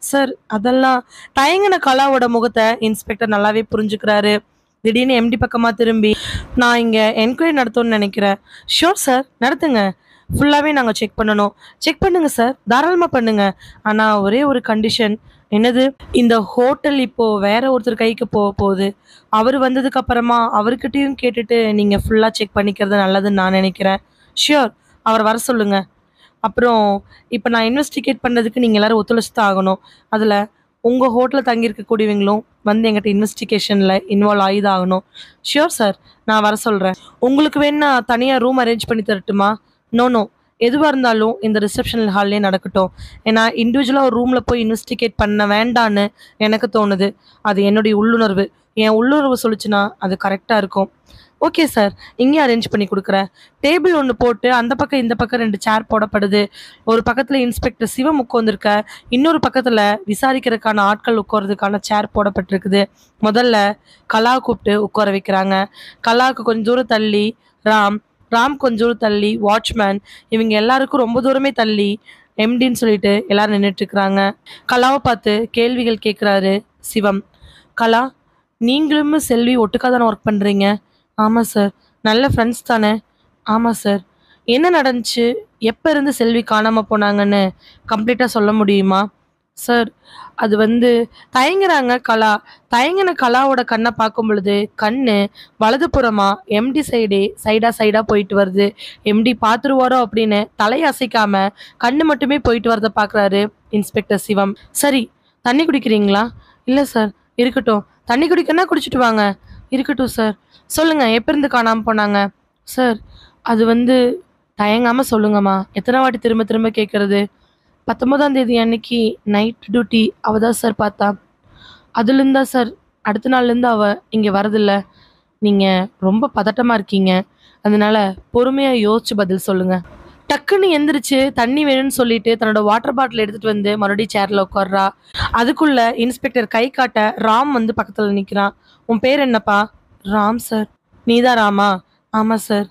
சார் அதெல்லாம் தயங்கின கலாவோட முகத்தை இன்ஸ்பெக்டர் நல்லாவே புரிஞ்சுக்கிறாரு திடீர்னு எம்டி பக்கமாக திரும்பி நான் இங்கே என்கொயரி நடத்தணும்னு நினைக்கிறேன் ஷூர் சார் நடத்துங்க ஃபுல்லாகவே நாங்கள் செக் பண்ணணும் செக் பண்ணுங்க சார் தாராளமாக பண்ணுங்க ஆனால் ஒரே ஒரு கண்டிஷன் என்னது இந்த ஹோட்டல் இப்போ வேற ஒருத்தர் கைக்கு போக போகுது அவர் வந்ததுக்கு அப்புறமா அவர்கிட்டயும் கேட்டுட்டு நீங்கள் ஃபுல்லாக செக் பண்ணிக்கிறது நல்லதுன்னு நான் நினைக்கிறேன் ஷியோர் அவர் வர சொல்லுங்க அப்புறம் இப்போ நான் இன்வெஸ்டிகேட் பண்ணுறதுக்கு நீங்கள் எல்லாரும் ஒத்துழைச்சு தான் ஆகணும் அதில் உங்கள் ஹோட்டலில் தங்கியிருக்கக்கூடியவங்களும் வந்து எங்கிட்ட இன்வெஸ்டிகேஷனில் இன்வால்வ் ஆகி தான் ஆகணும் ஷியோர் சார் நான் வர சொல்கிறேன் உங்களுக்கு வேணா தனியாக ரூம் அரேஞ்ச் பண்ணி தரட்டுமா நோ நோ எதுவாக இருந்தாலும் இந்த ரிசப்ஷன் ஹால்லே நடக்கட்டும் ஏன்னா இண்டிவிஜுவலாக ஒரு ரூமில் போய் இன்வெஸ்டிகேட் பண்ண வேண்டான்னு எனக்கு தோணுது அது என்னுடைய உள்ளுணர்வு என் உள்ளுணர்வு சொல்லுச்சுன்னா அது கரெக்டாக இருக்கும் ஓகே சார் இங்கே அரேஞ்ச் பண்ணி கொடுக்குறேன் டேபிள் ஒன்று போட்டு அந்த பக்கம் இந்த பக்கம் ரெண்டு சேர் போடப்படுது ஒரு பக்கத்தில் இன்ஸ்பெக்டர் சிவம் உட்காந்துருக்க இன்னொரு பக்கத்தில் விசாரிக்கிறதுக்கான ஆட்கள் உட்கார்றதுக்கான சேர் போடப்பட்டிருக்குது முதல்ல கலா கூப்பிட்டு உட்கார வைக்கிறாங்க கலாவுக்கு கொஞ்சம் தூரம் தள்ளி ராம் ராம் கொஞ்சம் தூரம் தள்ளி வாட்ச்மேன் இவங்க எல்லாருக்கும் ரொம்ப தூரமே தள்ளி எம்டின்னு சொல்லிட்டு எல்லாரும் நின்றுட்டு இருக்கிறாங்க கலாவை பார்த்து கேள்விகள் கேட்குறாரு சிவம் கலா நீங்களும் செல்வி ஒட்டுக்கா தானே ஒர்க் பண்ணுறீங்க ஆமாம் சார் நல்ல ஃப்ரெண்ட்ஸ் தானே ஆமாம் சார் என்ன நடந்துச்சு எப்போ இருந்து செல்வி காணாமல் போனாங்கன்னு கம்ப்ளீட்டாக சொல்ல முடியுமா சார் அது வந்து தயங்குறாங்க கலா தயங்கின கலாவோட கண்ணை பார்க்கும் பொழுது கண்ணு வலதுபுறமா எம்டி சைடே சைடா சைடா போயிட்டு வருது எம்டி பார்த்துருவாரோ அப்படின்னு தலையை அசைக்காம கண்ணு மட்டுமே போயிட்டு வரத பார்க்குறாரு இன்ஸ்பெக்டர் சிவம் சரி தண்ணி குடிக்கிறீங்களா இல்லை சார் இருக்கட்டும் தண்ணி குடிக்கணும்னா குடிச்சிட்டு வாங்க இருக்கட்டும் சார் சொல்லுங்க எப்போ இருந்து காணாமல் போனாங்க சார் அது வந்து தயங்காம சொல்லுங்கம்மா எத்தனை வாட்டி திரும்ப திரும்ப கேட்கறது பத்தொன்பதாம் தேதி அன்னைக்கு நைட் டியூட்டி அவ தான் சார் பார்த்தா அதுலேருந்து தான் சார் அடுத்த நாள்லேருந்து அவ இங்கே வரதில்ல நீங்கள் ரொம்ப பதட்டமாக இருக்கீங்க அதனால பொறுமையாக யோசிச்சு பதில் சொல்லுங்க டக்குன்னு எந்திரிச்சு தண்ணி வேணும்னு சொல்லிட்டு தன்னோட வாட்டர் பாட்டில் எடுத்துட்டு வந்து மறுபடியும் சேர்ல உட்கார்றா அதுக்குள்ள இன்ஸ்பெக்டர் கை காட்ட ராம் வந்து பக்கத்துல நிக்கிறான் உன் பேர் என்னப்பா ராம் சார் நீதான் ராமா ஆமா சார்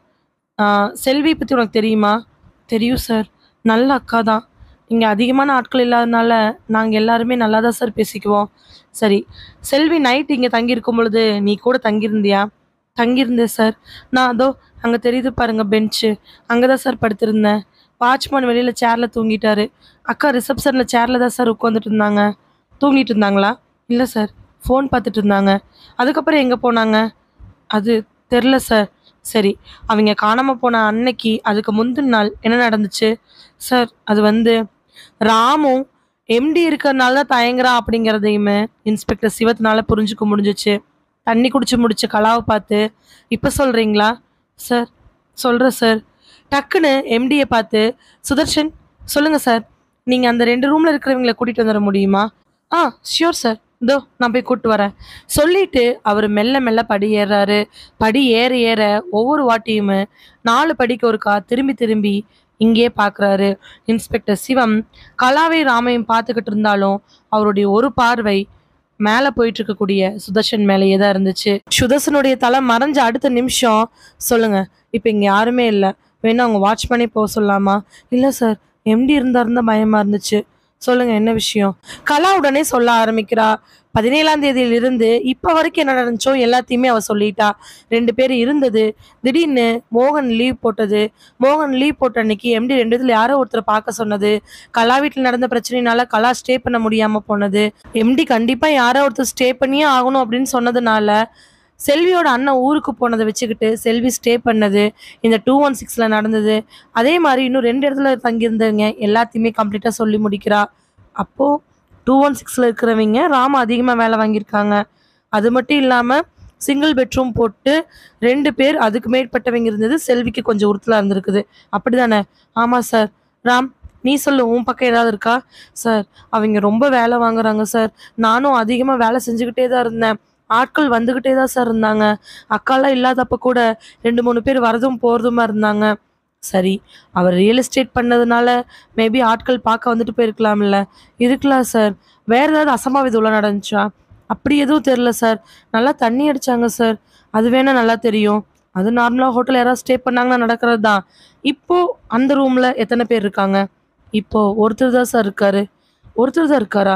செல்வி பத்தி உனக்கு தெரியுமா தெரியும் சார் நல்ல அக்கா தான் இங்கே அதிகமான ஆட்கள் இல்லாதனால நாங்கள் எல்லாருமே நல்லா தான் சார் பேசிக்குவோம் சரி செல்வி நைட் இங்கே தங்கியிருக்கும் பொழுது நீ கூட தங்கியிருந்தியா தங்கியிருந்தேன் சார் நான் அதோ அங்கே தெரியுது பாருங்க பெஞ்சு அங்கே தான் சார் படுத்திருந்தேன் வாட்ச்மேன் வெளியில் சேரில் தூங்கிட்டாரு அக்கா ரிசப்ஷனில் சேரில் தான் சார் உட்காந்துட்டு இருந்தாங்க தூங்கிட்டு இருந்தாங்களா இல்லை சார் ஃபோன் பார்த்துட்டு இருந்தாங்க அதுக்கப்புறம் எங்கே போனாங்க அது தெரில சார் சரி அவங்க காணாமல் போன அன்னைக்கு அதுக்கு முந்தின நாள் என்ன நடந்துச்சு சார் அது வந்து ராமும் எம்டி இருக்கிறனால தான் தயங்குறான் அப்படிங்கிறதையுமே இன்ஸ்பெக்டர் சிவத்தினால புரிஞ்சுக்க முடிஞ்சிச்சு தண்ணி குடிச்சு முடிச்ச கலாவை பார்த்து இப்போ சொல்கிறீங்களா சார் சொல்கிறேன் சார் டக்குன்னு எம்டியை பார்த்து சுதர்ஷன் சொல்லுங்கள் சார் நீங்கள் அந்த ரெண்டு ரூமில் இருக்கிறவங்கள கூட்டிகிட்டு வந்துட முடியுமா ஆ ஷியோர் சார் இதோ நான் போய் கூப்பிட்டு வரேன் சொல்லிட்டு அவர் மெல்ல மெல்ல படி ஏறுறாரு படி ஏற ஏற ஒவ்வொரு வாட்டியுமே நாலு படிக்கு ஒருக்கா திரும்பி திரும்பி இங்கேயே பார்க்குறாரு இன்ஸ்பெக்டர் சிவம் கலாவை ராமையும் பார்த்துக்கிட்டு இருந்தாலும் அவருடைய ஒரு பார்வை மேலே போயிட்டு இருக்கக்கூடிய சுதர்ஷன் மேலேயே தான் இருந்துச்சு சுதர்ஷனுடைய தலை மறைஞ்ச அடுத்த நிமிஷம் சொல்லுங்க இப்போ இங்கே யாருமே இல்லை வேணா அவங்க வாட்ச்மேனே போக சொல்லலாமா இல்லை சார் எம்டி இருந்தாருந்தா பயமா இருந்துச்சு சொல்லுங்க என்ன விஷயம் கலா உடனே சொல்ல ஆரம்பிக்கிறா பதினேழாம் தேதியிலிருந்து இப்போ வரைக்கும் என்ன நடந்துச்சோ எல்லாத்தையுமே அவ சொல்லிட்டா ரெண்டு பேர் இருந்தது திடீர்னு மோகன் லீவ் போட்டது மோகன் லீவ் போட்ட அன்னைக்கு எம்டி ரெண்டு இதில் யாரோ ஒருத்தரை பார்க்க சொன்னது கலா வீட்டில் நடந்த பிரச்சனைனால கலா ஸ்டே பண்ண முடியாமல் போனது எம்டி கண்டிப்பாக யாரோ ஒருத்தர் ஸ்டே பண்ணியே ஆகணும் அப்படின்னு சொன்னதுனால செல்வியோட அண்ணன் ஊருக்கு போனதை வச்சுக்கிட்டு செல்வி ஸ்டே பண்ணது இந்த டூ ஒன் சிக்ஸில் நடந்தது அதே மாதிரி இன்னும் ரெண்டு இடத்துல தங்கியிருந்தவங்க எல்லாத்தையுமே கம்ப்ளீட்டாக சொல்லி முடிக்கிறா அப்போது டூ ஒன் சிக்ஸில் இருக்கிறவங்க ராம அதிகமாக வேலை வாங்கியிருக்காங்க அது மட்டும் இல்லாமல் சிங்கிள் பெட்ரூம் போட்டு ரெண்டு பேர் அதுக்கு மேற்பட்டவங்க இருந்தது செல்விக்கு கொஞ்சம் உறுத்தலாக இருந்திருக்குது அப்படி தானே ஆமாம் சார் ராம் நீ சொல்லு உன் பக்கம் ஏதாவது இருக்கா சார் அவங்க ரொம்ப வேலை வாங்குறாங்க சார் நானும் அதிகமாக வேலை செஞ்சுக்கிட்டே தான் இருந்தேன் ஆட்கள் வந்துக்கிட்டே தான் சார் இருந்தாங்க அக்காலாம் இல்லாதப்ப கூட ரெண்டு மூணு பேர் வரதும் போகிறதுமா இருந்தாங்க சரி அவர் ரியல் எஸ்டேட் பண்ணதுனால மேபி ஆட்கள் பார்க்க வந்துட்டு போயிருக்கலாம்ல இருக்கலாம் சார் வேற ஏதாவது அசம்பாவிதம் உள்ள நடந்துச்சா அப்படி எதுவும் தெரில சார் நல்லா தண்ணி அடிச்சாங்க சார் அது வேணா நல்லா தெரியும் அது நார்மலாக ஹோட்டல் யாராவது ஸ்டே பண்ணாங்கன்னா நடக்கிறது தான் இப்போ அந்த ரூமில் எத்தனை பேர் இருக்காங்க இப்போ ஒருத்தர் தான் சார் இருக்காரு ஒருத்தர் தான் இருக்காரா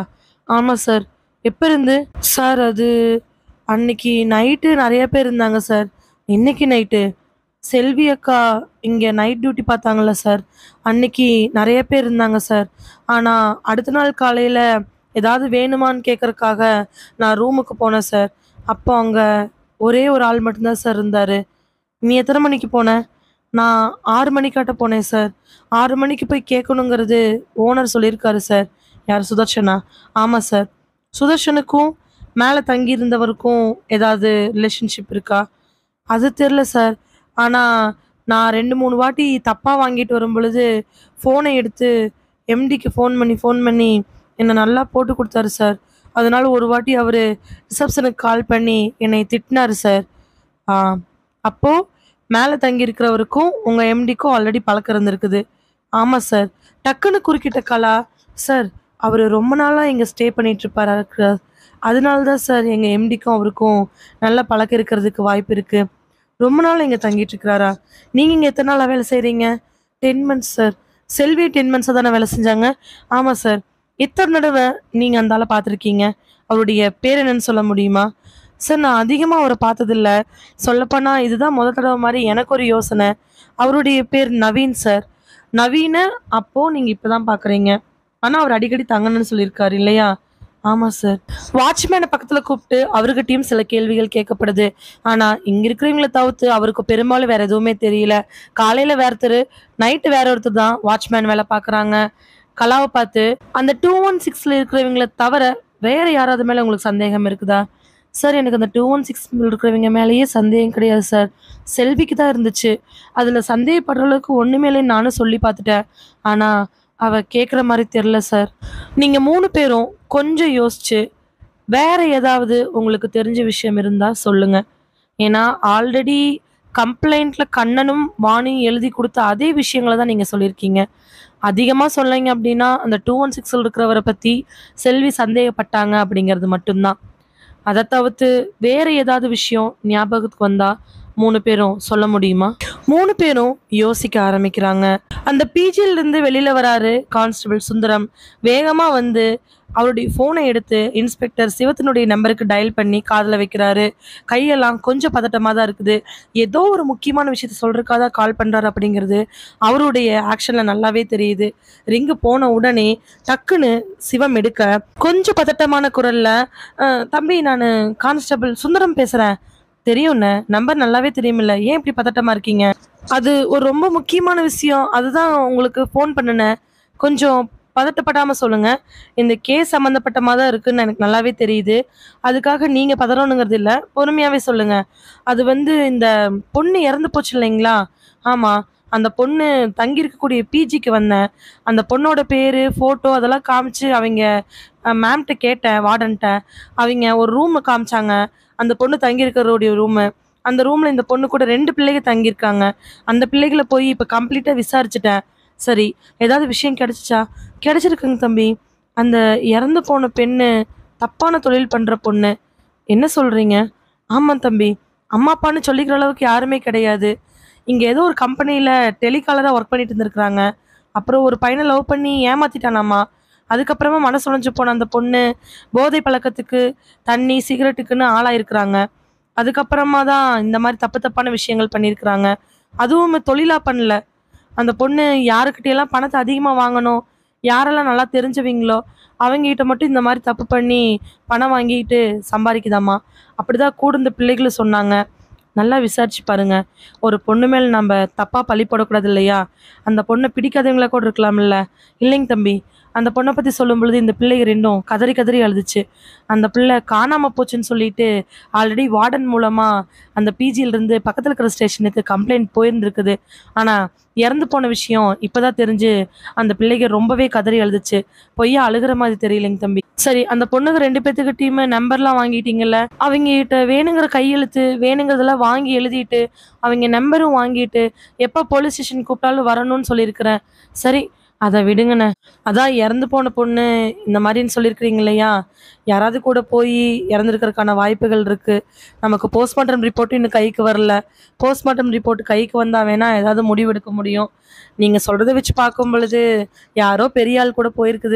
ஆமாம் சார் எப்போ இருந்து சார் அது அன்னைக்கு நைட்டு நிறைய பேர் இருந்தாங்க சார் இன்னைக்கு நைட்டு செல்வி அக்கா இங்கே நைட் டியூட்டி பார்த்தாங்கல்ல சார் அன்னைக்கு நிறைய பேர் இருந்தாங்க சார் ஆனால் அடுத்த நாள் காலையில் ஏதாவது வேணுமான்னு கேட்குறக்காக நான் ரூமுக்கு போனேன் சார் அப்போ அங்கே ஒரே ஒரு ஆள் மட்டும்தான் சார் இருந்தார் நீ எத்தனை மணிக்கு போன நான் ஆறு மணிக்காட்ட போனேன் சார் ஆறு மணிக்கு போய் கேட்கணுங்கிறது ஓனர் சொல்லியிருக்காரு சார் யார் சுதர்ஷனா ஆமாம் சார் சுதர்ஷனுக்கும் மேலே தங்கியிருந்தவருக்கும் ஏதாவது ரிலேஷன்ஷிப் இருக்கா அது தெரில சார் ஆனால் நான் ரெண்டு மூணு வாட்டி தப்பாக வாங்கிட்டு வரும் பொழுது ஃபோனை எடுத்து எம்டிக்கு ஃபோன் பண்ணி ஃபோன் பண்ணி என்னை நல்லா போட்டு கொடுத்தாரு சார் அதனால ஒரு வாட்டி அவர் ரிசப்ஷனுக்கு கால் பண்ணி என்னை திட்டினாரு சார் ஆ அப்போது மேலே தங்கியிருக்கிறவருக்கும் உங்கள் எம்டிக்கும் ஆல்ரெடி பழக்கம் இருந்திருக்குது ஆமாம் சார் டக்குன்னு குறுக்கிட்ட கலா சார் அவர் ரொம்ப நாளாக இங்கே ஸ்டே பண்ணிட்டு இருப்பாரா இருக்கிறார் அதனால தான் சார் எங்கள் எம்டிக்கும் அவருக்கும் நல்ல பழக்கம் இருக்கிறதுக்கு வாய்ப்பு இருக்குது ரொம்ப நாள் இங்கே தங்கிட்டு இருக்கிறாரா நீங்கள் இங்கே எத்தனை நாளாக வேலை செய்கிறீங்க ten months sir Selvi ten மந்த்ஸாக தானே வேலை செஞ்சாங்க ஆமாம் சார் எத்தனை தடவை நீங்கள் அந்த ஆளை பார்த்துருக்கீங்க அவருடைய பேர் என்னன்னு சொல்ல முடியுமா சார் நான் அதிகமாக அவரை பார்த்ததில்ல சொல்லப்போனால் இதுதான் முத தடவை மாதிரி எனக்கு ஒரு யோசனை அவருடைய பேர் நவீன் சார் நவீன அப்போது நீங்கள் இப்போ தான் பார்க்குறீங்க ஆனால் அவர் அடிக்கடி தங்கணும்னு சொல்லியிருக்காரு இல்லையா ஆமாம் சார் வாட்ச்மேனை பக்கத்தில் கூப்பிட்டு அவர்கிட்டயும் சில கேள்விகள் கேட்கப்படுது ஆனால் இங்கே இருக்கிறவங்கள தவிர்த்து அவருக்கு பெரும்பாலும் வேற எதுவுமே தெரியல காலையில் வேற ஒருத்தர் நைட்டு வேற ஒருத்தர் தான் வாட்ச்மேன் வேலை பார்க்குறாங்க கலாவை பார்த்து அந்த டூ ஒன் சிக்ஸில் இருக்கிறவங்கள தவிர வேற யாராவது மேலே உங்களுக்கு சந்தேகம் இருக்குதா சார் எனக்கு அந்த டூ ஒன் சிக்ஸ் இருக்கிறவங்க மேலேயே சந்தேகம் கிடையாது சார் செல்விக்கு தான் இருந்துச்சு அதில் சந்தேகப்படுற அளவுக்கு ஒன்றுமே இல்லைன்னு நானும் சொல்லி பார்த்துட்டேன் ஆனால் அவ கேட்குற மாதிரி தெரில சார் நீங்கள் மூணு பேரும் கொஞ்சம் யோசிச்சு வேற ஏதாவது உங்களுக்கு தெரிஞ்ச விஷயம் இருந்தால் சொல்லுங்க ஏன்னா ஆல்ரெடி கம்ப்ளைண்ட்ல கண்ணனும் வாணியும் எழுதி கொடுத்த அதே விஷயங்களை தான் நீங்கள் சொல்லியிருக்கீங்க அதிகமாக சொல்லைங்க அப்படின்னா அந்த டூ ஒன் சிக்ஸில் இருக்கிறவரை பற்றி செல்வி சந்தேகப்பட்டாங்க அப்படிங்கிறது மட்டும்தான் அதை தவிர்த்து வேற ஏதாவது விஷயம் ஞாபகத்துக்கு வந்தா மூணு பேரும் சொல்ல முடியுமா மூணு பேரும் யோசிக்க ஆரம்பிக்கிறாங்க அந்த பிஜில இருந்து வெளியில வராரு கான்ஸ்டபிள் சுந்தரம் வேகமா வந்து அவருடைய ஃபோனை எடுத்து இன்ஸ்பெக்டர் சிவத்தினுடைய நம்பருக்கு டயல் பண்ணி காதில் வைக்கிறாரு கையெல்லாம் கொஞ்சம் பதட்டமாக தான் இருக்குது ஏதோ ஒரு முக்கியமான விஷயத்த சொல்றதுக்காக தான் கால் பண்ணுறாரு அப்படிங்கிறது அவருடைய ஆக்ஷனில் நல்லாவே தெரியுது ரிங்கு போன உடனே டக்குன்னு சிவம் எடுக்க கொஞ்சம் பதட்டமான குரல்ல "அஹ், தம்பி நான் கான்ஸ்டபிள் சுந்தரம் பேசுகிறேன் தெரியும்ண்ணே நம்பர் நல்லாவே தெரியுமில்ல ஏன் இப்படி பதட்டமா இருக்கீங்க அது ஒரு ரொம்ப முக்கியமான விஷயம் அதுதான் உங்களுக்கு ஃபோன் பண்ணினேன் கொஞ்சம் பதட்டப்படாம சொல்லுங்க இந்த கேஸ் சம்மந்தப்பட்டமா தான் இருக்குன்னு எனக்கு நல்லாவே தெரியுது அதுக்காக நீங்க பதறணுங்கிறது இல்லை பொறுமையாவே சொல்லுங்க அது வந்து இந்த பொண்ணு இறந்து போச்சு இல்லைங்களா ஆமா அந்த பொண்ணு தங்கி இருக்கக்கூடிய பிஜிக்கு வந்தேன் அந்த பொண்ணோட பேரு ஃபோட்டோ அதெல்லாம் காமிச்சு அவங்க மேம்கிட்ட கேட்டேன் வார்டன்ட்ட அவங்க ஒரு ரூம் காமிச்சாங்க அந்த பொண்ணு தங்கியிருக்கிறோடைய ரூமு அந்த ரூம்ல இந்த பொண்ணு கூட ரெண்டு பிள்ளைங்க தங்கியிருக்காங்க அந்த பிள்ளைகளை போய் இப்போ கம்ப்ளீட்டாக விசாரிச்சுட்டேன் சரி ஏதாவது விஷயம் கிடைச்சிச்சா கிடைச்சிருக்குங்க தம்பி அந்த இறந்து போன பெண்ணு தப்பான தொழில் பண்ற பொண்ணு என்ன சொல்றீங்க ஆமாம் தம்பி அம்மா அப்பான்னு சொல்லிக்கிற அளவுக்கு யாருமே கிடையாது இங்க ஏதோ ஒரு கம்பெனியில டெலிகாலராக ஒர்க் பண்ணிட்டு இருந்திருக்கிறாங்க அப்புறம் ஒரு பையனை லவ் பண்ணி ஏமாத்திட்டானாமா அதுக்கப்புறமா மனசு உடைஞ்சு போன அந்த பொண்ணு போதை பழக்கத்துக்கு தண்ணி சிகரெட்டுக்குன்னு ஆளாயிருக்கிறாங்க அதுக்கப்புறமா தான் இந்த மாதிரி தப்பு தப்பான விஷயங்கள் பண்ணியிருக்கிறாங்க அதுவும் தொழிலா பண்ணல அந்த பொண்ணு யாருக்கிட்டையெல்லாம் பணத்தை அதிகமாக வாங்கணும் யாரெல்லாம் நல்லா தெரிஞ்சவங்களோ அவங்ககிட்ட மட்டும் இந்த மாதிரி தப்பு பண்ணி பணம் வாங்கிட்டு சம்பாதிக்குதாம்மா அப்படிதான் கூட இந்த பிள்ளைகளும் சொன்னாங்க நல்லா விசாரிச்சு பாருங்க ஒரு பொண்ணு மேல் நம்ம தப்பா பழி போடக்கூடாது இல்லையா அந்த பொண்ணை பிடிக்காதவங்களா கூட இருக்கலாம்ல இல்லைங்க தம்பி அந்த பொண்ணை பத்தி சொல்லும் பொழுது இந்த பிள்ளைங்க ரெண்டும் கதறி கதறி அழுதுச்சு அந்த பிள்ளை காணாம போச்சுன்னு சொல்லிட்டு ஆல்ரெடி வார்டன் மூலமா அந்த பிஜில இருந்து பக்கத்துல இருக்கிற ஸ்டேஷனுக்கு கம்ப்ளைண்ட் போயிருந்துருக்குது ஆனா இறந்து போன விஷயம் இப்பதான் தெரிஞ்சு அந்த பிள்ளைங்க ரொம்பவே கதறி அழுதுச்சு பொய்யா அழுகிற மாதிரி தெரியலைங்க தம்பி சரி அந்த பொண்ணுங்க ரெண்டு பேத்துக்கிட்டையுமே நம்பர்லாம் வாங்கிட்டீங்கல்ல அவங்க கிட்ட வேணுங்கிற கையெழுத்து வேணுங்கிறதெல்லாம் வாங்கி எழுதிட்டு அவங்க நம்பரும் வாங்கிட்டு எப்போ போலீஸ் ஸ்டேஷன் கூப்பிட்டாலும் வரணும்னு சொல்லியிருக்கிறேன் சரி அதை விடுங்கண்ணே அதான் இறந்து போன பொண்ணு இந்த மாதிரின்னு சொல்லியிருக்கிறீங்க இல்லையா யாராவது கூட போய் இறந்துருக்கறதுக்கான வாய்ப்புகள் இருக்கு நமக்கு போஸ்ட்மார்ட்டம் ரிப்போர்ட்டும் இன்னும் கைக்கு வரல போஸ்ட்மார்ட்டம் ரிப்போர்ட் கைக்கு வந்தா வேணா ஏதாவது முடிவெடுக்க முடியும் நீங்க சொல்றதை வச்சு பார்க்கும் பொழுது யாரோ பெரிய ஆள் கூட போயிருக்குது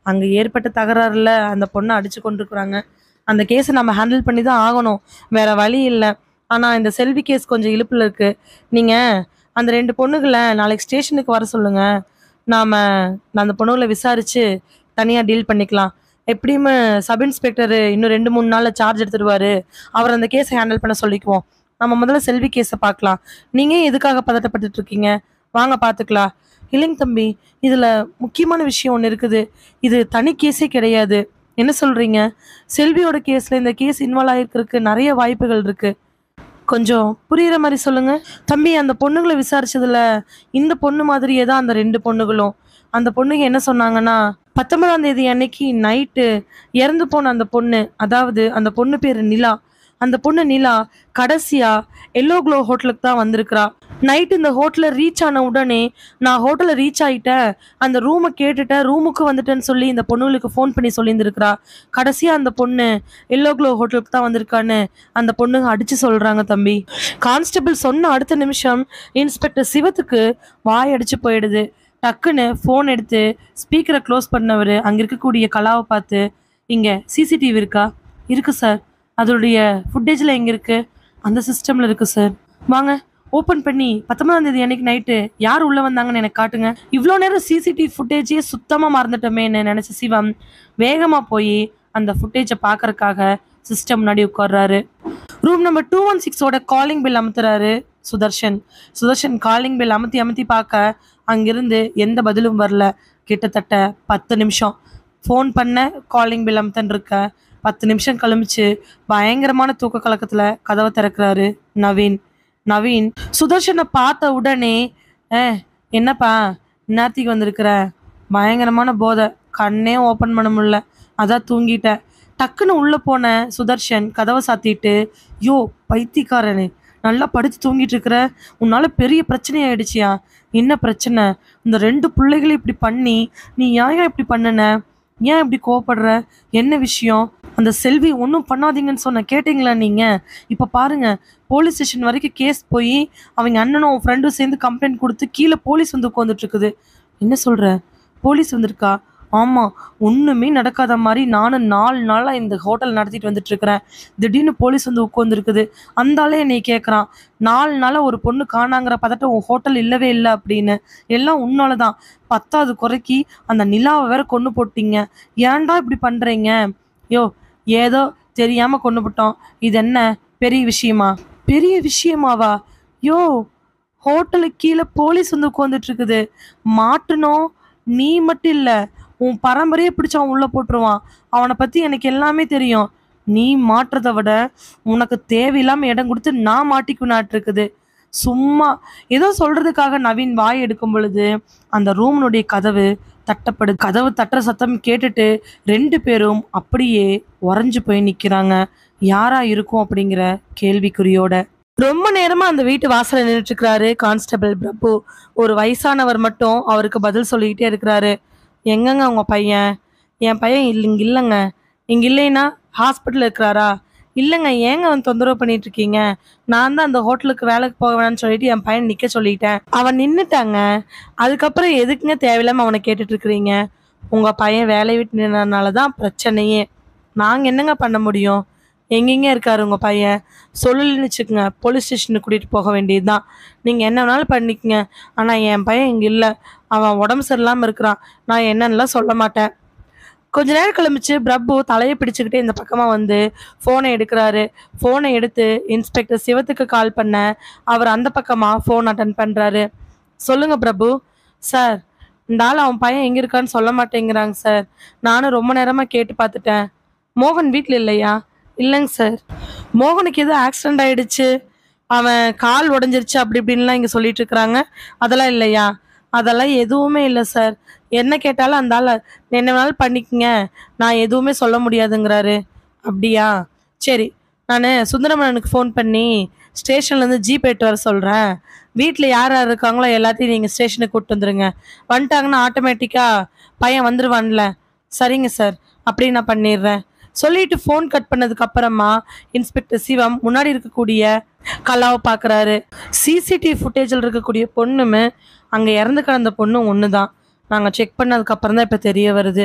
அங்கே ஏற்பட்ட தகராறுல அந்த பொண்ணை அடிச்சு கொண்டிருக்கிறாங்க அந்த கேஸை நம்ம ஹேண்டில் பண்ணி தான் ஆகணும் வேற வழி இல்லை ஆனால் இந்த செல்வி கேஸ் கொஞ்சம் இழுப்பில் இருக்கு நீங்கள் அந்த ரெண்டு பொண்ணுகளை நாளைக்கு ஸ்டேஷனுக்கு வர சொல்லுங்க நாம அந்த பொண்ணுகளை விசாரிச்சு தனியாக டீல் பண்ணிக்கலாம் எப்படியுமே சப் இன்ஸ்பெக்டர் இன்னும் ரெண்டு மூணு நாளில் சார்ஜ் எடுத்துடுவாரு அவர் அந்த கேஸை ஹேண்டில் பண்ண சொல்லிக்குவோம் நம்ம முதல்ல செல்வி கேஸை பார்க்கலாம் நீங்கள் ஏன் எதுக்காக பதட்டப்பட்டுட்டு இருக்கீங்க வாங்க பார்த்துக்கலாம் இல்லைங்க தம்பி இதில் முக்கியமான விஷயம் ஒன்று இருக்குது இது தனி கேஸே கிடையாது என்ன சொல்கிறீங்க செல்வியோட கேஸில் இந்த கேஸ் இன்வால்வ் ஆகிருக்கிறதுக்கு நிறைய வாய்ப்புகள் இருக்குது கொஞ்சம் புரியுற மாதிரி சொல்லுங்க தம்பி அந்த பொண்ணுங்களை விசாரிச்சதுல இந்த பொண்ணு மாதிரியே தான் அந்த ரெண்டு பொண்ணுகளும் அந்த பொண்ணுங்க என்ன சொன்னாங்கன்னா பத்தொன்பதாம் தேதி அன்னைக்கு நைட்டு இறந்து போன அந்த பொண்ணு அதாவது அந்த பொண்ணு பேரு நிலா அந்த பொண்ணு நிலா கடைசியா எல்லோ க்ளோ ஹோட்டலுக்கு தான் வந்திருக்கிறா நைட் இந்த ஹோட்டலில் ரீச் ஆன உடனே நான் ஹோட்டலில் ரீச் ஆயிட்டேன் அந்த ரூமை கேட்டுட்டேன் ரூமுக்கு வந்துட்டேன்னு சொல்லி இந்த பொண்ணுங்களுக்கு ஃபோன் பண்ணி சொல்லியிருந்திருக்கிறா கடைசியா அந்த பொண்ணு எல்லோ க்ளோ ஹோட்டலுக்கு தான் வந்திருக்கான்னு அந்த பொண்ணுங்க அடிச்சு சொல்றாங்க தம்பி கான்ஸ்டபிள் சொன்ன அடுத்த நிமிஷம் இன்ஸ்பெக்டர் சிவத்துக்கு வாய் அடிச்சு போயிடுது டக்குன்னு ஃபோன் எடுத்து ஸ்பீக்கரை க்ளோஸ் பண்ணவர் அங்கே இருக்கக்கூடிய கலாவை பார்த்து இங்கே சிசிடிவி இருக்கா இருக்கு சார் அதோடைய ஃபுட்டேஜில் எங்கே இருக்கு அந்த சிஸ்டமில் இருக்கு சார் வாங்க ஓப்பன் பண்ணி பத்தொன்பதாம் தேதி அன்னைக்கு நைட்டு யார் உள்ளே வந்தாங்கன்னு எனக்கு காட்டுங்க இவ்வளோ நேரம் சிசிடிவி ஃபுட்டேஜே சுத்தமாக மறந்துட்டோமேன்னு நினச்ச சிவம் வேகமாக போய் அந்த ஃபுட்டேஜை பார்க்கறக்காக சிஸ்டம் முன்னாடி உட்கார்றாரு ரூம் நம்பர் டூ ஒன் சிக்ஸோட காலிங் பில் அமுத்துறாரு சுதர்ஷன் சுதர்ஷன் காலிங் பில் அமுத்தி அமுத்தி பார்க்க அங்கிருந்து எந்த பதிலும் வரல கிட்டத்தட்ட பத்து நிமிஷம் ஃபோன் பண்ண காலிங் பில் அமுத்தன் இருக்க பத்து நிமிஷம் கழிச்சு பயங்கரமான தூக்க கலக்கத்தில் கதவை திறக்கிறாரு நவீன் நவீன் சுதர்ஷனை பார்த்த உடனே ஏ என்னப்பா நேர்த்திக்கு வந்திருக்கிற பயங்கரமான போதை கண்ணே ஓப்பன் பண்ண முடியல அதான் தூங்கிட்டேன் டக்குன்னு உள்ளே போன சுதர்ஷன் கதவை சாத்திட்டு யோ பைத்தியக்காரனே நல்லா படுத்து தூங்கிட்டு இருக்கிற உன்னால பெரிய பிரச்சனை ஆயிடுச்சியா என்ன பிரச்சனை இந்த ரெண்டு பிள்ளைகளை இப்படி பண்ணி நீ ஏன் இப்படி பண்ணுன ஏன் இப்படி கோவப்படுற என்ன விஷயம் அந்த செல்வி ஒன்றும் பண்ணாதீங்கன்னு சொன்ன கேட்டிங்களா நீங்கள் இப்போ பாருங்க போலீஸ் ஸ்டேஷன் வரைக்கும் கேஸ் போய் அவங்க அண்ணனும் ஃப்ரெண்டும் சேர்ந்து கம்ப்ளைண்ட் கொடுத்து கீழே போலீஸ் வந்து உட்காந்துட்டு இருக்குது என்ன சொல்கிற போலீஸ் வந்திருக்கா ஆமாம் ஒன்றுமே நடக்காத மாதிரி நானும் நாலு நாளாக இந்த ஹோட்டல் நடத்திட்டு வந்துட்டு இருக்கிறேன் திடீர்னு போலீஸ் வந்து உட்காந்துருக்குது அந்த ஆளே என்னை கேட்குறான் நாலு நாளாக ஒரு பொண்ணு காணாங்கிற பதட்டம் உன் ஹோட்டல் இல்லவே இல்லை அப்படின்னு எல்லாம் உன்னால தான் பத்தாவது குறைக்கி அந்த நிலாவை வேற கொண்டு போட்டீங்க ஏன்டா இப்படி பண்ணுறீங்க யோ ஏதோ தெரியாமல் கொண்டு போட்டோம் இது என்ன பெரிய விஷயமா பெரிய விஷயமாவா யோ ஹோட்டலுக்கு கீழே போலீஸ் வந்து உட்காந்துட்டு இருக்குது மாட்டணும் நீ மட்டும் இல்லை உன் பரம்பரையே பிடிச்சு அவன் உள்ளே போட்டுருவான் அவனை பற்றி எனக்கு எல்லாமே தெரியும் நீ மாட்டுறதை விட உனக்கு தேவையில்லாமல் இடம் கொடுத்து நான் மாட்டிக்குனாட்டு இருக்குது சும்மா ஏதோ சொல்றதுக்காக நவீன் வாய் எடுக்கும் பொழுது அந்த ரூம்னுடைய கதவு தட்டப்படுது கதவு தட்டுற சத்தம் கேட்டுட்டு ரெண்டு பேரும் அப்படியே உறைஞ்சு போய் நிக்கிறாங்க யாரா இருக்கும் அப்படிங்கிற கேள்விக்குறியோட ரொம்ப நேரமா அந்த வீட்டு வாசல்ல நின்றுட்டு இருக்கிறாரு கான்ஸ்டபிள் பிரபு ஒரு வயசானவர் மட்டும் அவருக்கு பதில் சொல்லிக்கிட்டே இருக்கிறாரு எங்கங்க உங்க பையன் என் பையன் இல்ல இங்க இல்லைங்க இங்க இல்லைன்னா ஹாஸ்பிட்டல் இருக்கிறாரா இல்லைங்க ஏங்க அவன் தொந்தரவு பண்ணிட்டு இருக்கீங்க நான் தான் அந்த ஹோட்டலுக்கு வேலைக்கு போக வேணாம்னு சொல்லிட்டு என் பையன் நிக்க சொல்லிட்டேன் அவன் நின்னுட்டாங்க அதுக்கப்புறம் எதுக்குங்க தேவையில்லாம அவனை கேட்டுட்டு இருக்கிறீங்க உங்க பையன் வேலையை விட்டு நின்னதுனால தான் பிரச்சனையே நாங்க என்னங்க பண்ண முடியும் எங்கெங்க இருக்காரு உங்க பையன் சொல்லலன்னு வச்சுக்கோங்க போலீஸ் ஸ்டேஷனுக்கு கூட்டிட்டு போக வேண்டியதுதான் நீங்க என்ன வேணாலும் பண்ணிக்கங்க ஆனா என் பையன் இங்க இல்ல அவன் உடம்பு சரியில்லாம இருக்கிறான் நான் என்னன்னுலாம் சொல்ல மாட்டேன் கொஞ்ச நேரம் கிளம்பிச்சு பிரபு தலையை பிடிச்சுக்கிட்டே இந்த பக்கமாக வந்து ஃபோனை எடுக்கிறாரு ஃபோனை எடுத்து இன்ஸ்பெக்டர் சிவத்துக்கு கால் பண்ண அவர் அந்த பக்கமாக ஃபோன் அட்டன் பண்ணுறாரு சொல்லுங்க பிரபு சார் இந்த ஆள் அவன் பையன் எங்கே இருக்கான்னு சொல்ல மாட்டேங்கிறாங்க சார் நானும் ரொம்ப நேரமாக கேட்டு பார்த்துட்டேன் மோகன் வீட்டில் இல்லையா இல்லைங்க சார் மோகனுக்கு எதுவும் ஆக்சிடென்ட் ஆயிடுச்சு அவன் கால் உடஞ்சிருச்சு அப்படி இப்படின்லாம் இங்கே சொல்லிட்டு இருக்கிறாங்க அதெல்லாம் இல்லையா அதெல்லாம் எதுவுமே இல்லை சார் என்ன கேட்டாலும் அந்த ஆள் என்ன வேணாலும் பண்ணிக்கங்க நான் எதுவுமே சொல்ல முடியாதுங்கிறாரு அப்படியா சரி நான் சுந்தரமணனுக்கு ஃபோன் பண்ணி ஸ்டேஷன்லேருந்து ஜீப் எடுத்து வர சொல்கிறேன் வீட்டில் யார் யார் இருக்காங்களோ எல்லாத்தையும் நீங்கள் ஸ்டேஷனுக்கு கூப்பிட்டு வந்துருங்க வந்துட்டாங்கன்னா ஆட்டோமேட்டிக்காக பையன் வந்துருவான்ல சரிங்க சார் அப்படி நான் பண்ணிடுறேன் சொல்லிட்டு ஃபோன் கட் பண்ணதுக்கு அப்புறமா இன்ஸ்பெக்டர் சிவம் முன்னாடி இருக்கக்கூடிய கலாவை பார்க்குறாரு சிசிடிவி ஃபுட்டேஜில் இருக்கக்கூடிய பொண்ணுமே அங்கே இறந்து கிடந்த பொண்ணும் ஒன்று தான் நாங்கள் செக் பண்ணதுக்கு அப்புறம் தான் இப்போ தெரிய வருது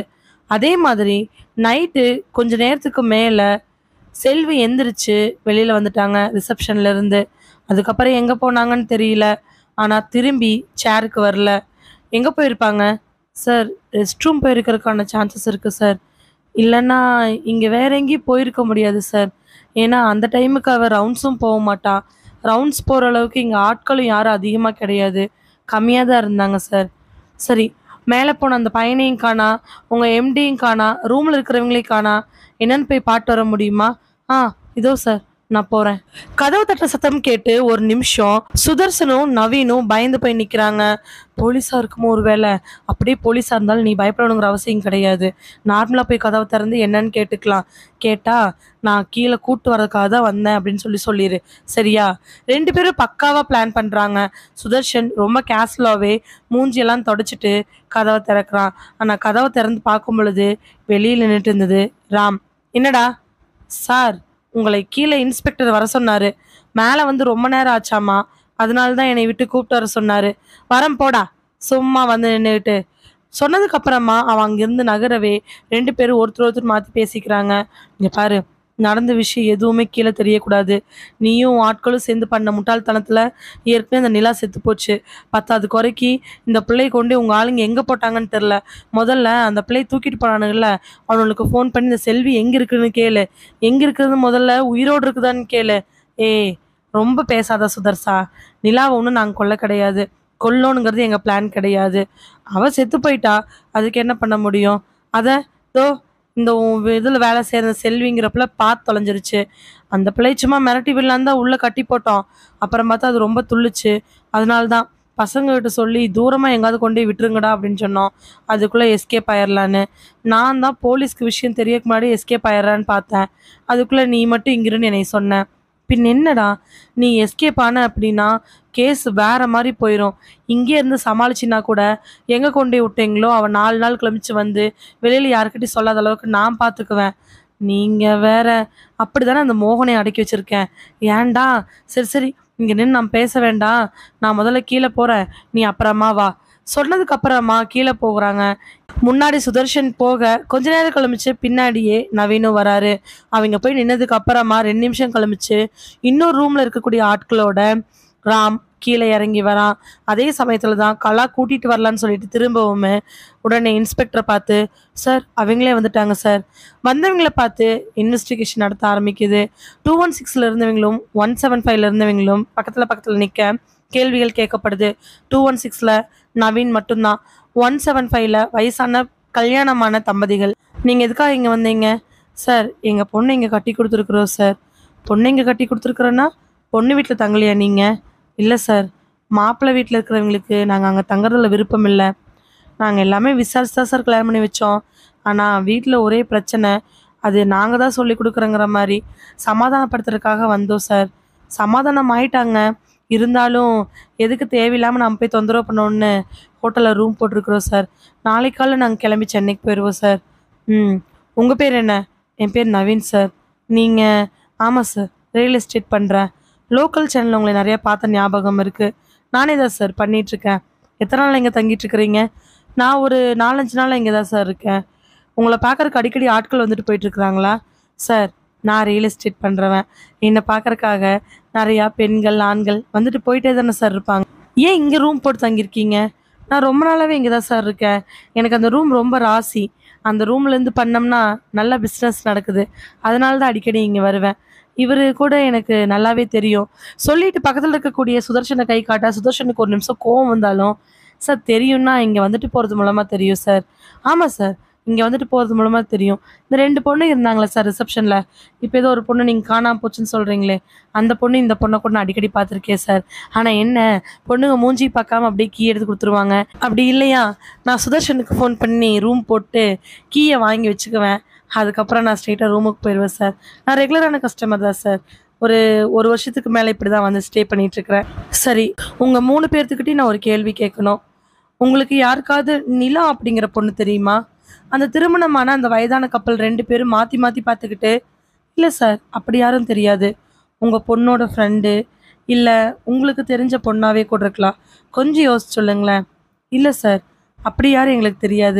அதே மாதிரி நைட்டு கொஞ்ச நேரத்துக்கு மேலே செல்வி எந்திரிச்சு வெளியில் வந்துட்டாங்க ரிசப்ஷன்ல இருந்து அதுக்கப்புறம் எங்கே போனாங்கன்னு தெரியல ஆனால் திரும்பி சேருக்கு வரல எங்கே போயிருப்பாங்க சார் ரெஸ்ட் ரூம் போயிருக்கிறதுக்கான சான்சஸ் இருக்குது சார் இல்லைன்னா இங்கே வேற எங்கேயும் போயிருக்க முடியாது சார் ஏன்னா அந்த டைமுக்கு அவள் ரவுண்ட்ஸும் போக மாட்டா ரவுண்ட்ஸ் போகிற அளவுக்கு இங்கே ஆட்களும் யாரும் அதிகமாக கிடையாது கம்மியாக தான் இருந்தாங்க சார் சரி மேலே போன அந்த பையனையும் காணா உங்கள் எம்டியும் காணா ரூமில் இருக்கிறவங்களையும் காணா என்னன்னு போய் பாட்டு வர முடியுமா ஆ இதோ சார் நான் போகிறேன் கதவு தட்டுற சத்தம் கேட்டு ஒரு நிமிஷம் சுதர்சனும் நவீனும் பயந்து போய் நிற்கிறாங்க போலீஸாக இருக்குமோ ஒரு வேளை அப்படியே போலீஸாக இருந்தாலும் நீ பயப்படணுங்கிற அவசியம் கிடையாது நார்மலாக போய் கதவை திறந்து என்னன்னு கேட்டுக்கலாம் கேட்டால் நான் கீழே கூட்டு வரதுக்காக தான் வந்தேன் அப்படின்னு சொல்லி சொல்லிடு சரியா ரெண்டு பேரும் பக்காவாக பிளான் பண்ணுறாங்க சுதர்ஷன் ரொம்ப கேஸ்லாவே மூஞ்சியெல்லாம் தொடச்சிட்டு கதவை திறக்கிறான் ஆனால் கதவை திறந்து பார்க்கும் பொழுது வெளியில் நின்றுட்டு இருந்தது ராம் என்னடா சார் உங்களை கீழே இன்ஸ்பெக்டர் வர சொன்னாரு மேலே வந்து ரொம்ப நேரம் ஆச்சாமா அதனால தான் என்னை விட்டு கூப்பிட்டு வர சொன்னாரு வரம் போடா சும்மா வந்து நின்றுக்கிட்டு சொன்னதுக்கு அப்புறமா அவன் அங்கிருந்து நகரவே ரெண்டு பேரும் ஒருத்தர் ஒருத்தர் மாற்றி பேசிக்கிறாங்க இங்கே பாரு நடந்த விஷயம் எதுவுமே கீழே தெரியக்கூடாது நீயும் உன் ஆட்களும் சேர்ந்து பண்ண முட்டாள்தனத்தில் ஏற்கனவே அந்த நிலா செத்து போச்சு பத்தாவது குறைக்கு இந்த பிள்ளையை கொண்டு உங்கள் ஆளுங்க எங்கே போட்டாங்கன்னு தெரில முதல்ல அந்த பிள்ளையை தூக்கிட்டு போனானுங்கல்ல அவனுக்கு ஃபோன் பண்ணி இந்த செல்வி எங்கே இருக்குன்னு கேளு எங்கே இருக்குதுன்னு முதல்ல உயிரோடு இருக்குதான்னு கேளு ஏய் ரொம்ப பேசாத சுதர்சா நிலாவை ஒன்றும் நாங்கள் கொல்ல கிடையாது கொல்லணுங்கிறது எங்கள் பிளான் கிடையாது அவள் செத்து போயிட்டா அதுக்கு என்ன பண்ண முடியும் அதை தோ இந்த இதில் வேலை செய்கிற செல்விங்கிறப்பல பார்த்து தொலைஞ்சிருச்சு அந்த பிள்ளை சும்மா மிரட்டி விடலான்னு தான் உள்ளே கட்டி போட்டோம் அப்புறம் பார்த்தா அது ரொம்ப துள்ளுச்சு அதனால தான் பசங்ககிட்ட சொல்லி தூரமாக எங்காவது கொண்டு போய் விட்டுருங்கடா அப்படின்னு சொன்னோம் அதுக்குள்ளே எஸ்கேப் ஆயிடலான்னு நான் தான் போலீஸ்க்கு விஷயம் தெரியக்கு முன்னாடி எஸ்கேப் ஆயிடுறான்னு பார்த்தேன் அதுக்குள்ளே நீ மட்டும் இங்கிருந்து என்னை சொன்ன பின் என்னடா நீ எஸ்கேப் ஆன அப்படின்னா கேஸ் வேற மாதிரி போயிடும் இங்கே இருந்து சமாளிச்சின்னா கூட எங்கே கொண்டு போய் விட்டீங்களோ அவன் நாலு நாள் கிளம்பிச்சு வந்து வெளியில் யாருக்கிட்டையும் சொல்லாத அளவுக்கு நான் பார்த்துக்குவேன் நீங்கள் வேற அப்படி தானே அந்த மோகனை அடக்கி வச்சிருக்கேன் ஏன்டா சரி சரி இங்கே நின்று நான் பேச வேண்டாம் நான் முதல்ல கீழே போகிறேன் நீ அப்புறமா வா சொன்னதுக்கு அப்புறமா கீழே போகிறாங்க முன்னாடி சுதர்ஷன் போக கொஞ்ச நேரம் கிளம்பிச்சு பின்னாடியே நவீனும் வராரு அவங்க போய் நின்னதுக்கு அப்புறமா ரெண்டு நிமிஷம் கிளம்பிச்சு இன்னொரு ரூம்ல இருக்கக்கூடிய ஆட்களோட ராம் கீழே இறங்கி வரான் அதே சமயத்துல தான் கலா கூட்டிட்டு வரலான்னு சொல்லிட்டு திரும்பவுமே உடனே இன்ஸ்பெக்டரை பார்த்து சார் அவங்களே வந்துட்டாங்க சார் வந்தவங்களை பார்த்து இன்வெஸ்டிகேஷன் நடத்த ஆரம்பிக்குது டூ ஒன் சிக்ஸில் இருந்தவங்களும் ஒன் செவன் ஃபைவ்ல இருந்தவங்களும் பக்கத்தில் பக்கத்தில் நிற்க கேள்விகள் கேட்கப்படுது டூ ஒன் சிக்ஸில் நவீன் மட்டும்தான் ஒன் செவன் ஃபைவ்ல வயசான கல்யாணமான தம்பதிகள் நீங்கள் எதுக்காக இங்கே வந்தீங்க சார் எங்கள் பொண்ணு இங்கே கட்டி கொடுத்துருக்குறோம் சார் பொண்ணு இங்கே கட்டி கொடுத்துருக்குறோன்னா பொண்ணு வீட்டில் தங்கலையா நீங்கள் இல்லை சார் மாப்பிள்ளை வீட்டில் இருக்கிறவங்களுக்கு நாங்கள் அங்கே தங்குறதுல விருப்பம் இல்லை நாங்கள் எல்லாமே விசாரிச்சு தான் சார் கல்யாணம் பண்ணி வச்சோம் ஆனால் வீட்டில் ஒரே பிரச்சனை அது நாங்கள் தான் சொல்லி கொடுக்குறோங்கிற மாதிரி சமாதானப்படுத்துறதுக்காக வந்தோம் சார் சமாதானம் ஆயிட்டாங்க இருந்தாலும் எதுக்கு தேவையில்லாமல் நம்ம போய் தொந்தரவு பண்ணோன்னு ஹோட்டலில் ரூம் போட்டிருக்கிறோம் சார் நாளைக்கு காலைல நாங்கள் கிளம்பி சென்னைக்கு போயிடுவோம் சார் ம் உங்கள் பேர் என்ன என் பேர் நவீன் சார் நீங்கள் ஆமாம் சார் ரியல் எஸ்டேட் பண்ணுறேன் லோக்கல் சேனலில் உங்களை நிறையா பார்த்த ஞாபகம் இருக்குது நானே தான் சார் பண்ணிகிட்ருக்கேன் எத்தனை நாள் இங்கே தங்கிட்டு இருக்கிறீங்க நான் ஒரு நாலஞ்சு நாள் இங்கே தான் சார் இருக்கேன் உங்களை பார்க்கறக்கு அடிக்கடி ஆட்கள் வந்துட்டு போயிட்டுருக்குறாங்களா சார் நான் ரியல் எஸ்டேட் பண்ணுறவன் என்னை பார்க்கறக்காக நிறையா பெண்கள் ஆண்கள் வந்துட்டு போயிட்டே தானே சார் இருப்பாங்க ஏன் இங்கே ரூம் போட்டு தங்கியிருக்கீங்க நான் ரொம்ப நாளாகவே இங்கே தான் சார் இருக்கேன் எனக்கு அந்த ரூம் ரொம்ப ராசி அந்த ரூம்லேருந்து பண்ணோம்னா நல்ல பிஸ்னஸ் நடக்குது அதனால தான் அடிக்கடி இங்கே வருவேன் இவர் கூட எனக்கு நல்லாவே தெரியும் சொல்லிட்டு பக்கத்தில் இருக்கக்கூடிய சுதர்ஷனை கை காட்டா சுதர்ஷனுக்கு ஒரு நிமிஷம் கோவம் வந்தாலும் சார் தெரியும்னா இங்கே வந்துட்டு போகிறது மூலமாக தெரியும் சார் ஆமாம் சார் இங்கே வந்துட்டு போகிறது மூலமாக தெரியும் இந்த ரெண்டு பொண்ணு இருந்தாங்களே சார் ரிசப்ஷனில் இப்போ ஏதோ ஒரு பொண்ணு நீங்கள் காணாமல் போச்சுன்னு சொல்கிறீங்களே அந்த பொண்ணு இந்த பொண்ணை கூட நான் அடிக்கடி பார்த்துருக்கேன் சார் ஆனால் என்ன பொண்ணுங்க மூஞ்சி பார்க்காம அப்படியே கீ எடுத்து கொடுத்துருவாங்க அப்படி இல்லையா நான் சுதர்ஷனுக்கு ஃபோன் பண்ணி ரூம் போட்டு கீயை வாங்கி வச்சுக்குவேன் அதுக்கப்புறம் நான் ஸ்ட்ரெயிட்டாக ரூமுக்கு போயிடுவேன் சார் நான் ரெகுலரான கஸ்டமர் தான் சார் ஒரு ஒரு வருஷத்துக்கு மேலே இப்படி தான் வந்து ஸ்டே பண்ணிகிட்ருக்கிறேன் சரி உங்கள் மூணு பேர்த்துக்கிட்டையும் நான் ஒரு கேள்வி கேட்கணும் உங்களுக்கு யாருக்காவது நிலா அப்படிங்கிற பொண்ணு தெரியுமா அந்த திருமணமான அந்த வயதான கப்பல் ரெண்டு பேரும் மாற்றி மாற்றி பார்த்துக்கிட்டு இல்லை சார் அப்படி யாரும் தெரியாது உங்கள் பொண்ணோட ஃப்ரெண்டு இல்லை உங்களுக்கு தெரிஞ்ச பொண்ணாவே கூட இருக்கலாம் கொஞ்சம் யோசிச்சு சொல்லுங்களேன் இல்லை சார் அப்படி யாரும் எங்களுக்கு தெரியாது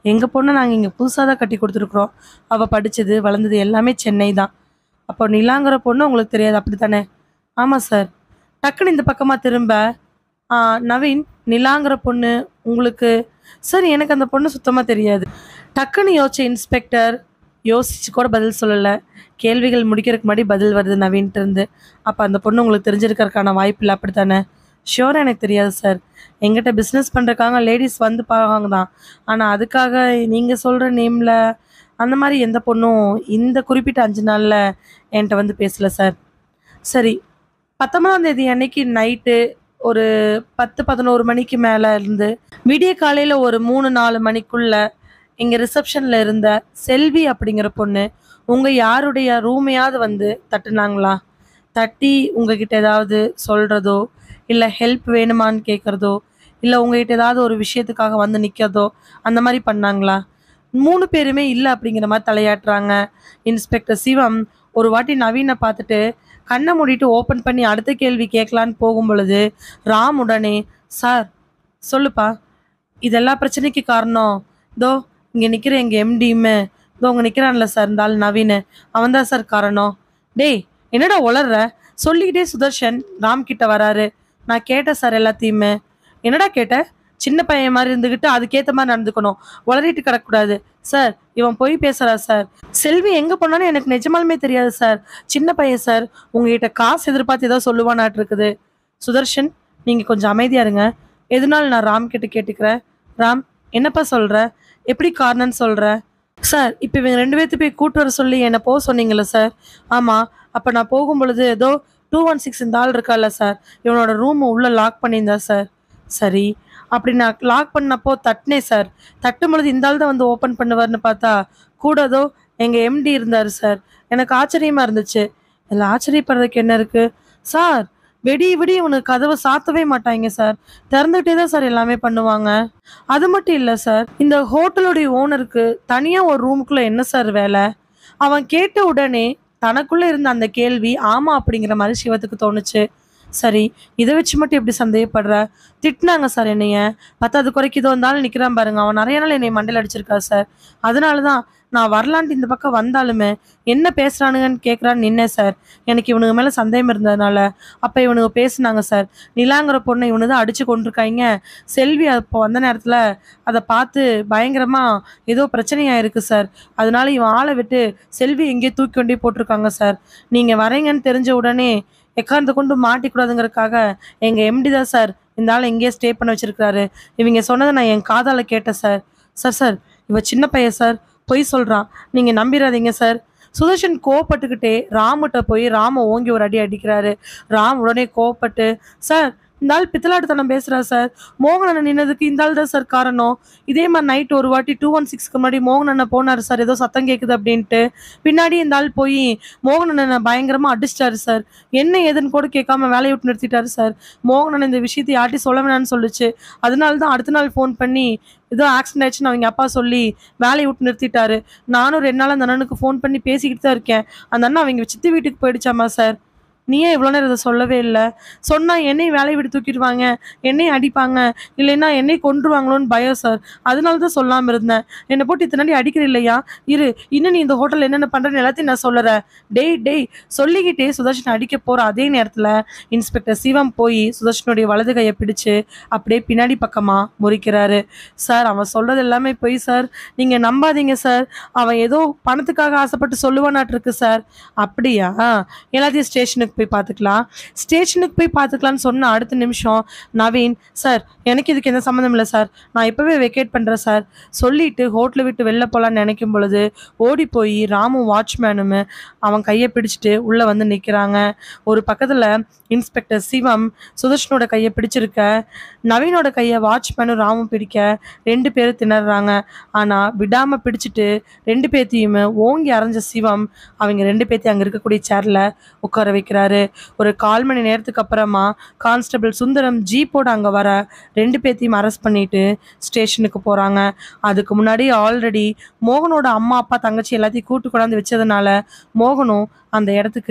எங்கள் பொண்ணை நாங்கள் இங்கே புதுசாக தான் கட்டி கொடுத்துருக்குறோம் அவள் படித்தது வளர்ந்தது எல்லாமே சென்னை தான் அப்போ நிலாங்கிற பொண்ணு உங்களுக்கு தெரியாது அப்படி தானே ஆமாம் சார் டக்குன்னு இந்த பக்கமாக திரும்ப "ஆ, நவீன் நிலாங்கிற பொண்ணு உங்களுக்கு சார் எனக்கு அந்த பொண்ணு சுத்தமாக தெரியாது டக்குன்னு யோசிச்ச இன்ஸ்பெக்டர் யோசிச்சு கூட பதில் சொல்லலை கேள்விகள் முடிக்கிறதுக்கு முன்னாடி பதில் வருது நவீன்ட்டு இருந்து அப்போ அந்த பொண்ணு உங்களுக்கு தெரிஞ்சிருக்கறதுக்கான வாய்ப்பு இல்லை அப்படி தானே ஷியோராக எனக்கு தெரியாது சார் எங்கிட்ட பிஸ்னஸ் பண்ணுறக்காக லேடிஸ் வந்து பாவாங்க தான் ஆனால் அதுக்காக நீங்கள் சொல்கிற நேமில் அந்த மாதிரி எந்த பொண்ணும் இந்த குறிப்பிட்ட அஞ்சு நாளில் என்கிட்ட வந்து பேசல சார் சரி பத்தொன்பதாம் தேதி அன்னைக்கு நைட்டு ஒரு பத்து பதினோரு மணிக்கு மேலே இருந்து விடிய காலையில் ஒரு மூணு நாலு மணிக்குள்ள இங்கே ரிசப்ஷனில் இருந்த செல்வி அப்படிங்கிற பொண்ணு உங்கள் யாருடைய ரூமையாவது வந்து தட்டுனாங்களா தட்டி உங்ககிட்ட ஏதாவது சொல்கிறதோ இல்லை ஹெல்ப் வேணுமான்னு கேட்குறதோ இல்லை உங்ககிட்ட ஏதாவது ஒரு விஷயத்துக்காக வந்து நிற்கிறதோ அந்த மாதிரி பண்ணாங்களா மூணு பேருமே இல்லை அப்படிங்கிற மாதிரி தலையாட்டுறாங்க இன்ஸ்பெக்டர் சிவம் ஒரு வாட்டி நவீனை பார்த்துட்டு கண்ணை மூடிட்டு ஓப்பன் பண்ணி அடுத்த கேள்வி கேட்கலான்னு போகும் பொழுது ராம் உடனே சார் சொல்லுப்பா இது எல்லா பிரச்சனைக்கு காரணம் இதோ இங்கே நிற்கிற எங்கள் எம்டியுமே இதோ உங்க நிற்கிறான்ல சார் இந்த ஆள் நவீன் அவன் தான் சார் காரணம் டேய் என்னடா உளர்ற சொல்லிக்கிட்டே சுதர்ஷன் ராம் கிட்ட வராரு நான் கேட்டேன் சார் எல்லாத்தையுமே என்னடா கேட்ட சின்ன பையன் மாதிரி இருந்துக்கிட்டு அதுக்கேற்ற மாதிரி நடந்துக்கணும் உளறிட்டு கிடக்கூடாது சார் இவன் போய் பேசுறா சார் செல்வி எங்கே போனாலும் எனக்கு நிஜமாலுமே தெரியாது சார் சின்ன பையன் சார் உங்ககிட்ட காசு எதிர்பார்த்து ஏதோ சொல்லுவானாட்டு இருக்குது சுதர்ஷன் நீங்கள் கொஞ்சம் அமைதியா இருங்க எதுனாலும் நான் ராம் கிட்ட கேட்டுக்கிறேன் ராம் என்னப்பா சொல்ற எப்படி காரணம்னு சொல்ற சார் இப்போ இவங்க ரெண்டு பேர்த்து போய் கூட்டு வர சொல்லி என்னை போக சொன்னீங்கல்ல சார் ஆமாம் அப்போ நான் போகும் பொழுது ஏதோ டூ ஒன் சிக்ஸ் இந்த ஆள் இருக்கால சார் இவனோட ரூம் உள்ளே லாக் பண்ணியிருந்தா சார் சரி அப்படி நான் லாக் பண்ணப்போ தட்டினேன் சார் தட்டும் பொழுது இந்த ஆள் தான் வந்து ஓப்பன் பண்ணுவார்னு பார்த்தா கூடதோ எங்கள் எம்டி இருந்தார் சார் எனக்கு ஆச்சரியமாக இருந்துச்சு இதில் ஆச்சரியப்படுறதுக்கு என்ன இருக்குது சார் வெடி விடி உனக்கு கதவை சாத்தவே மாட்டாங்க சார் திறந்துகிட்டே தான் சார் எல்லாமே பண்ணுவாங்க அது மட்டும் இல்லை சார் இந்த ஹோட்டலுடைய ஓனருக்கு தனியாக ஒரு ரூமுக்குள்ளே என்ன சார் வேலை அவன் கேட்ட உடனே தனக்குள்ளே இருந்த அந்த கேள்வி ஆமாம் அப்படிங்கிற மாதிரி சிவத்துக்கு தோணுச்சு சரி இதை வச்சு மட்டும் எப்படி சந்தேகப்படுற திட்டினாங்க சார் என்னைய பத்தாவது குறைக்கு இதோ இருந்தாலும் நிற்கிறான் பாருங்க அவன் நிறைய நாள் என்னை மண்டையில் அடிச்சிருக்கா சார் அதனால தான் நான் வரலான்ட்டு இந்த பக்கம் வந்தாலுமே என்ன பேசுறானுங்கன்னு கேட்குறான்னு நின்னேன் சார் எனக்கு இவனுங்க மேலே சந்தேகம் இருந்ததுனால அப்போ இவனுங்க பேசுனாங்க சார் நிலாங்கிற பொண்ணை இவனு தான் அடிச்சு கொண்டிருக்காங்க செல்வி அப்போ வந்த நேரத்தில் அதை பார்த்து பயங்கரமாக ஏதோ பிரச்சனையாக இருக்குது சார் அதனால இவன் ஆளை விட்டு செல்வி எங்கேயோ தூக்கி கொண்டே போட்டிருக்காங்க சார் நீங்கள் வரீங்கன்னு தெரிஞ்ச உடனே எக்காந்து கொண்டு மாட்டிக்கூடாதுங்கிறதுக்காக எங்கள் எம்டி தான் சார் இந்த ஆளை எங்கேயே ஸ்டே பண்ண வச்சிருக்காரு இவங்க சொன்னதை நான் என் காதால கேட்டேன் சார் சார் சார் இவ சின்ன பையன் சார் பொய் சொல்கிறான் நீங்கள் நம்பிடாதீங்க சார் சுதர்ஷன் கோவப்பட்டுக்கிட்டே ராமுகிட்ட போய் ராம ஓங்கி ஒரு அடி அடிக்கிறாரு ராம் உடனே கோவப்பட்டு சார் இந்த ஆள் பித்தலாட்டுத்தனம் பேசுறா சார் மோகன் நின்னதுக்கு இந்த ஆள் தான் சார் காரணம் இதே மாதிரி நைட் ஒரு வாட்டி டூ ஒன் சிக்ஸ்க்கு முன்னாடி மோகன் அண்ணன் போனார் சார் ஏதோ சத்தம் கேட்குது அப்படின்ட்டு பின்னாடி இந்த ஆள் போய் மோகன் அண்ணனை பயங்கரமா அடிச்சிட்டாரு சார் என்ன ஏதுன்னு கூட கேட்காம வேலையை விட்டு நிறுத்திட்டாரு சார் மோகன் அண்ணன் இந்த விஷயத்தை யார்ட்டையும் சொல்ல வேணாம்னு சொல்லுச்சு அதனால தான் அடுத்த நாள் ஃபோன் பண்ணி ஏதோ ஆக்சிடென்ட் ஆயிடுச்சுன்னு அவங்க அப்பா சொல்லி வேலையை விட்டு நிறுத்திட்டாரு நானும் ரெண்டு நாள் அந்த அண்ணனுக்கு ஃபோன் பண்ணி பேசிக்கிட்டு தான் இருக்கேன் அந்த அண்ணன் அவங்க சித்தி வீட்டுக்கு போயிடுச்சாமா சார் நீ ஏன் இவ்வளோ நேரம் இதை சொல்லவே இல்லை சொன்னா என்னை வேலையை விட்டு தூக்கிடுவாங்க என்னை அடிப்பாங்க இல்லைன்னா என்னை கொன்றுவாங்களோன்னு பயம் சார் அதனால தான் சொல்லாமல் இருந்தேன் என்னை போட்டு இத்தனை நாடி அடிக்கிற இல்லையா இரு இன்னும் நீ இந்த ஹோட்டலில் என்னென்ன பண்ணுறேன்னு எல்லாத்தையும் நான் சொல்லறேன் டேய் டேய் சொல்லிக்கிட்டே சுதர்ஷன் அடிக்க போகிற அதே நேரத்தில் இன்ஸ்பெக்டர் சிவம் போய் சுதர்ஷனுடைய வலது கையை பிடிச்சு அப்படியே பின்னாடி பக்கமாக முறிக்கிறாரு சார் அவன் சொல்கிறது எல்லாமே பொய் சார் நீங்கள் நம்பாதீங்க சார் அவன் ஏதோ பணத்துக்காக ஆசைப்பட்டு சொல்லுவானாட்டு இருக்கு சார் அப்படியா எல்லாத்தையும் ஸ்டேஷனுக்கு போய் பார்த்துக்கலாம் ஸ்டேஷனுக்கு போய் பார்த்துக்கலான்னு சொன்ன அடுத்த நிமிஷம் நவீன் சார் எனக்கு இதுக்கு எந்த சம்மந்தம் இல்லை சார் நான் இப்போவே வெக்கேட் பண்ணுறேன் சார் சொல்லிட்டு ஹோட்டலை விட்டு வெளில போகலான்னு நினைக்கும் பொழுது ஓடி போய் ராமும் வாட்ச்மேனும் அவன் கையை பிடிச்சிட்டு உள்ளே வந்து நிற்கிறாங்க ஒரு பக்கத்தில் இன்ஸ்பெக்டர் சிவம் சுதர்ஷனோட கையை பிடிச்சிருக்க நவீனோட கையை வாட்ச்மேனும் ராமும் பிடிக்க ரெண்டு பேரும் திணறாங்க ஆனால் விடாமல் பிடிச்சிட்டு ரெண்டு பேர்த்தையுமே ஓங்கி அரைஞ்ச சிவம் அவங்க ரெண்டு பேர்த்தையும் அங்கே இருக்கக்கூடிய சேரில் உட்கார வைக்கிறாரு ஒரு கால் மணி நேரத்துக்கு அப்புறமா கான்ஸ்டபிள் சுந்தரம் ஜீப்போட அங்கே வர ரெண்டு பேர்த்தையும் அரெஸ்ட் பண்ணிட்டு ஸ்டேஷனுக்கு போகிறாங்க அதுக்கு முன்னாடி ஆல்ரெடி மோகனோட அம்மா அப்பா தங்கச்சி எல்லாத்தையும் கூட்டு கொண்டாந்து வச்சதுனால மோகனும் அந்த இடத்துக்கு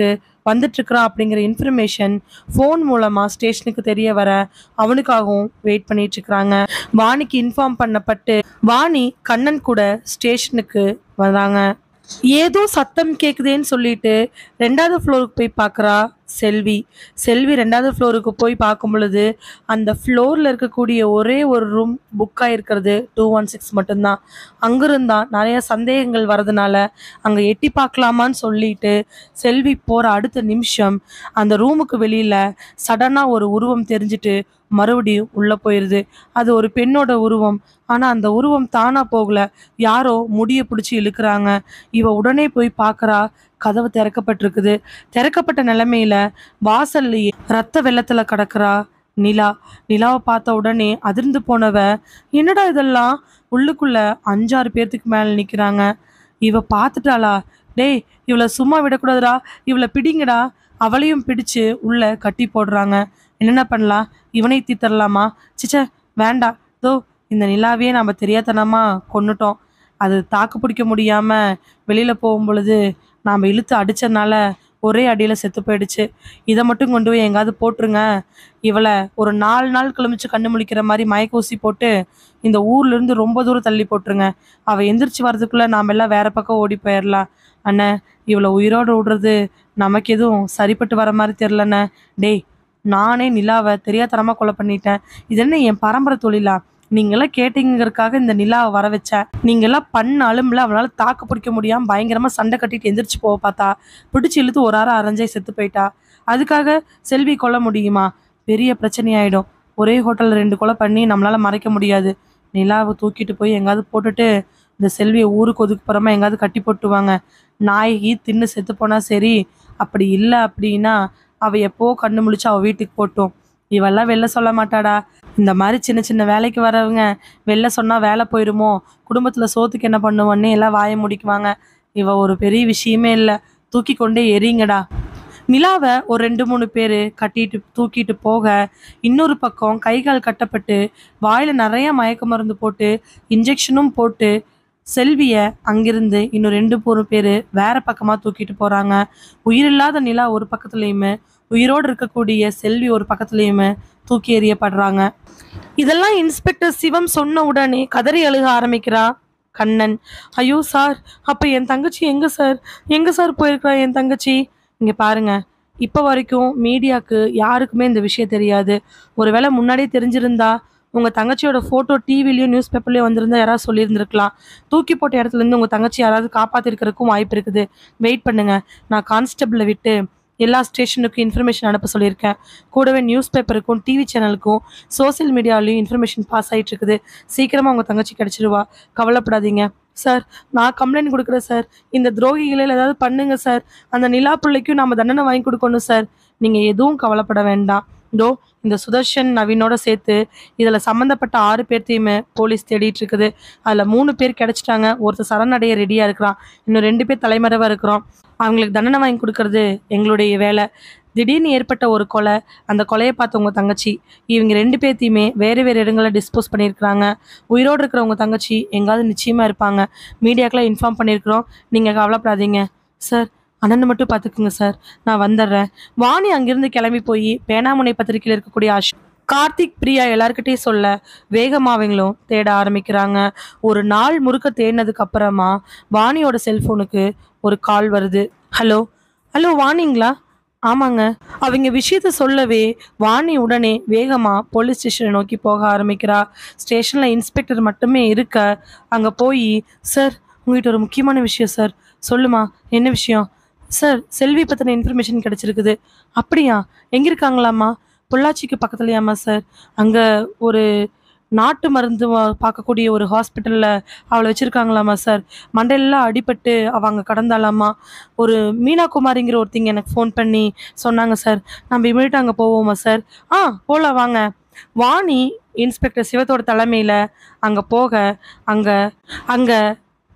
வந்துட்டுருக்கிறான் அப்படிங்கிற இன்ஃபர்மேஷன் ஃபோன் மூலமாக ஸ்டேஷனுக்கு தெரிய வர அவனுக்காகவும் வெயிட் பண்ணிட்டு இருக்கிறாங்க வாணிக்கு இன்ஃபார்ம் பண்ணப்பட்டு வாணி கண்ணன் கூட ஸ்டேஷனுக்கு வந்தாங்க ஏதோ சத்தம் கேக்குதேன்னு சொல்லிட்டு ரெண்டாவது ஃப்ளோருக்கு போய் பார்க்குறா செல்வி செல்வி ரெண்டாவது ஃப்ளோருக்கு போய் பார்க்கும் பொழுது அந்த ஃப்ளோரில் இருக்கக்கூடிய ஒரே ஒரு ரூம் புக் ஆகிருக்கிறது டூ ஒன் சிக்ஸ் மட்டும்தான் அங்கிருந்தா நிறைய சந்தேகங்கள் வரதுனால அங்கே எட்டி பார்க்கலாமான்னு சொல்லிட்டு செல்வி போகிற அடுத்த நிமிஷம் அந்த ரூமுக்கு வெளியில் சடனாக ஒரு உருவம் தெரிஞ்சுட்டு மறுபடியும் உள்ளே போயிடுது அது ஒரு பெண்ணோட உருவம் ஆனால் அந்த உருவம் தானாக போகல யாரோ முடியை பிடிச்சி இழுக்கிறாங்க இவ உடனே போய் பார்க்கறா கதவு திறக்கப்பட்டிருக்குது திறக்கப்பட்ட நிலைமையில வாசல்லையே ரத்த வெள்ளத்துல கிடக்குறா நிலா நிலாவை பார்த்த உடனே அதிர்ந்து போனவ என்னடா இதெல்லாம் உள்ளுக்குள்ள அஞ்சாறு பேர்த்துக்கு மேல நிக்கிறாங்க இவ பார்த்துட்டாளா டேய் இவளை சும்மா விடக்கூடாதுடா இவளை பிடிங்கடா அவளையும் பிடிச்சு உள்ள கட்டி போடுறாங்க என்னென்ன பண்ணலாம் இவனை தீத்தரலாமா சிச்ச வேண்டாம் தோ இந்த நிலாவையே நம்ம தெரியாதனமா கொன்னுட்டோம் அது தாக்கு பிடிக்க முடியாம வெளியில போகும் பொழுது நாம் இழுத்து அடிச்சதுனால ஒரே அடியில் செத்து போயிடுச்சு இதை மட்டும் கொண்டு போய் எங்காவது போட்டுருங்க இவளை ஒரு நாலு நாள் கிளம்பிச்சு கண்ணு முழிக்கிற மாதிரி மயக்க ஊசி போட்டு இந்த ஊர்ல இருந்து ரொம்ப தூரம் தள்ளி போட்டுருங்க அவள் எந்திரிச்சு வர்றதுக்குள்ள நாம் எல்லாம் வேற பக்கம் ஓடி போயிடலாம் அண்ணே இவளை உயிரோடு விடுறது நமக்கு எதுவும் சரிப்பட்டு வர மாதிரி தெரிலண்ணே டேய் நானே நிலாவை தெரியாதனமாக கொலை பண்ணிட்டேன் இது என்ன என் பரம்பரை தொழிலா நீங்களாம் கேட்டீங்கிறதுக்காக இந்த நிலாவை வர வச்சேன் நீங்களாம் பண்ண அலும்புல அவளால் தாக்கு பிடிக்க முடியாமல் பயங்கரமாக சண்டை கட்டிட்டு எந்திரிச்சு போக பார்த்தா பிடிச்சி இழுத்து ஒரு அரை அரைஞ்சே செத்து போயிட்டா அதுக்காக செல்வி கொல்ல முடியுமா பெரிய பிரச்சனையாயிடும் ஒரே ஹோட்டலில் ரெண்டு கொலை பண்ணி நம்மளால மறைக்க முடியாது நிலாவை தூக்கிட்டு போய் எங்காவது போட்டுட்டு இந்த செல்வியை ஊருக்கு ஒதுக்குப்புறமா எங்காவது கட்டி போட்டுவாங்க நாயகி தின்னு செத்து போனா சரி அப்படி இல்லை அப்படின்னா அவ எப்போ கண்ணு முழிச்சு அவ வீட்டுக்கு போட்டும் இவெல்லாம் வெளில சொல்ல மாட்டாடா இந்த மாதிரி சின்ன சின்ன வேலைக்கு வரவங்க வெளில சொன்னா வேலை போயிருமோ குடும்பத்துல சோத்துக்கு என்ன பண்ணுவோன்னு எல்லாம் வாயை முடிக்குவாங்க இவ ஒரு பெரிய விஷயமே இல்லை தூக்கி கொண்டே எறிங்கடா நிலாவை ஒரு ரெண்டு மூணு பேர் கட்டிட்டு தூக்கிட்டு போக இன்னொரு பக்கம் கை கால் கட்டப்பட்டு வாயில நிறைய மயக்க மருந்து போட்டு இன்ஜெக்ஷனும் போட்டு செல்விய அங்கிருந்து இன்னும் ரெண்டு மூணு பேர் வேற பக்கமா தூக்கிட்டு போறாங்க உயிரில்லாத நிலா ஒரு பக்கத்துலயுமே உயிரோடு இருக்கக்கூடிய செல்வி ஒரு பக்கத்துலயுமே தூக்கி எறியப்படுறாங்க இதெல்லாம் இன்ஸ்பெக்டர் சிவம் சொன்ன உடனே கதறி அழுக ஆரம்பிக்கிறா கண்ணன் ஐயோ சார் அப்ப என் தங்கச்சி எங்க சார் எங்க சார் போயிருக்கிறா என் தங்கச்சி இங்க பாருங்க இப்போ வரைக்கும் மீடியாக்கு யாருக்குமே இந்த விஷயம் தெரியாது ஒருவேளை முன்னாடியே தெரிஞ்சிருந்தா உங்க தங்கச்சியோட போட்டோ டிவிலையும் நியூஸ் பேப்பர்லயும் வந்திருந்தா யாராவது சொல்லியிருந்திருக்கலாம் தூக்கி போட்ட இடத்துல இருந்து உங்க தங்கச்சி யாராவது காப்பாத்திருக்கிறதுக்கும் வாய்ப்பு இருக்குது வெயிட் பண்ணுங்க நான் கான்ஸ்டபிளை விட்டு எல்லா ஸ்டேஷனுக்கும் இன்ஃபர்மேஷன் அனுப்ப சொல்லியிருக்கேன் கூடவே நியூஸ் பேப்பருக்கும் டிவி சேனலுக்கும் சோஷியல் மீடியாலையும் இன்ஃபர்மேஷன் பாஸ் ஆயிட்டு இருக்குது சீக்கிரமா உங்க தங்கச்சி கிடைச்சிருவா கவலைப்படாதீங்க சார் நான் கம்ப்ளைண்ட் கொடுக்குறேன் சார் இந்த துரோகிகளில் ஏதாவது பண்ணுங்க சார் அந்த நிலா பிள்ளைக்கும் நாம தண்டனை வாங்கி கொடுக்கணும் சார் நீங்க எதுவும் கவலைப்பட வேண்டாம் இதோ இந்த சுதர்ஷன் நவீனோட சேர்த்து இதில் சம்மந்தப்பட்ட ஆறு பேர்த்தையுமே போலீஸ் தேடிட்டு இருக்குது அதில் மூணு பேர் கிடைச்சிட்டாங்க ஒருத்தர் சரணடைய ரெடியாக இருக்கிறான் இன்னும் ரெண்டு பேர் தலைமறைவாக இருக்கிறோம் அவங்களுக்கு தண்டனை வாங்கி கொடுக்கறது எங்களுடைய வேலை திடீர்னு ஏற்பட்ட ஒரு கொலை அந்த கொலையை பார்த்த உங்க தங்கச்சி இவங்க ரெண்டு பேர்த்தையுமே வேறு வேறு இடங்களில் டிஸ்போஸ் பண்ணியிருக்கிறாங்க உயிரோடு இருக்கிற உங்க தங்கச்சி எங்காவது நிச்சயமாக இருப்பாங்க மீடியாக்கெலாம் இன்ஃபார்ம் பண்ணியிருக்கிறோம் நீங்கள் கவலைப்படாதீங்க சார் அண்ணனை மட்டும் பார்த்துக்குங்க சார் நான் வந்துடுறேன் வாணி அங்கிருந்து கிளம்பி போய் பேனாமுனை பத்திரிக்கையில் இருக்கக்கூடிய அஷ் கார்த்திக் பிரியா எல்லார்கிட்டயும் சொல்ல வேகமா அவங்களும் தேட ஆரம்பிக்கிறாங்க ஒரு நாள் முழுக்க தேடினதுக்கு அப்புறமா வாணியோட செல்போனுக்கு ஒரு கால் வருது ஹலோ ஹலோ வாணிங்களா ஆமாங்க அவங்க விஷயத்த சொல்லவே வாணி உடனே வேகமா போலீஸ் ஸ்டேஷனை நோக்கி போக ஆரம்பிக்கிறா ஸ்டேஷன்ல இன்ஸ்பெக்டர் மட்டுமே இருக்க அங்க போய் சார் உங்ககிட்ட ஒரு முக்கியமான விஷயம் சார் சொல்லுமா என்ன விஷயம் சார் செல்வி பத்தின இன்ஃபர்மேஷன் கிடைச்சிருக்குது அப்படியா எங்க இருக்காங்களாம்மா பொள்ளாச்சிக்கு பக்கத்துலயாம்மா சார் அங்க ஒரு நாட்டு மருந்து வா- பார்க்கக்கூடிய ஒரு ஹாஸ்பிட்டல்ல அவளை வச்சிருக்காங்களாம்மா சார் மண்டையெல்லாம் அடிபட்டு அவ அங்க கடந்தாலாமா ஒரு மீனா குமாரிங்கிற ஒருத்திங்க எனக்கு ஃபோன் பண்ணி சொன்னாங்க சார் நம்ம இமீடியட்டாக அங்கே போவோமா சார் ஆ போகலாம் வாங்க வாணி இன்ஸ்பெக்டர் சிவத்தோட தலைமையில் அங்கே போக அங்கே அங்கே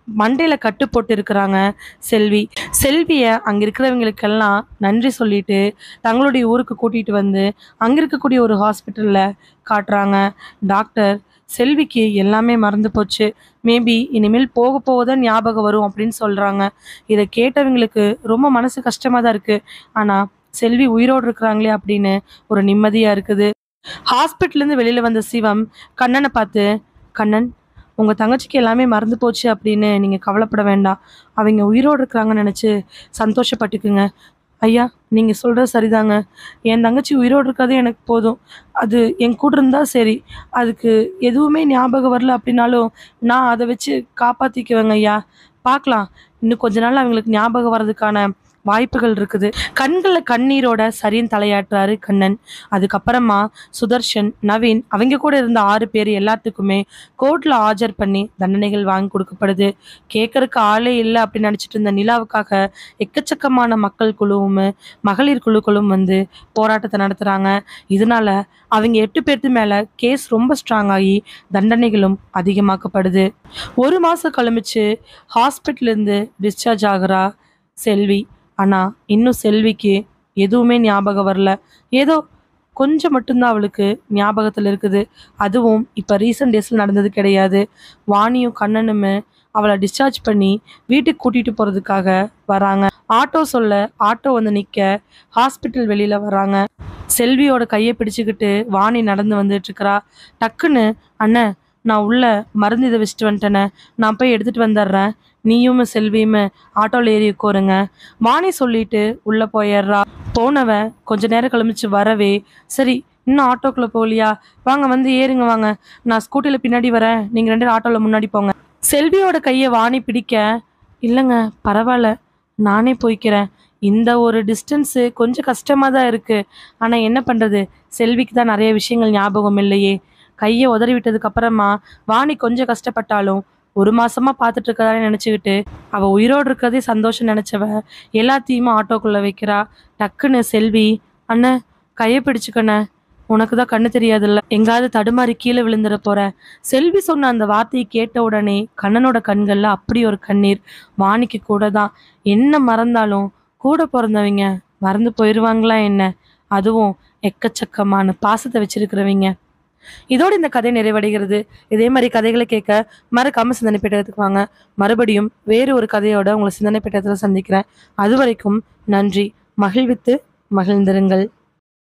மண்டையில கட்டு போட்டு இருக்கிறாங்க செல்வி செல்விய அங்க இருக்கிறவங்களுக்கெல்லாம் நன்றி சொல்லிட்டு தங்களுடைய ஊருக்கு கூட்டிட்டு வந்து அங்க இருக்கக்கூடிய ஒரு ஹாஸ்பிட்டல்ல காட்டுறாங்க டாக்டர் செல்விக்கு எல்லாமே மறந்து போச்சு மேபி இனிமேல் போக போக தான் ஞாபகம் வரும் அப்படின்னு சொல்றாங்க இதை கேட்டவங்களுக்கு ரொம்ப மனசு கஷ்டமா தான் இருக்கு ஆனா செல்வி உயிரோடு இருக்கிறாங்களே அப்படின்னு ஒரு நிம்மதியா இருக்குது ஹாஸ்பிட்டல்ல இருந்து வெளியில வந்த சிவம் கண்ணனை பார்த்து கண்ணன் உங்க தங்கச்சிக்கு எல்லாமே மறந்து போச்சு அப்படின்னு நீங்க கவலைப்பட வேண்டாம் அவங்க உயிரோடு இருக்கிறாங்கன்னு நினைச்சு சந்தோஷப்பட்டுக்குங்க ஐயா நீங்க சொல்றது சரிதாங்க என் தங்கச்சி உயிரோடு இருக்கிறது எனக்கு போதும் அது என் கூட இருந்தா சரி அதுக்கு எதுவுமே ஞாபகம் வரல அப்படின்னாலும் நான் அதை வச்சு காப்பாத்திக்குவேங்க ஐயா பார்க்கலாம் இன்னும் கொஞ்ச நாள் அவங்களுக்கு ஞாபகம் வர்றதுக்கான வாய்ப்புகள் இருக்குது கண்களில் கண்ணீரோட சரின்னு தலையாட்டுறாரு கண்ணன் அதுக்கப்புறமா சுதர்ஷன் நவீன் அவங்க கூட இருந்த ஆறு பேர் எல்லாத்துக்குமே கோர்ட்ல ஆஜர் பண்ணி தண்டனைகள் வாங்கி கொடுக்கப்படுது கேட்கறக்கு ஆளே இல்லை அப்படின்னு நினச்சிட்டு இருந்த நிலாவுக்காக எக்கச்சக்கமான மக்கள் குழுவும் மகளிர் குழுக்களும் வந்து போராட்டத்தை நடத்துறாங்க இதனால அவங்க எட்டு பேர்த்து மேல கேஸ் ரொம்ப ஸ்ட்ராங் ஆகி தண்டனைகளும் அதிகமாக்கப்படுது ஒரு மாசம் கழிச்சு ஹாஸ்பிட்டல்ல இருந்து டிஸ்சார்ஜ் ஆகுறா செல்வி ஆனா இன்னும் செல்விக்கு எதுவுமே ஞாபகம் வரல ஏதோ கொஞ்சம் மட்டும்தான் அவளுக்கு ஞாபகத்தில் இருக்குது அதுவும் இப்போ ரீசெண்ட் டேஸில் நடந்தது கிடையாது வாணியும் கண்ணனுமே அவளை டிஸ்சார்ஜ் பண்ணி வீட்டுக்கு கூட்டிகிட்டு போகிறதுக்காக வராங்க ஆட்டோ சொல்ல ஆட்டோ வந்து நிற்க ஹாஸ்பிட்டல் வெளியில் வராங்க செல்வியோட கையை பிடிச்சுக்கிட்டு வாணி நடந்து வந்துட்டு இருக்கிறா டக்குன்னு அண்ணன் நான் உள்ள மருந்து இதை வச்சுட்டு வந்துட்டேனே நான் போய் எடுத்துட்டு வந்துடுறேன் நீயும் செல்வியும் ஆட்டோவில் ஏறி உட்காருங்க வாணி சொல்லிட்டு உள்ள போயிடுறா போனவன் கொஞ்ச நேரம் கழிச்சு வரவே சரி இன்னும் ஆட்டோக்குள்ள போகலையா வாங்க வந்து ஏறுங்க வாங்க நான் ஸ்கூட்டியில் பின்னாடி வரேன் நீங்கள் ரெண்டு ஆட்டோவில் முன்னாடி போங்க செல்வியோட கையை வாணி பிடிக்க இல்லைங்க பரவாயில்ல நானே போய்க்கிறேன் இந்த ஒரு டிஸ்டன்ஸு கொஞ்சம் கஷ்டமாக தான் இருக்குது ஆனால் என்ன பண்ணுறது செல்விக்கு தான் நிறைய விஷயங்கள் ஞாபகம் இல்லையே கையை உதறி விட்டதுக்கு அப்புறமா வாணி கொஞ்சம் கஷ்டப்பட்டாலும் ஒரு மாசமா பார்த்துட்டு இருக்கதானே நினச்சிக்கிட்டு அவள் உயிரோடு இருக்கிறதே சந்தோஷம் நினச்சவ எல்லாத்தையுமே ஆட்டோக்குள்ளே வைக்கிறா டக்குன்னு செல்வி அண்ணன் கையை பிடிச்சுக்கண்ணே உனக்கு தான் கண்ணு தெரியாதுல்ல எங்காவது தடுமாறி கீழே விழுந்துட போற செல்வி சொன்ன அந்த வார்த்தையை கேட்ட உடனே கண்ணனோட கண்கள்ல அப்படி ஒரு கண்ணீர் வாணிக்கு கூட தான் என்ன மறந்தாலும் கூட பிறந்தவங்க மறந்து போயிடுவாங்களா என்ன அதுவும் எக்கச்சக்கமான பாசத்தை வச்சிருக்கிறவங்க இதோடு இந்த கதை நிறைவடைகிறது இதே மாதிரி கதைகளை கேட்க மறக்காம சிந்தனை பெட்டகத்துக்கு வாங்க மறுபடியும் வேறு ஒரு கதையோட உங்களை சிந்தனை பெட்டகத்தில் சந்திக்கிறேன் அது வரைக்கும் நன்றி மகிழ்வித்து மகிழ்ந்திருங்கள்